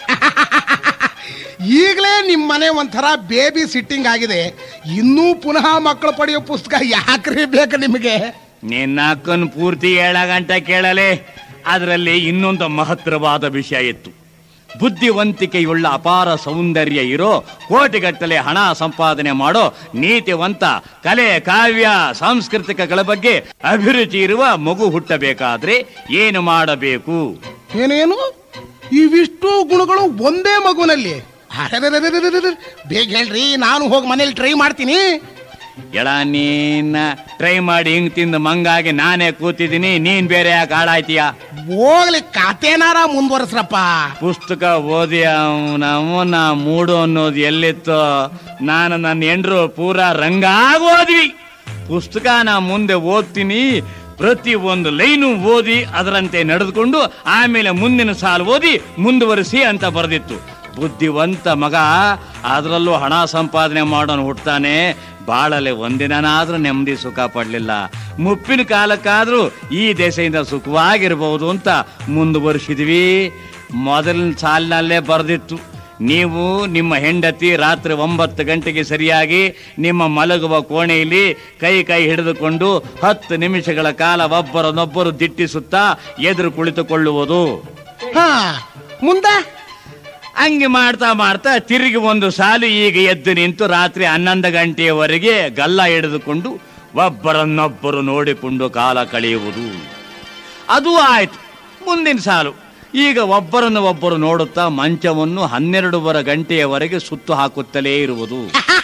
ಈಗಲೇ ನಿಮ್ಮ ಮನೆ ಒಂಥರ ಬೇಬಿ ಸಿಟ್ಟಿಂಗ್ ಆಗಿದೆ ಇನ್ನೂ ಪುನಃ ಮಕ್ಕಳು ಪಡೆಯೋ ಪುಸ್ತಕ ಯಾಕ್ರಿ ಬೇಕು ನಿಮಗೆ ನಿನ್ನ ಅಕ್ಕನ್ ಪೂರ್ತಿ ಏಳ ಗಂಟೆ ಕೇಳಲೆ ಅದರಲ್ಲಿ ಇನ್ನೊಂದು ಮಹತ್ತರವಾದ ವಿಷಯ ಇತ್ತು ಬುದ್ಧಿವಂತಿಕೆಯುಳ್ಳ ಅಪಾರ ಸೌಂದರ್ಯ ಇರೋ ಕೋಟಿಗಟ್ಟಲೆ ಹಣ ಸಂಪಾದನೆ ಮಾಡೋ ನೀತಿವಂತ ಕಲೆ ಕಾವ್ಯ ಸಾಂಸ್ಕೃತಿಕಗಳ ಬಗ್ಗೆ ಅಭಿರುಚಿ ಇರುವ ಮಗು ಹುಟ್ಟಬೇಕಾದ್ರೆ ಏನು ಮಾಡಬೇಕು ಏನೇನು ಇವಿಷ್ಟು ಗುಣಗಳು ಒಂದೇ ಮಗುನಲ್ಲಿ ಅರೆರೆರೆರೆರೆರೆರೆ. ಬೇಗ ಹೇಳ್ರಿ ನಾನು ಹೋಗಿ ಮನೇಲಿ ಟ್ರೈ ಮಾಡ್ತೀನಿ ಎಳ ನೀನ್ ಟ್ರೈ ಮಾಡಿ ಹಿಂಗ್ ತಿಂದು ಮಂಗಾಗಿ ನಾನೇ ಕೂತಿದ್ದೀನಿ ನೀನ್ ಬೇರೆ ಯಾಕೆ ಹಾಳಾಯ್ತೀಯ ಹೋಗ್ಲಿ ಕತೆನಾರ ಮುಂದುವರ್ಸ್ರಪ್ಪ ಪುಸ್ತಕ ಓದಿ ಅವನ ಮೂಡು ಅನ್ನೋದು ಎಲ್ಲಿತ್ತು ನಾನು ನನ್ನ ಹೆಂಡ್ರು ಪೂರಾ ರಂಗಾಗಿ ಓದ್ವಿ ಪುಸ್ತಕ ನಾ ಮುಂದೆ ಓದ್ತೀನಿ ಪ್ರತಿ ಒಂದು ಲೈನು ಓದಿ ಅದರಂತೆ ನಡೆದುಕೊಂಡು ಆಮೇಲೆ ಮುಂದಿನ ಸಾಲು ಓದಿ ಮುಂದುವರಿಸಿ ಅಂತ ಬರೆದಿತ್ತು ಬುದ್ಧಿವಂತ ಮಗ ಅದರಲ್ಲೂ ಹಣ ಸಂಪಾದನೆ ಮಾಡೋನು ಹುಟ್ತಾನೆ ಬಾಳಲೆ ಒಂದಿನಾದ್ರೂ ನೆಮ್ಮದಿ ಸುಖ ಪಡ್ಲಿಲ್ಲ ಮುಪ್ಪಿನ ಕಾಲಕ್ಕಾದ್ರೂ ಈ ದೆಸೆಯಿಂದ ಸುಖವಾಗಿರ್ಬಹುದು ಅಂತ ಮುಂದುವರಿಸಿದ್ವಿ ಮೊದಲಿನ ಸಾಲಿನಲ್ಲೇ ಬರೆದಿತ್ತು ನೀವು ನಿಮ್ಮ ಹೆಂಡತಿ ರಾತ್ರಿ ಒಂಬತ್ತು ಗಂಟೆಗೆ ಸರಿಯಾಗಿ ನಿಮ್ಮ ಮಲಗುವ ಕೋಣೆಯಲ್ಲಿ ಕೈ ಕೈ ಹಿಡಿದುಕೊಂಡು ಹತ್ತು ನಿಮಿಷಗಳ ಕಾಲ ಒಬ್ಬರನ್ನೊಬ್ಬರು ದಿಟ್ಟಿಸುತ್ತಾ ಎದುರು ಕುಳಿತುಕೊಳ್ಳುವುದು ಹಾ ಮುಂದೆ ಹಂಗೆ ಮಾಡ್ತಾ ಮಾಡ್ತಾ ತಿರುಗಿ ಒಂದು ಸಾಲು ಈಗ ಎದ್ದು ನಿಂತು ರಾತ್ರಿ ಹನ್ನೊಂದು ಗಂಟೆಯವರೆಗೆ ಗಲ್ಲ ಹಿಡಿದುಕೊಂಡು ಒಬ್ಬರನ್ನೊಬ್ಬರು ನೋಡಿಕೊಂಡು ಕಾಲ ಕಳೆಯುವುದು ಅದು ಆಯ್ತು ಮುಂದಿನ ಸಾಲು ಈಗ ಒಬ್ಬರನ್ನು ಒಬ್ಬರು ನೋಡುತ್ತಾ ಮಂಚವನ್ನು ಹನ್ನೆರಡೂವರೆ ಗಂಟೆಯವರೆಗೆ ಸುತ್ತು ಹಾಕುತ್ತಲೇ ಇರುವುದು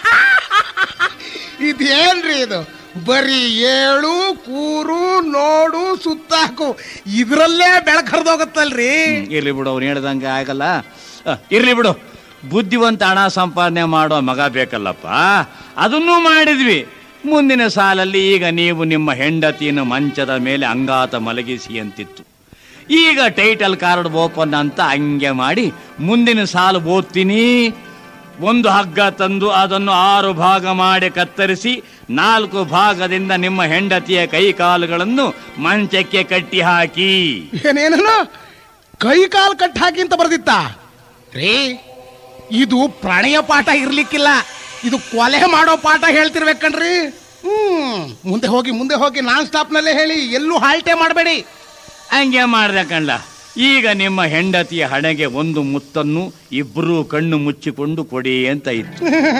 ಇದೇನ್ರಿ ಇದು ಬರೀ ಏಳು ಕೂರು ನೋಡು ಸುತ್ತಾಕು ಇದ್ರಲ್ಲೇ ಬೆಳಕ್ ಹರಿದೋಗತ್ತಲ್ರಿ ಇರ್ಲಿ ಬಿಡು ಅವ್ನು ಹೇಳ್ದಂಗೆ ಆಗಲ್ಲ ಆ, ಇರ್ಲಿ ಬಿಡು ಬುದ್ಧಿವಂತ ಹಣ ಸಂಪಾದನೆ ಮಾಡೋ ಮಗ ಬೇಕಲ್ಲಪ್ಪ ಅದನ್ನೂ ಮಾಡಿದ್ವಿ ಮುಂದಿನ ಸಾಲಲ್ಲಿ ಈಗ ನೀವು ನಿಮ್ಮ ಹೆಂಡತಿಯನ್ನು ಮಂಚದ ಮೇಲೆ ಅಂಗಾತ ಮಲಗಿಸಿ ಅಂತಿತ್ತು ಈಗ ಟೈಟಲ್ ಕಾರ್ಡ್ ಓಪನ್ ಅಂತ ಹಂಗೆ ಮಾಡಿ ಮುಂದಿನ ಸಾಲು ಓದ್ತೀನಿ ಒಂದು ಹಗ್ಗ ತಂದು ಅದನ್ನು ಆರು ಭಾಗ ಮಾಡಿ ಕತ್ತರಿಸಿ ನಾಲ್ಕು ಭಾಗದಿಂದ ನಿಮ್ಮ ಹೆಂಡತಿಯ ಕೈ ಕಾಲುಗಳನ್ನು ಮಂಚಕ್ಕೆ ಕಟ್ಟಿ ಹಾಕಿ ಏನೇನೋ ಕೈ ಕಾಲು ಕಟ್ ಹಾಕಿ ಅಂತ ಬರ್ದಿತ್ತ ರೀ ಇದು ಪ್ರಾಣಿಯ ಪಾಠ ಇರ್ಲಿಕ್ಕಿಲ್ಲ ಇದು ಕೊಲೆ ಮಾಡೋ ಪಾಠ ಹೇಳ್ತಿರ್ಬೇಕಣ್ರಿ ಹ್ಮ್ ಮುಂದೆ ಹೋಗಿ ಮುಂದೆ ಹೋಗಿ ನಾನ್ ಸ್ಟಾಪ್ನಲ್ಲೇ ಹೇಳಿ ಎಲ್ಲೂ ಹಾಲ್ಟೆ ಮಾಡಬೇಡಿ ಹಂಗೆ ಮಾಡ್ದೆ ಕಣ್ಲ ಈಗ ನಿಮ್ಮ ಹೆಂಡತಿಯ ಹಣೆಗೆ ಒಂದು ಮುತ್ತನ್ನು ಇಬ್ಬರೂ ಕಣ್ಣು ಮುಚ್ಚಿಕೊಂಡು ಕೊಡಿ ಅಂತ ಇತ್ತು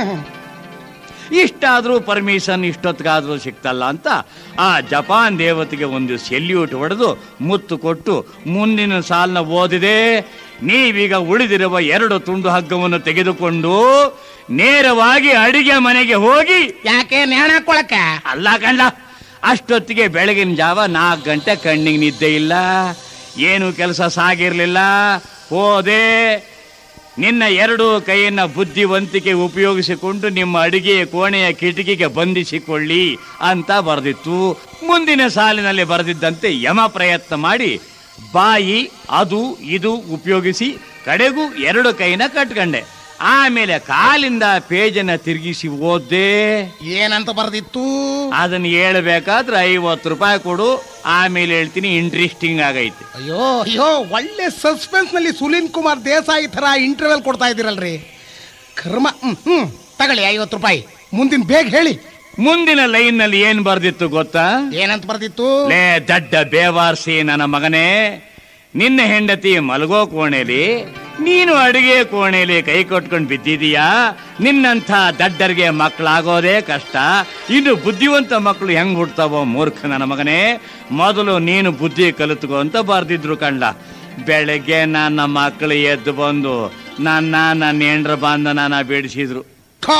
ಇಷ್ಟಾದ್ರೂ ಪರ್ಮಿಷನ್ ಇಷ್ಟೊತ್ತಿಗಾದ್ರೂ ಸಿಕ್ತಲ್ಲ ಅಂತ ಆ ಜಪಾನ್ ದೇವತೆಗೆ ಒಂದು ಸೆಲ್ಯೂಟ್ ಹೊಡೆದು ಮುತ್ತು ಕೊಟ್ಟು ಮುಂದಿನ ಸಾಲನ್ನ ಓದಿದೆ ನೀವೀಗ ಉಳಿದಿರುವ ಎರಡು ತುಂಡು ಹಗ್ಗವನ್ನು ತೆಗೆದುಕೊಂಡು ನೇರವಾಗಿ ಅಡಿಗೆ ಮನೆಗೆ ಹೋಗಿ ಯಾಕೆ ನೇಣ ಹಾಕೊಳಕ ಅಲ್ಲ ಕಂಡ ಅಷ್ಟೊತ್ತಿಗೆ ಬೆಳಗಿನ ಜಾವ ನಾಲ್ಕು ಗಂಟೆ ಕಣ್ಣಿಗೆ ನಿದ್ದೆ ಇಲ್ಲ ಏನು ಕೆಲಸ ಸಾಗಿರ್ಲಿಲ್ಲ ಹೋದೆ ನಿನ್ನ ಎರಡು ಕೈಯನ್ನ ಬುದ್ಧಿವಂತಿಕೆ ಉಪಯೋಗಿಸಿಕೊಂಡು ನಿಮ್ಮ ಅಡಿಗೆಯ ಕೋಣೆಯ ಕಿಟಕಿಗೆ ಬಂಧಿಸಿಕೊಳ್ಳಿ ಅಂತ ಬರೆದಿತ್ತು ಮುಂದಿನ ಸಾಲಿನಲ್ಲಿ ಬರೆದಿದ್ದಂತೆ ಯಮ ಪ್ರಯತ್ನ ಮಾಡಿ ಬಾಯಿ ಅದು ಇದು ಉಪಯೋಗಿಸಿ ಕಡೆಗೂ ಎರಡು ಕೈನ ಕಟ್ಕೊಂಡೆ ಆಮೇಲೆ ಕಾಲಿಂದ ಪೇಜನ್ನ ತಿರುಗಿಸಿ ಓದ್ದೆ ಏನಂತ ಬರ್ದಿತ್ತು ಅದನ್ನ ಹೇಳ್ಬೇಕಾದ್ರೆ ಐವತ್ತು ರೂಪಾಯಿ ಕೊಡು ಆಮೇಲೆ ಹೇಳ್ತೀನಿ ಇಂಟ್ರೆಸ್ಟಿಂಗ್ ಆಗೈತೆ ಅಯ್ಯೋ ಅಯ್ಯೋ ಒಳ್ಳೆ ಸಸ್ಪೆನ್ಸ್ ನಲ್ಲಿ ಸುಲೀನ್ ಕುಮಾರ್ ದೇಸಾಯಿ ತರ ಇಂಟರ್ವೆಲ್ ಕೊಡ್ತಾ ಇದ್ದೀರಲ್ರಿ ಕರ್ಮ ಹ್ಮ್ ಹ್ಮ್ ತಗೊಳ್ಳಿ ಐವತ್ತು ರೂಪಾಯಿ ಮುಂದಿನ ಬೇಗ ಹೇಳಿ ಮುಂದಿನ ಲೈನ್ ನಲ್ಲಿ ಏನ್ ಬರ್ದಿತ್ತು ಗೊತ್ತಾ ಏನಂತ ಬರ್ದಿತ್ತು ಲೇ ದಡ್ಡ ಬೇವಾರ್ಸಿ ನನ್ನ ಮಗನೇ ನಿನ್ನ ಹೆಂಡತಿ ಮಲಗೋ ಕೋಣೆಲಿ ನೀನು ಅಡಿಗೆ ಕೋಣೆಲಿ ಕೈ ಕೊಟ್ಕೊಂಡು ಬಿದ್ದಿದೀಯಾ ನಿನ್ನಂಥ ದಡ್ಡರಿಗೆ ಮಕ್ಕಳಾಗೋದೇ ಕಷ್ಟ ಇನ್ನು ಬುದ್ಧಿವಂತ ಮಕ್ಕಳು ಹೆಂಗ್ ಹುಡ್ತಾವೋ ಮೂರ್ಖ ನನ್ನ ಮಗನೇ ಮೊದಲು ನೀನು ಬುದ್ಧಿ ಕಲಿತುಕೋ ಅಂತ ಬರ್ದಿದ್ರು ಕಂಡ ಬೆಳಗ್ಗೆ ನನ್ನ ಮಕ್ಕಳು ಎದ್ದು ಬಂದು ನನ್ನ ನನ್ನ ಹೆಂಡ್ರ ಬಾಂಧನ ಬೇಡಿಸಿದ್ರು ಖಾ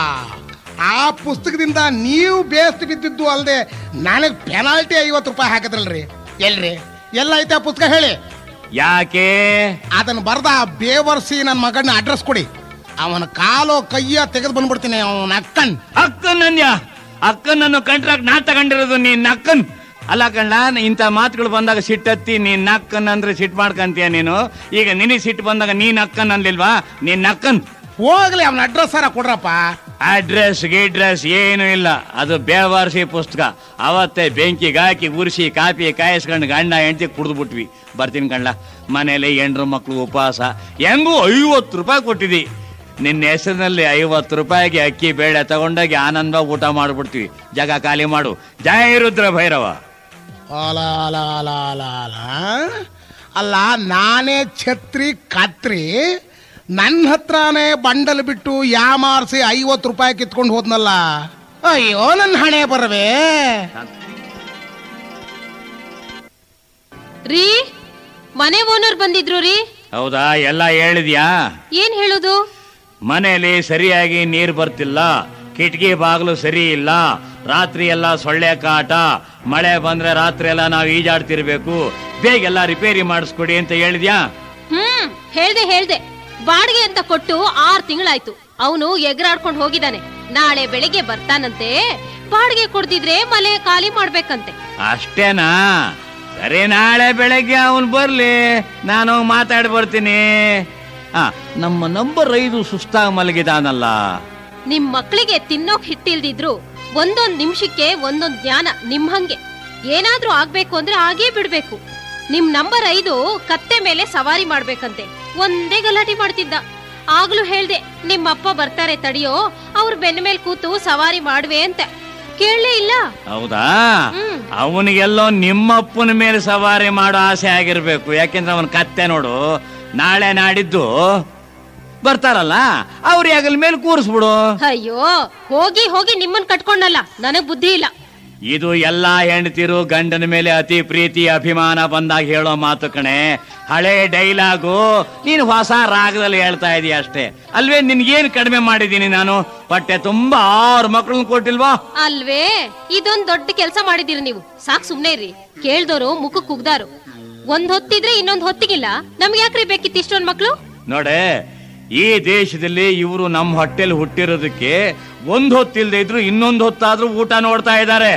ಆ ಪುಸ್ತಕದಿಂದ ನೀವು ಬೇಸ್ಟ್ ಬಿದ್ದಿದ್ದು ಅಲ್ಲದೆ ನನಗೆ ಪೆನಾಲ್ಟಿ ಐವತ್ತು ರೂಪಾಯಿ ಹಾಕಿದ್ರಲ್ರಿ ಎಲ್ರಿ ಎಲ್ಲ ಐತೆ ಆ ಪುಸ್ತಕ ಹೇಳಿ ಯಾಕೆ ಅದನ್ನ ಬರ್ದ ಆ ಬೇವರ್ಸಿ ನನ್ನ ಮಗನ ಅಡ್ರೆಸ್ ಕೊಡಿ ಅವನ ಕಾಲು ಕೈಯ ತೆಗೆದು ಬಂದ್ಬಿಡ್ತೀನಿ ಅವನ ಅಕ್ಕನ್ ಅಕ್ಕನನ್ಯ ಅಕ್ಕನನ್ನು ಕಾಂಟ್ರಾಕ್ಟ್ ನಾ ತಗೊಂಡಿರೋದು ನೀನ್ ಅಕ್ಕನ್ ಅಲ್ಲ ಕಣ್ಣ ಇಂಥ ಮಾತುಗಳು ಬಂದಾಗ ಸಿಟ್ಟತ್ತಿ ನೀನ್ ಅಕ್ಕನ್ ಅಂದ್ರೆ ಸಿಟ್ಟು ಮಾಡ್ಕಂತೀಯ ನೀನು ಈಗ ನಿನಗೆ ಸಿಟ್ಟು ಬಂದಾಗ ನೀನ್ ಅಕ್ಕನ್ ಅನ್ಲಿಲ್ವಾ ನೀನ್ ಅಕ್ಕನ್ ಹೋಗ್ಲಿ ಅವನ ಅಡ್ರೆಸ್ ಸಾರ ಕೊಡ್ರಪ್ಪ ಅಡ್ರೆಸ್ ಗಿಡ್ರೆಸ್ ಏನು ಇಲ್ಲ ಅದು ಬೇವಾರ್ಸಿ ಪುಸ್ತಕ ಅವತ್ತೇ ಬೆಂಕಿಗೆ ಹಾಕಿ ಉರಿಸಿ ಕಾಪಿ ಕಾಯಿಸ್ಕೊಂಡು ಗಂಡ ಹೆಂಡತಿ ಕುಡಿದು ಬಿಟ್ವಿ ಬರ್ತೀನಿ ಕಣ್ಣ ಮನೇಲಿ ಹೆಂಡ್ರು ಮಕ್ಕಳು ಉಪವಾಸ ಹೆಂಗೂ ಐವತ್ತು ರೂಪಾಯಿ ಕೊಟ್ಟಿದಿ ನಿನ್ನ ಹೆಸರಿನಲ್ಲಿ ಐವತ್ತು ರೂಪಾಯಿಗೆ ಅಕ್ಕಿ ಬೇಳೆ ತಗೊಂಡೋಗಿ ಆನಂದ ಊಟ ಮಾಡ್ಬಿಡ್ತೀವಿ ಜಾಗ ಖಾಲಿ ಮಾಡು ಜಯ ರುದ್ರ ಭೈರವ ಅಲ ಅಲ ಅಲ ಅಲ ಅಲ ಅಲ್ಲ ನಾನೇ ಛತ್ರಿ ಕತ್ರಿ ನನ್ನ ಹತ್ರನೇ ಬಂಡಲ್ ಬಿಟ್ಟು ಯಾಮಾರಿಸಿ ಐವತ್ತು ರೂಪಾಯಿ ಕಿತ್ಕೊಂಡು ಹೋದ್ನಲ್ಲ ಅಯ್ಯೋ ನನ್ನ ಹಣೆ ಬರವೇ ರೀ ಮನೆ ಓನರ್ ಬಂದಿದ್ರು ರೀ ಹೌದಾ ಎಲ್ಲ ಹೇಳಿದ್ಯಾ ಏನ್ ಹೇಳುದು ಮನೆಯಲ್ಲಿ ಸರಿಯಾಗಿ ನೀರು ಬರ್ತಿಲ್ಲ ಕಿಟಕಿ ಬಾಗಿಲು ಸರಿ ಇಲ್ಲ ರಾತ್ರಿ ಎಲ್ಲ ಸೊಳ್ಳೆ ಕಾಟ ಮಳೆ ಬಂದ್ರೆ ರಾತ್ರಿ ಎಲ್ಲ ನಾವು ಈಜಾಡ್ತಿರ್ಬೇಕು ಬೇಗ ಎಲ್ಲ ರಿಪೇರಿ ಮಾಡಿಸ್ಕೊಡಿ ಅಂತ ಹೇಳಿದ್ಯಾ ಹ್ಮ್ ಹೇಳ್ದೆ ಹೇಳ್ದೆ ಬಾಡಿಗೆ ಅಂತ ಕೊಟ್ಟು ಆರ್ ತಿಂಗಳಾಯ್ತು ಅವನು ಎಗರಾಡ್ಕೊಂಡು ಹೋಗಿದ್ದಾನೆ ನಾಳೆ ಬೆಳಿಗ್ಗೆ ಬರ್ತಾನಂತೆ ಬಾಡಿಗೆ ಕೊಡ್ದಿದ್ರೆ ಮನೆ ಖಾಲಿ ಮಾಡ್ಬೇಕಂತೆ ಅಷ್ಟೇನಾ ಸರಿ ನಾಳೆ ಬೆಳಗ್ಗೆ ಅವನು ಬರ್ಲಿ ನಾನು ಮಾತಾಡಿ ಬರ್ತೀನಿ ಆ ನಮ್ಮ ನಂಬರ್ ಐದು ಸುಸ್ತಾಗಿ ಮಲಗಿದಾನಲ್ಲ ನಿಮ್ ಮಕ್ಳಿಗೆ ತಿನ್ನೋಕ್ ಹಿಟ್ಟಿಲ್ದಿದ್ರು ಒಂದೊಂದ್ ನಿಮಿಷಕ್ಕೆ ಒಂದೊಂದ್ ಜ್ಞಾನ ನಿಮ್ ಹಂಗೆ ಏನಾದ್ರೂ ಆಗ್ಬೇಕು ಅಂದ್ರೆ ಆಗೇ ಬಿಡ್ಬೇಕು ನಿಮ್ ನಂಬರ್ ಐದು ಕತ್ತೆ ಮೇಲೆ ಸವಾರಿ ಮಾಡ್ಬೇಕಂತೆ ಒಂದೇ ಗಲಾಟೆ ಮಾಡ್ತಿದ್ದ ಆಗ್ಲೂ ಹೇಳ್ದೆ ನಿಮ್ಮಪ್ಪ ಬರ್ತಾರೆ ತಡಿಯೋ ಅವ್ರ ಬೆನ್ನ ಮೇಲೆ ಕೂತು ಸವಾರಿ ಮಾಡುವೆ ಅಂತ ಕೇಳಲೇ ಇಲ್ಲ ಹೌದಾ ಹ್ಮ್. ಅವನಿಗೆಲ್ಲೋ ನಿಮ್ಮಪ್ಪನ ಮೇಲೆ ಸವಾರಿ ಮಾಡೋ ಆಸೆ ಆಗಿರ್ಬೇಕು ಯಾಕೆಂದ್ರೆ ಅವನ ಕತ್ತೆ ನೋಡು ನಾಳೆ ನಾಡಿದ್ದು ಬರ್ತಾರಲ್ಲ ಅವ್ರ ಹೆಗಲ ಮೇಲೆ ಕೂರಿಸ್ಬಿಡು ಅಯ್ಯೋ ಹೋಗಿ ಹೋಗಿ ನಿಮ್ಮನ್ ಕಟ್ಕೊಂಡಲ್ಲ ನನಗ್ ಬುದ್ಧಿ ಇಲ್ಲ ಇದು ಎಲ್ಲಾ ಹೆಂಡತಿರು ಗಂಡನ ಮೇಲೆ ಅತಿ ಪ್ರೀತಿ ಅಭಿಮಾನ ಬಂದಾಗ ಹೇಳೋ ಮಾತು ಕಣೆ ಹಳೆ ಡೈಲಾಗು ನೀನು ಹೊಸ ರಾಗದಲ್ಲಿ ಹೇಳ್ತಾ ಇದೀಯ ಅಷ್ಟೇ ಅಲ್ವೇ ನಿನ್ಗೇನ್ ಕಡಿಮೆ ಮಾಡಿದ್ದೀನಿ ನಾನು ಹೊಟ್ಟೆ ತುಂಬಾ ಆರು ಮಕ್ಕಳನ್ನ ಕೊಟ್ಟಿಲ್ವಾ ಅಲ್ವೇ ಇದೊಂದ್ ದೊಡ್ಡ ಕೆಲಸ ಮಾಡಿದಿರಿ ನೀವು ಸಾಕ್ ಸುಮ್ನೆ ಇರ್ರಿ ಕೇಳ್ದೋರು ಮುಖಕ್ ಕುಗ್ದಾರು ಒಂದ್ ಹೊತ್ತಿದ್ರೆ ಇನ್ನೊಂದ್ ಹೊತ್ತಿಗಿಲ್ಲ ನಮ್ಗೆ ಯಾಕ್ರಿ ಬೇಕಿತ್ತು ಇಷ್ಟೊಂದ್ ಮಕ್ಳು ನೋಡೆ ಈ ದೇಶದಲ್ಲಿ ಇವರು ನಮ್ಮ ಹೊಟ್ಟೆಲಿ ಹುಟ್ಟಿರೋದಕ್ಕೆ ಒಂದ್ ಹೊತ್ತಿಲ್ದೆ ಇದ್ರು ಇನ್ನೊಂದ್ ಹೊತ್ತಾದ್ರೂ ಊಟ ನೋಡ್ತಾ ಇದ್ದಾರೆ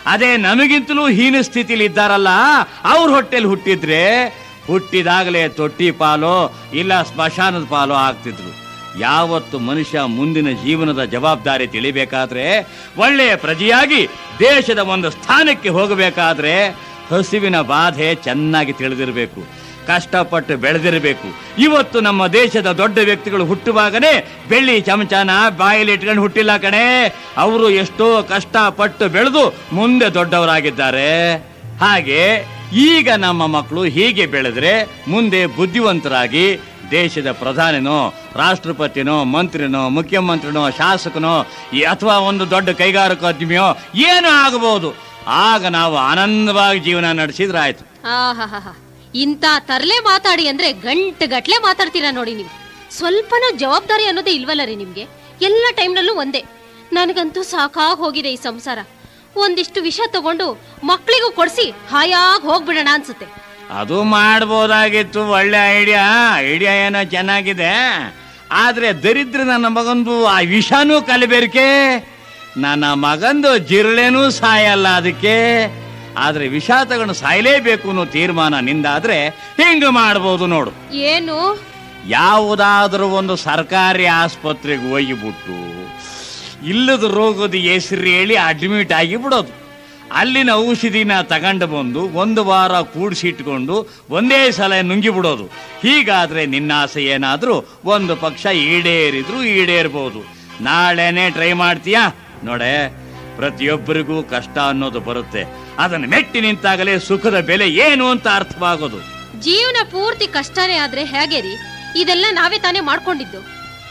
ಅದೇ ನಮಗಿಂತಲೂ ಹೀನ ಸ್ಥಿತಿಲಿ ಇದ್ದಾರಲ್ಲ ಅವ್ರ ಹೊಟ್ಟೆಲಿ ಹುಟ್ಟಿದ್ರೆ ಹುಟ್ಟಿದಾಗಲೇ ತೊಟ್ಟಿ ಪಾಲೋ ಇಲ್ಲ ಸ್ಮಶಾನದ ಪಾಲೋ ಆಗ್ತಿದ್ರು ಯಾವತ್ತು ಮನುಷ್ಯ ಮುಂದಿನ ಜೀವನದ ಜವಾಬ್ದಾರಿ ತಿಳಿಬೇಕಾದ್ರೆ ಒಳ್ಳೆಯ ಪ್ರಜೆಯಾಗಿ ದೇಶದ ಒಂದು ಸ್ಥಾನಕ್ಕೆ ಹೋಗಬೇಕಾದ್ರೆ ಹಸಿವಿನ ಬಾಧೆ ಚೆನ್ನಾಗಿ ತಿಳಿದಿರಬೇಕು ಕಷ್ಟಪಟ್ಟು ಬೆಳೆದಿರಬೇಕು ಇವತ್ತು ನಮ್ಮ ದೇಶದ ದೊಡ್ಡ ವ್ಯಕ್ತಿಗಳು ಹುಟ್ಟುವಾಗನೇ ಬೆಳ್ಳಿ ಚಮಚನ ಬಾಯಲ್ಲಿ ಇಟ್ಕೊಂಡು ಹುಟ್ಟಿಲ್ಲ ಕಣೆ ಅವರು ಎಷ್ಟೋ ಕಷ್ಟಪಟ್ಟು ಬೆಳೆದು ಮುಂದೆ ದೊಡ್ಡವರಾಗಿದ್ದಾರೆ ಹಾಗೆ ಈಗ ನಮ್ಮ ಮಕ್ಕಳು ಹೀಗೆ ಬೆಳೆದ್ರೆ ಮುಂದೆ ಬುದ್ಧಿವಂತರಾಗಿ ದೇಶದ ಪ್ರಧಾನಿನೋ ರಾಷ್ಟ್ರಪತಿನೋ ಮಂತ್ರಿನೋ ಮುಖ್ಯಮಂತ್ರಿನೋ ಶಾಸಕನೋ ಈ ಅಥವಾ ಒಂದು ದೊಡ್ಡ ಕೈಗಾರಿಕೋದ್ಯಮಿಯೋ ಏನೋ ಆಗಬಹುದು ಆಗ ನಾವು ಆನಂದವಾಗಿ ಜೀವನ ನಡೆಸಿದ್ರಾಯ್ತು ಆಹಾಹಾಹಾ. ಇಂಥ ತರಲೆ ಮಾತಾಡಿ ಅಂದ್ರೆ ಗಂಟೆ ಗಟ್ಲೆ ಮಾತಾಡ್ತೀರಾ ನೋಡಿ ನೀವು ಸ್ವಲ್ಪನೂ ಜವಾಬ್ದಾರಿ ಅನ್ನೋದೇ ಇಲ್ವಲ್ಲ ರೀ ನಿಮ್ಗೆ ಎಲ್ಲ ಟೈಮ್ನಲ್ಲೂ ಒಂದೇ ನನಗಂತೂ ಸಾಕಾಗ್ ಹೋಗಿದೆ ಈ ಸಂಸಾರ ಒಂದಿಷ್ಟು ವಿಷ ತಗೊಂಡು ಮಕ್ಕಳಿಗೂ ಕೊಡ್ಸಿ ಹಾಯಾಗ್ ಹೋಗ್ಬಿಡೋಣ ಅನ್ಸುತ್ತೆ ಅದು ಮಾಡ್ಬೋದಾಗಿತ್ತು ಒಳ್ಳೆ ಐಡಿಯಾ ಐಡಿಯಾ ಏನೋ ಚೆನ್ನಾಗಿದೆ ಆದ್ರೆ ದರಿದ್ರ ನನ್ನ ಮಗಂದು ಆ ವಿಷನೂ ಕಲಬೆರಕೆ ನನ್ನ ಮಗಂದು ಜಿರಳೆನೂ ಸಾಯಲ್ಲ ಅದಕ್ಕೆ ಆದ್ರೆ ವಿಷ ತಗೊಂಡು ಸಾಯಲೇಬೇಕು ಅನ್ನೋ ತೀರ್ಮಾನ ನಿಂದಾದ್ರೆ ಹಿಂಗ ಮಾಡ್ಬೋದು ನೋಡು ಏನು ಯಾವುದಾದ್ರೂ ಒಂದು ಸರ್ಕಾರಿ ಆಸ್ಪತ್ರೆಗೆ ಹೋಗಿಬಿಟ್ಟು ಇಲ್ಲದ ರೋಗದ ಹೆಸರು ಹೇಳಿ ಅಡ್ಮಿಟ್ ಆಗಿ ಬಿಡೋದು ಅಲ್ಲಿನ ಔಷಧಿನ ತಗೊಂಡು ಬಂದು ಒಂದು ವಾರ ಕೂಡಿಸಿಟ್ಕೊಂಡು ಒಂದೇ ಸಲ ನುಂಗಿ ಬಿಡೋದು ಹೀಗಾದ್ರೆ ನಿನ್ನ ಆಸೆ ಏನಾದ್ರೂ ಒಂದು ಪಕ್ಷ ಈಡೇರಿದ್ರು ಈಡೇರ್ಬೋದು ನಾಳೆನೆ ಟ್ರೈ ಮಾಡ್ತೀಯಾ ನೋಡೆ ಪ್ರತಿಯೊಬ್ಬರಿಗೂ ಕಷ್ಟ ಅನ್ನೋದು ಬರುತ್ತೆ ಅದನ್ನು ಮೆಟ್ಟಿ ನಿಂತಾಗಲೇ ಸುಖದ ಬೆಲೆ ಏನು ಅಂತ ಅರ್ಥವಾಗೋದು ಜೀವನ ಪೂರ್ತಿ ಕಷ್ಟನೇ ಆದ್ರೆ ಹೇಗೆ ರೀ ಇದೆಲ್ಲ ನಾವೇ ತಾನೇ ಮಾಡ್ಕೊಂಡಿದ್ದು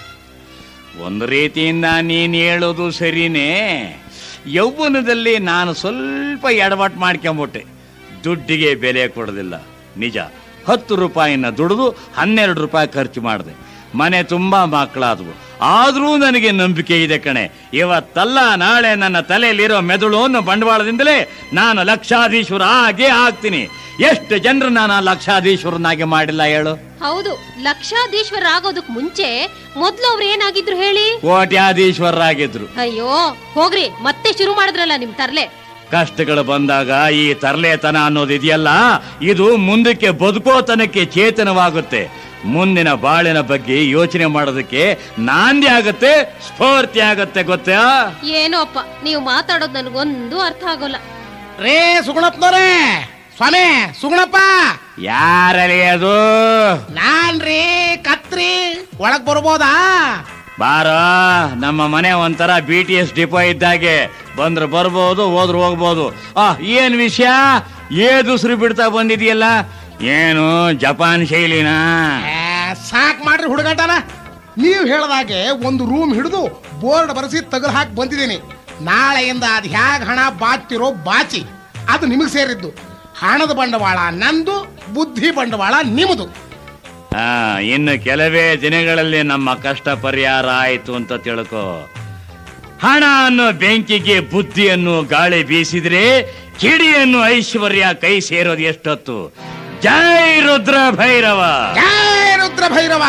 ಒಂದು ರೀತಿಯಿಂದ ನೀನು ಹೇಳೋದು ಸರಿನೇ ಯೌವನದಲ್ಲಿ ನಾನು ಸ್ವಲ್ಪ ಎಡವಟ್ಟು ಮಾಡ್ಕೊಂಬಿಟ್ಟೆ ದುಡ್ಡಿಗೆ ಬೆಲೆ ಕೊಡೋದಿಲ್ಲ ನಿಜ ಹತ್ತು ರೂಪಾಯಿನ ದುಡಿದು ಹನ್ನೆರಡು ರೂಪಾಯಿ ಖರ್ಚು ಮಾಡಿದೆ ಮನೆ ತುಂಬಾ ಮಕ್ಕಳಾದವು ಆದರೂ ನನಗೆ ನಂಬಿಕೆ ಇದೆ ಕಣೆ ಇವತ್ತಲ್ಲ ನಾಳೆ ನನ್ನ ತಲೆಯಲ್ಲಿರೋ ಮೆದುಳು ಅನ್ನೋ ಬಂಡವಾಳದಿಂದಲೇ ನಾನು ಲಕ್ಷಾಧೀಶ್ವರ ಆಗೇ ಆಗ್ತೀನಿ ಎಷ್ಟು ಜನರು ನಾನು ಲಕ್ಷಾಧೀಶ್ವರನಾಗಿ ಮಾಡಿಲ್ಲ ಹೇಳು ಹೌದು ಲಕ್ಷಾಧೀಶ್ವರ ಆಗೋದಕ್ ಮುಂಚೆ ಮೊದ್ಲು ಅವ್ರು ಏನಾಗಿದ್ರು ಹೇಳಿ ಕೋಟ್ಯಾಧೀಶ್ವರರಾಗಿದ್ರು ಅಯ್ಯೋ ಹೋಗ್ರಿ ಮತ್ತೆ ಶುರು ಮಾಡಿದ್ರಲ್ಲ ನಿಮ್ ತರ್ಲೆ ಕಷ್ಟಗಳು ಬಂದಾಗ ಈ ತರಲೆತನ ಅನ್ನೋದು ಇದೆಯಲ್ಲ ಇದು ಮುಂದಕ್ಕೆ ಬದುಕೋತನಕ್ಕೆ ಚೇತನವಾಗುತ್ತೆ ಮುಂದಿನ ಬಾಳಿನ ಬಗ್ಗೆ ಯೋಚನೆ ಮಾಡೋದಕ್ಕೆ ನಾಂದಿ ಆಗತ್ತೆ ಸ್ಫೂರ್ತಿ ಆಗತ್ತೆ ಗೊತ್ತಾ ಏನೋ ಅಪ್ಪ ನೀವು ಮಾತಾಡೋದು ನನಗೊಂದು ಅರ್ಥ ಆಗೋಲ್ಲ ರೇ ಸುಗುಣಪ್ಪನವ್ರೇ ಸ್ವಾಮಿ ಸುಗುಣಪ್ಪ ಯಾರಲ್ಲಿ ಅದು ನಾನ್ ರೀ ಕತ್ರಿ ಒಳಗ್ ಬರ್ಬೋದಾ ಬಾರ ನಮ್ಮ ಮನೆ ಒಂಥರ ಬಿ ಟಿ ಎಸ್ ಡಿಪೋ ಇದ್ದಾಗೆ ಬಂದ್ರೆ ಬರ್ಬೋದು ಹೋದ್ರು ಹೋಗ್ಬೋದು ಆ ಏನ್ ವಿಷಯ ಏದುಸ್ರು ಬಿಡ್ತಾ ಬಂದಿದೆಯಲ್ಲ ಏನು ಜಪಾನ್ ಶೈಲಿನಾ ಏ, ಸಾಕ್ ಮಾಡ್ರಿ ಹುಡುಗಾಟನ ನೀವು ಹೇಳ್ದಾಗೆ ಒಂದು ರೂಮ್ ಹಿಡಿದು ಬೋರ್ಡ್ ಬರೆಸಿ ತಗಲ್ ಹಾಕಿ ಬಂದಿದ್ದೀನಿ ನಾಳೆಯಿಂದ ಅದು ಹ್ಯಾಗ್ ಹಣ ಬಾಚ್ತಿರೋ ಬಾಚಿ ಅದು ನಿಮಗೆ ಸೇರಿದ್ದು ಹಣದ ಬಂಡವಾಳ ನಂದು ಬುದ್ಧಿ ಬಂಡವಾಳ ನಿಮ್ಮದು ಆ ಇನ್ನು ಕೆಲವೇ ದಿನಗಳಲ್ಲಿ ನಮ್ಮ ಕಷ್ಟ ಪರಿಹಾರ ಆಯ್ತು ಅಂತ ತಿಳ್ಕೊ ಹಣ ಅನ್ನೋ ಬೆಂಕಿಗೆ ಬುದ್ಧಿಯನ್ನು ಗಾಳಿ ಬೀಸಿದ್ರೆ ಕಿಡಿಯನ್ನು ಐಶ್ವರ್ಯ ಕೈ ಸೇರೋದು ಎಷ್ಟೊತ್ತು ಜೈ ರುದ್ರ ಭೈರವ ಜಯ ರುದ್ರ ಭೈರವ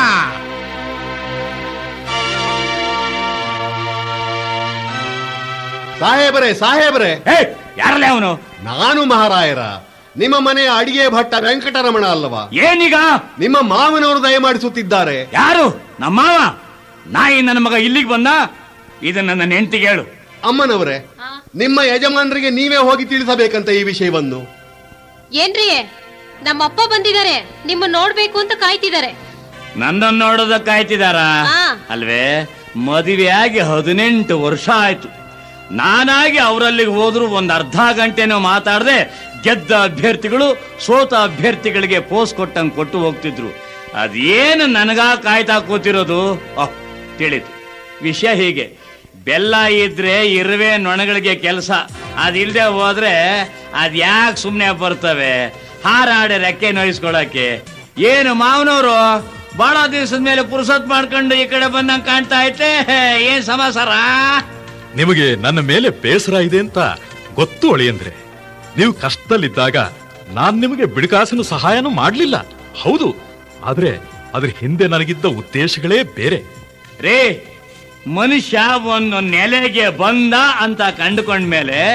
ಸಾಹೇಬರೇ ಸಾಹೇಬರೇ ಏ ಯಾರಲ್ಲ ಅವನು ನಾನು ಮಹಾರಾಯರ ನಿಮ್ಮ ಮನೆಯ ಅಡಿಗೆ ಭಟ್ಟ ವೆಂಕಟರಮಣ ಅಲ್ಲವಾ ಏನೀಗ ನಿಮ್ಮ ಮಾವನವರು ದಯಮಾಡಿಸುತ್ತಿದ್ದಾರೆ ಯಾರು ನಮ್ಮ ಮಾವ ನಾಯಿ ನನ್ನ ಮಗ ಇಲ್ಲಿಗೆ ಬಂದ ಇದನ್ನ ನನ್ನ ಹೆಂಡತಿಗೆ ಹೇಳು ಅಮ್ಮನವರೇ ನಿಮ್ಮ ಯಜಮಾನರಿಗೆ ನೀವೇ ಹೋಗಿ ತಿಳಿಸಬೇಕಂತ ಈ ವಿಷಯವನ್ನು ಏನ್ರಿ ನಮ್ಮ ಅಪ್ಪ ಬಂದಿದ್ದಾರೆ ನಿಮ್ಮ ನೋಡ್ಬೇಕು ಅಂತ ಕಾಯ್ತಿದ್ದಾರೆ ನನ್ನನ್ನು ನೋಡೋದಕ್ಕೆ ಕಾಯ್ತಿದಾರ ಆ. ಅಲ್ವೇ ಮದುವೆಯಾಗಿ ಹದಿನೆಂಟು ವರ್ಷ ಆಯ್ತು ನಾನಾಗಿ ಅವರಲ್ಲಿಗೆ ಹೋದ್ರು ಒಂದ್ ಅರ್ಧ ಗಂಟೆನೂ ಮಾತಾಡದೆ ಗೆದ್ದ ಅಭ್ಯರ್ಥಿಗಳು ಸೋತ ಅಭ್ಯರ್ಥಿಗಳಿಗೆ ಪೋಸ್ ಕೊಟ್ಟಂಗ್ ಕೊಟ್ಟು ಹೋಗ್ತಿದ್ರು ಅದೇನು ನನಗ ಕಾಯ್ತಾ ಕೂತಿರೋದು ಆಹ್, ತಿಳಿತು ವಿಷಯ ಹೀಗೆ ಬೆಲ್ಲ ಇದ್ರೆ ಇರುವೆ ನೊಣಗಳಿಗೆ ಕೆಲಸ ಅದಿಲ್ದೆ ಹೋದ್ರೆ ಅದ್ ಯಾಕೆ ಸುಮ್ಮನೆ ಬರ್ತವೆ ಹಾರಾಡಿ ರೆಕ್ಕೆ ನೋಯಿಸ್ಕೊಳಕ್ಕೆ ಏನು ಮಾವನವರು ಬಹಳ ದಿವಸದ ಮೇಲೆ ಪುರುಸತ್ ಮಾಡ್ಕೊಂಡು ಈ ಕಡೆ ಬಂದಂಗ್ ಕಾಣ್ತಾ ಐತೆ ಏನ್ ಸಮಾಚಾರ ನಿಮಗೆ ನನ್ನ ಮೇಲೆ ಬೇಸರ ಇದೆ ಅಂತ ಗೊತ್ತು ಅಳಿಯಂದ್ರೆ ನೀವು ಕಷ್ಟದಲ್ಲಿದ್ದಾಗ ನಾನ್ ನಿಮಗೆ ಬಿಡುಕಾಸನು ಸಹಾಯನೂ ಮಾಡ್ಲಿಲ್ಲ ಹೌದು ಆದ್ರೆ ಅದ್ರ ಹಿಂದೆ ನನಗಿದ್ದ ಉದ್ದೇಶಗಳೇ ಬೇರೆ ರೇ ಮನುಷ್ಯ ಒಂದು ನೆಲೆಗೆ ಬಂದ ಅಂತ ಕಂಡುಕೊಂಡ್ಮೇಲೆ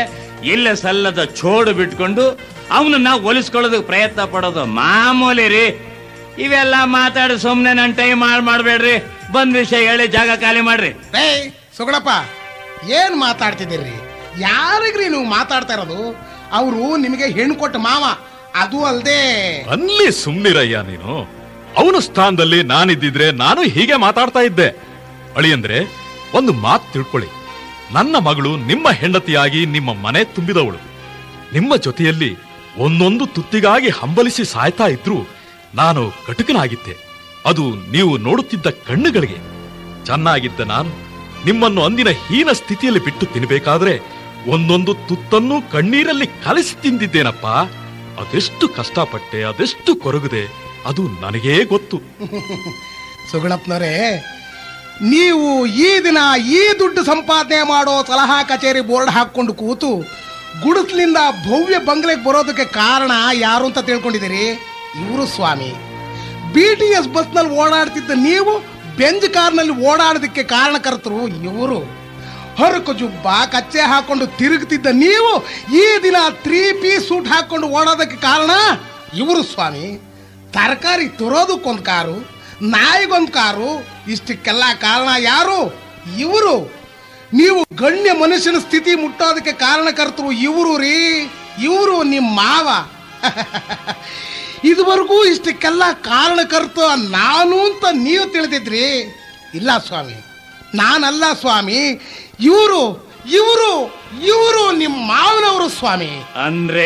ಇಲ್ಲ ಸಲ್ಲದ ಚೋಡು ಬಿಟ್ಕೊಂಡು ಅವನನ್ನ ಒಲಿಸ್ಕೊಳ್ಳೋದಕ್ಕೆ ಪ್ರಯತ್ನ ಪಡೋದು ಮಾಮೂಲಿ ರೀ ಇವೆಲ್ಲ ಮಾತಾಡಿ ಸುಮ್ನೆ ನನ್ನ ಟೈಮ್ ಹಾಳು ಮಾಡ್ಬೇಡ್ರಿ ಬಂದ್ ವಿಷಯ ಹೇಳಿ ಜಾಗ ಖಾಲಿ ಮಾಡ್ರಿ ರೇ ಸುಗಳಪ್ಪ ಏನ್ ಮಾತಾಡ್ತಿದ್ದೀರಿ ಯಾರಿಗ್ರಿ ನೀವು ಮಾತಾಡ್ತಾ ಇರೋದು ಅವರು ನಿಮಗೆ ಹೆಣ್ಣು ಕೊಟ್ಟ ಮಾವ ಅದು ಅಲ್ದೆ ಅಲ್ಲಿ ಸುಮ್ನಿರಯ್ಯ ನೀನು ಅವನ ಸ್ಥಾನದಲ್ಲಿ ನಾನಿದ್ದಿದ್ರೆ ನಾನು ಹೀಗೆ ಮಾತಾಡ್ತಾ ಇದ್ದೆ ಅಳಿಯಂದ್ರೆ ಒಂದು ಮಾತು ತಿಳ್ಕೊಳ್ಳಿ ನನ್ನ ಮಗಳು ನಿಮ್ಮ ಹೆಂಡತಿಯಾಗಿ ನಿಮ್ಮ ಮನೆ ತುಂಬಿದವಳು ನಿಮ್ಮ ಜೊತೆಯಲ್ಲಿ ಒಂದೊಂದು ತುತ್ತಿಗಾಗಿ ಹಂಬಲಿಸಿ ಸಾಯ್ತಾ ಇದ್ರು ನಾನು ಕಟುಕನಾಗಿದ್ದೆ ಅದು ನೀವು ನೋಡುತ್ತಿದ್ದ ಕಣ್ಣುಗಳಿಗೆ ಚೆನ್ನಾಗಿದ್ದ ನಾನು ನಿಮ್ಮನ್ನು ಅಂದಿನ ಹೀನ ಸ್ಥಿತಿಯಲ್ಲಿ ಬಿಟ್ಟು ತಿನ್ನಬೇಕಾದ್ರೆ ಒಂದೊಂದು ತುತ್ತನ್ನು ಕಣ್ಣೀರಲ್ಲಿ ಕಲಸಿ ತಿಂದಿದ್ದೇನಪ್ಪ ಅದೆಷ್ಟು ಕಷ್ಟಪಟ್ಟೆ ಅದೆಷ್ಟು ಕೊರಗಿದೆ ಅದು ನನಗೇ ಗೊತ್ತು ಸುಗುಣಪ್ಪನವರೇ ನೀವು ಈ ದಿನ ಈ ದುಡ್ಡು ಸಂಪಾದನೆ ಮಾಡೋ ಸಲಹಾ ಕಚೇರಿ ಬೋರ್ಡ್ ಹಾಕೊಂಡು ಕೂತು ಗುಡಿಸ್ಲಿಂದ ಭವ್ಯ ಬಂಗ್ಲೆಗೆ ಬರೋದಕ್ಕೆ ಕಾರಣ ಯಾರು ಅಂತ ತಿಳ್ಕೊಂಡಿದ್ದೀರಿ ಇವರು ಸ್ವಾಮಿ ಬಿ ಟಿ ಎಸ್ ಬಸ್ನಲ್ಲಿ ಓಡಾಡ್ತಿದ್ದ ನೀವು ಬೆಂಜ್ ಕಾರ್ನಲ್ಲಿ ಓಡಾಡೋದಕ್ಕೆ ಕಾರಣಕರ್ತರು ಇವರು ಹರಕು ಜುಬ್ಬ ಕಚ್ಚೆ ಹಾಕೊಂಡು ತಿರುಗ್ತಿದ್ದ ನೀವು ಈ ದಿನ ತ್ರೀ ಪೀಸ್ ಸೂಟ್ ಹಾಕೊಂಡು ಓಡೋದಕ್ಕೆ ಕಾರಣ ಇವರು ಸ್ವಾಮಿ ತರಕಾರಿ ತುರೋದಕ್ಕೊಂದು ಕಾರು ನಾಯಿಗೊಂದು ಕಾರು ಇಷ್ಟಕ್ಕೆಲ್ಲ ಕಾರಣ ಯಾರು ಇವರು ನೀವು ಗಣ್ಯ ಮನುಷ್ಯನ ಸ್ಥಿತಿ ಮುಟ್ಟೋದಕ್ಕೆ ಕಾರಣಕರ್ತರು ಇವರು ರೀ ಇವರು ನಿಮ್ಮ ಮಾವ ಇದುವರೆಗೂ ಇಷ್ಟಕ್ಕೆಲ್ಲ ಕಾರಣಕರ್ತ ನಾನು ಅಂತ ನೀವು ತಿಳಿದಿದ್ರಿ ಇಲ್ಲ ಸ್ವಾಮಿ ನಾನಲ್ಲ ಸ್ವಾಮಿ ಇವರು ಇವರು ಇವರು ನಿಮ್ಮ ಮಾವನವರು ಸ್ವಾಮಿ ಅಂದ್ರೆ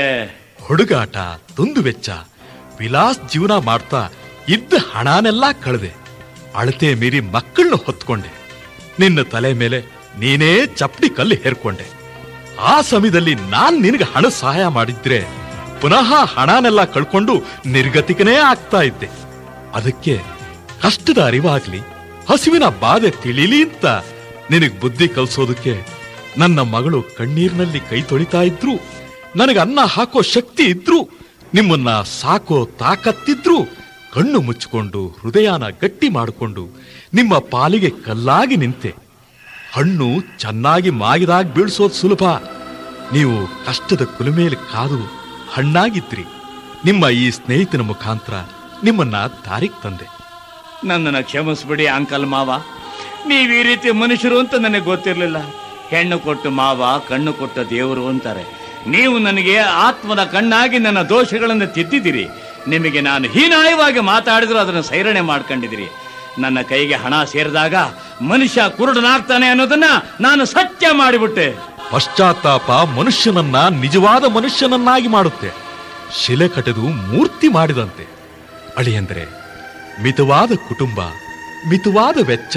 ಹುಡುಗಾಟ ದುಂದು ವೆಚ್ಚ ವಿಲಾಸ್ ಜೀವನ ಮಾಡ್ತಾ ಇದ್ದ ಹಣನೆಲ್ಲ ಕಳೆದೆ ಅಳತೆ ಮೀರಿ ಮಕ್ಕಳನ್ನ ಹೊತ್ಕೊಂಡೆ ನಿನ್ನ ತಲೆ ಮೇಲೆ ನೀನೇ ಚಪ್ಪಡಿ ಕಲ್ಲು ಹೇರ್ಕೊಂಡೆ ಆ ಸಮಯದಲ್ಲಿ ನಾನ್ ನಿನಗೆ ಹಣ ಸಹಾಯ ಮಾಡಿದ್ರೆ ಪುನಃ ಹಣನೆಲ್ಲ ಕಳ್ಕೊಂಡು ನಿರ್ಗತಿಕನೇ ಆಗ್ತಾ ಇದ್ದೆ ಅದಕ್ಕೆ ಕಷ್ಟದ ಅರಿವಾಗ್ಲಿ ಹಸಿವಿನ ಬಾಧೆ ತಿಳಿಲಿ ಅಂತ ನಿನಗ್ ಬುದ್ಧಿ ಕಲ್ಸೋದಕ್ಕೆ ನನ್ನ ಮಗಳು ಕಣ್ಣೀರಿನಲ್ಲಿ ಕೈ ತೊಳಿತಾ ಇದ್ರು ನನಗೆ ಅನ್ನ ಹಾಕೋ ಶಕ್ತಿ ಇದ್ರು ನಿಮ್ಮನ್ನ ಸಾಕೋ ತಾಕತ್ತಿದ್ರು ಕಣ್ಣು ಮುಚ್ಚಿಕೊಂಡು ಹೃದಯನ ಗಟ್ಟಿ ಮಾಡಿಕೊಂಡು ನಿಮ್ಮ ಪಾಲಿಗೆ ಕಲ್ಲಾಗಿ ನಿಂತೆ ಹಣ್ಣು ಚೆನ್ನಾಗಿ ಮಾಗಿದಾಗ ಬೀಳ್ಸೋದು ಸುಲಭ ನೀವು ಕಷ್ಟದ ಕುಲುಮೇಲೆ ಕಾದು ಹಣ್ಣಾಗಿದ್ರಿ ನಿಮ್ಮ ಈ ಸ್ನೇಹಿತನ ಮುಖಾಂತರ ನಿಮ್ಮನ್ನ ದಾರಿಗೆ ತಂದೆ ನನ್ನನ್ನು ಕ್ಷಮಿಸ್ಬಿಡಿ ಅಂಕಲ್ ಮಾವ ನೀವ್ ಈ ರೀತಿ ಮನುಷ್ಯರು ಅಂತ ನನಗೆ ಗೊತ್ತಿರಲಿಲ್ಲ ಹೆಣ್ಣು ಕೊಟ್ಟು ಮಾವ ಕಣ್ಣು ಕೊಟ್ಟ ದೇವರು ಅಂತಾರೆ ನೀವು ನನಗೆ ಆತ್ಮದ ಕಣ್ಣಾಗಿ ನನ್ನ ದೋಷಗಳನ್ನು ತಿದ್ದಿದ್ದೀರಿ ನಿಮಗೆ ನಾನು ಹೀನಾಯವಾಗಿ ಮಾತಾಡಿದ್ರು ಅದನ್ನು ಸೈರಣೆ ಮಾಡ್ಕೊಂಡಿದ್ದೀರಿ ನನ್ನ ಕೈಗೆ ಹಣ ಸೇರಿದಾಗ ಮನುಷ್ಯ ಕುರುಡನಾಗ್ತಾನೆ ಅನ್ನೋದನ್ನ ನಾನು ಸತ್ಯ ಮಾಡಿಬಿಟ್ಟೆ ಪಶ್ಚಾತ್ತಾಪ ಮನುಷ್ಯನನ್ನ ನಿಜವಾದ ಮನುಷ್ಯನನ್ನಾಗಿ ಮಾಡುತ್ತೆ ಶಿಲೆ ಕಟೆದು ಮೂರ್ತಿ ಮಾಡಿದಂತೆ ಅಳಿಯಂದ್ರೆ ಮಿತವಾದ ಕುಟುಂಬ ಮಿತವಾದ ವೆಚ್ಚ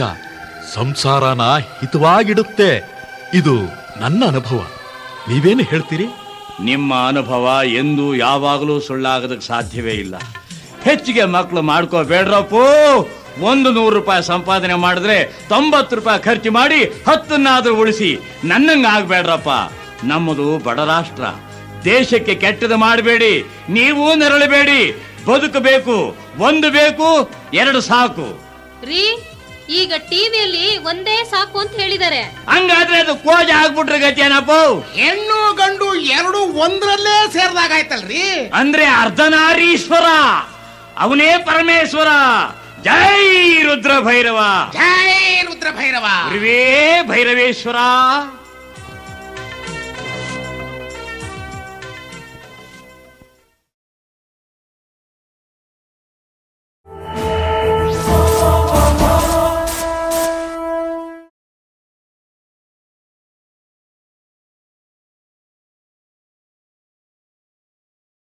ಸಂಸಾರನ ಹಿತವಾಗಿಡುತ್ತೆ ಇದು ನನ್ನ ಅನುಭವ ನೀವೇನು ಹೇಳ್ತೀರಿ ನಿಮ್ಮ ಅನುಭವ ಎಂದೂ ಯಾವಾಗಲೂ ಸುಳ್ಳಾಗೋದಕ್ಕೆ ಸಾಧ್ಯವೇ ಇಲ್ಲ ಹೆಚ್ಚಿಗೆ ಮಕ್ಕಳು ಮಾಡ್ಕೋಬೇಡ್ರಪ್ಪೋ ಒಂದು ನೂರು ರೂಪಾಯಿ ಸಂಪಾದನೆ ಮಾಡಿದ್ರೆ ತೊಂಬತ್ತು ರೂಪಾಯಿ ಖರ್ಚು ಮಾಡಿ ಹತ್ತನ್ನಾದ್ರೂ ಉಳಿಸಿ ನನ್ನಂಗ ಆಗ್ಬೇಡ್ರಪ್ಪ ನಮ್ಮದು ಬಡ ರಾಷ್ಟ್ರ ದೇಶಕ್ಕೆ ಕೆಟ್ಟದು ಮಾಡಬೇಡಿ ನೀವು ನೆರಳಬೇಡಿ ಬದುಕಬೇಕು ಒಂದು ಬೇಕು ಎರಡು ಸಾಕು ರೀ ಈಗ ಟಿವಿಯಲ್ಲಿ ಒಂದೇ ಸಾಕು ಅಂತ ಹೇಳಿದ್ದಾರೆ ಹಂಗಾದ್ರೆ ಅದು ಕೋಜ ಆಗ್ಬಿಟ್ರೆ ಗತಿಯೇನಪ್ಪ ಹೆಣ್ಣು ಗಂಡು ಎರಡು ಒಂದರಲ್ಲೇ ಸೇರ್ದಾಗಾಯ್ತಲ್ರಿ ಅಂದ್ರೆ ಅರ್ಧನಾರೀಶ್ವರ ಅವನೇ ಪರಮೇಶ್ವರ ಜೈ ರುದ್ರ ಭೈರವ ಜೈ ರುದ್ರ ಭೈರವ ಗುರುವೇ ಭೈರವೇಶ್ವರ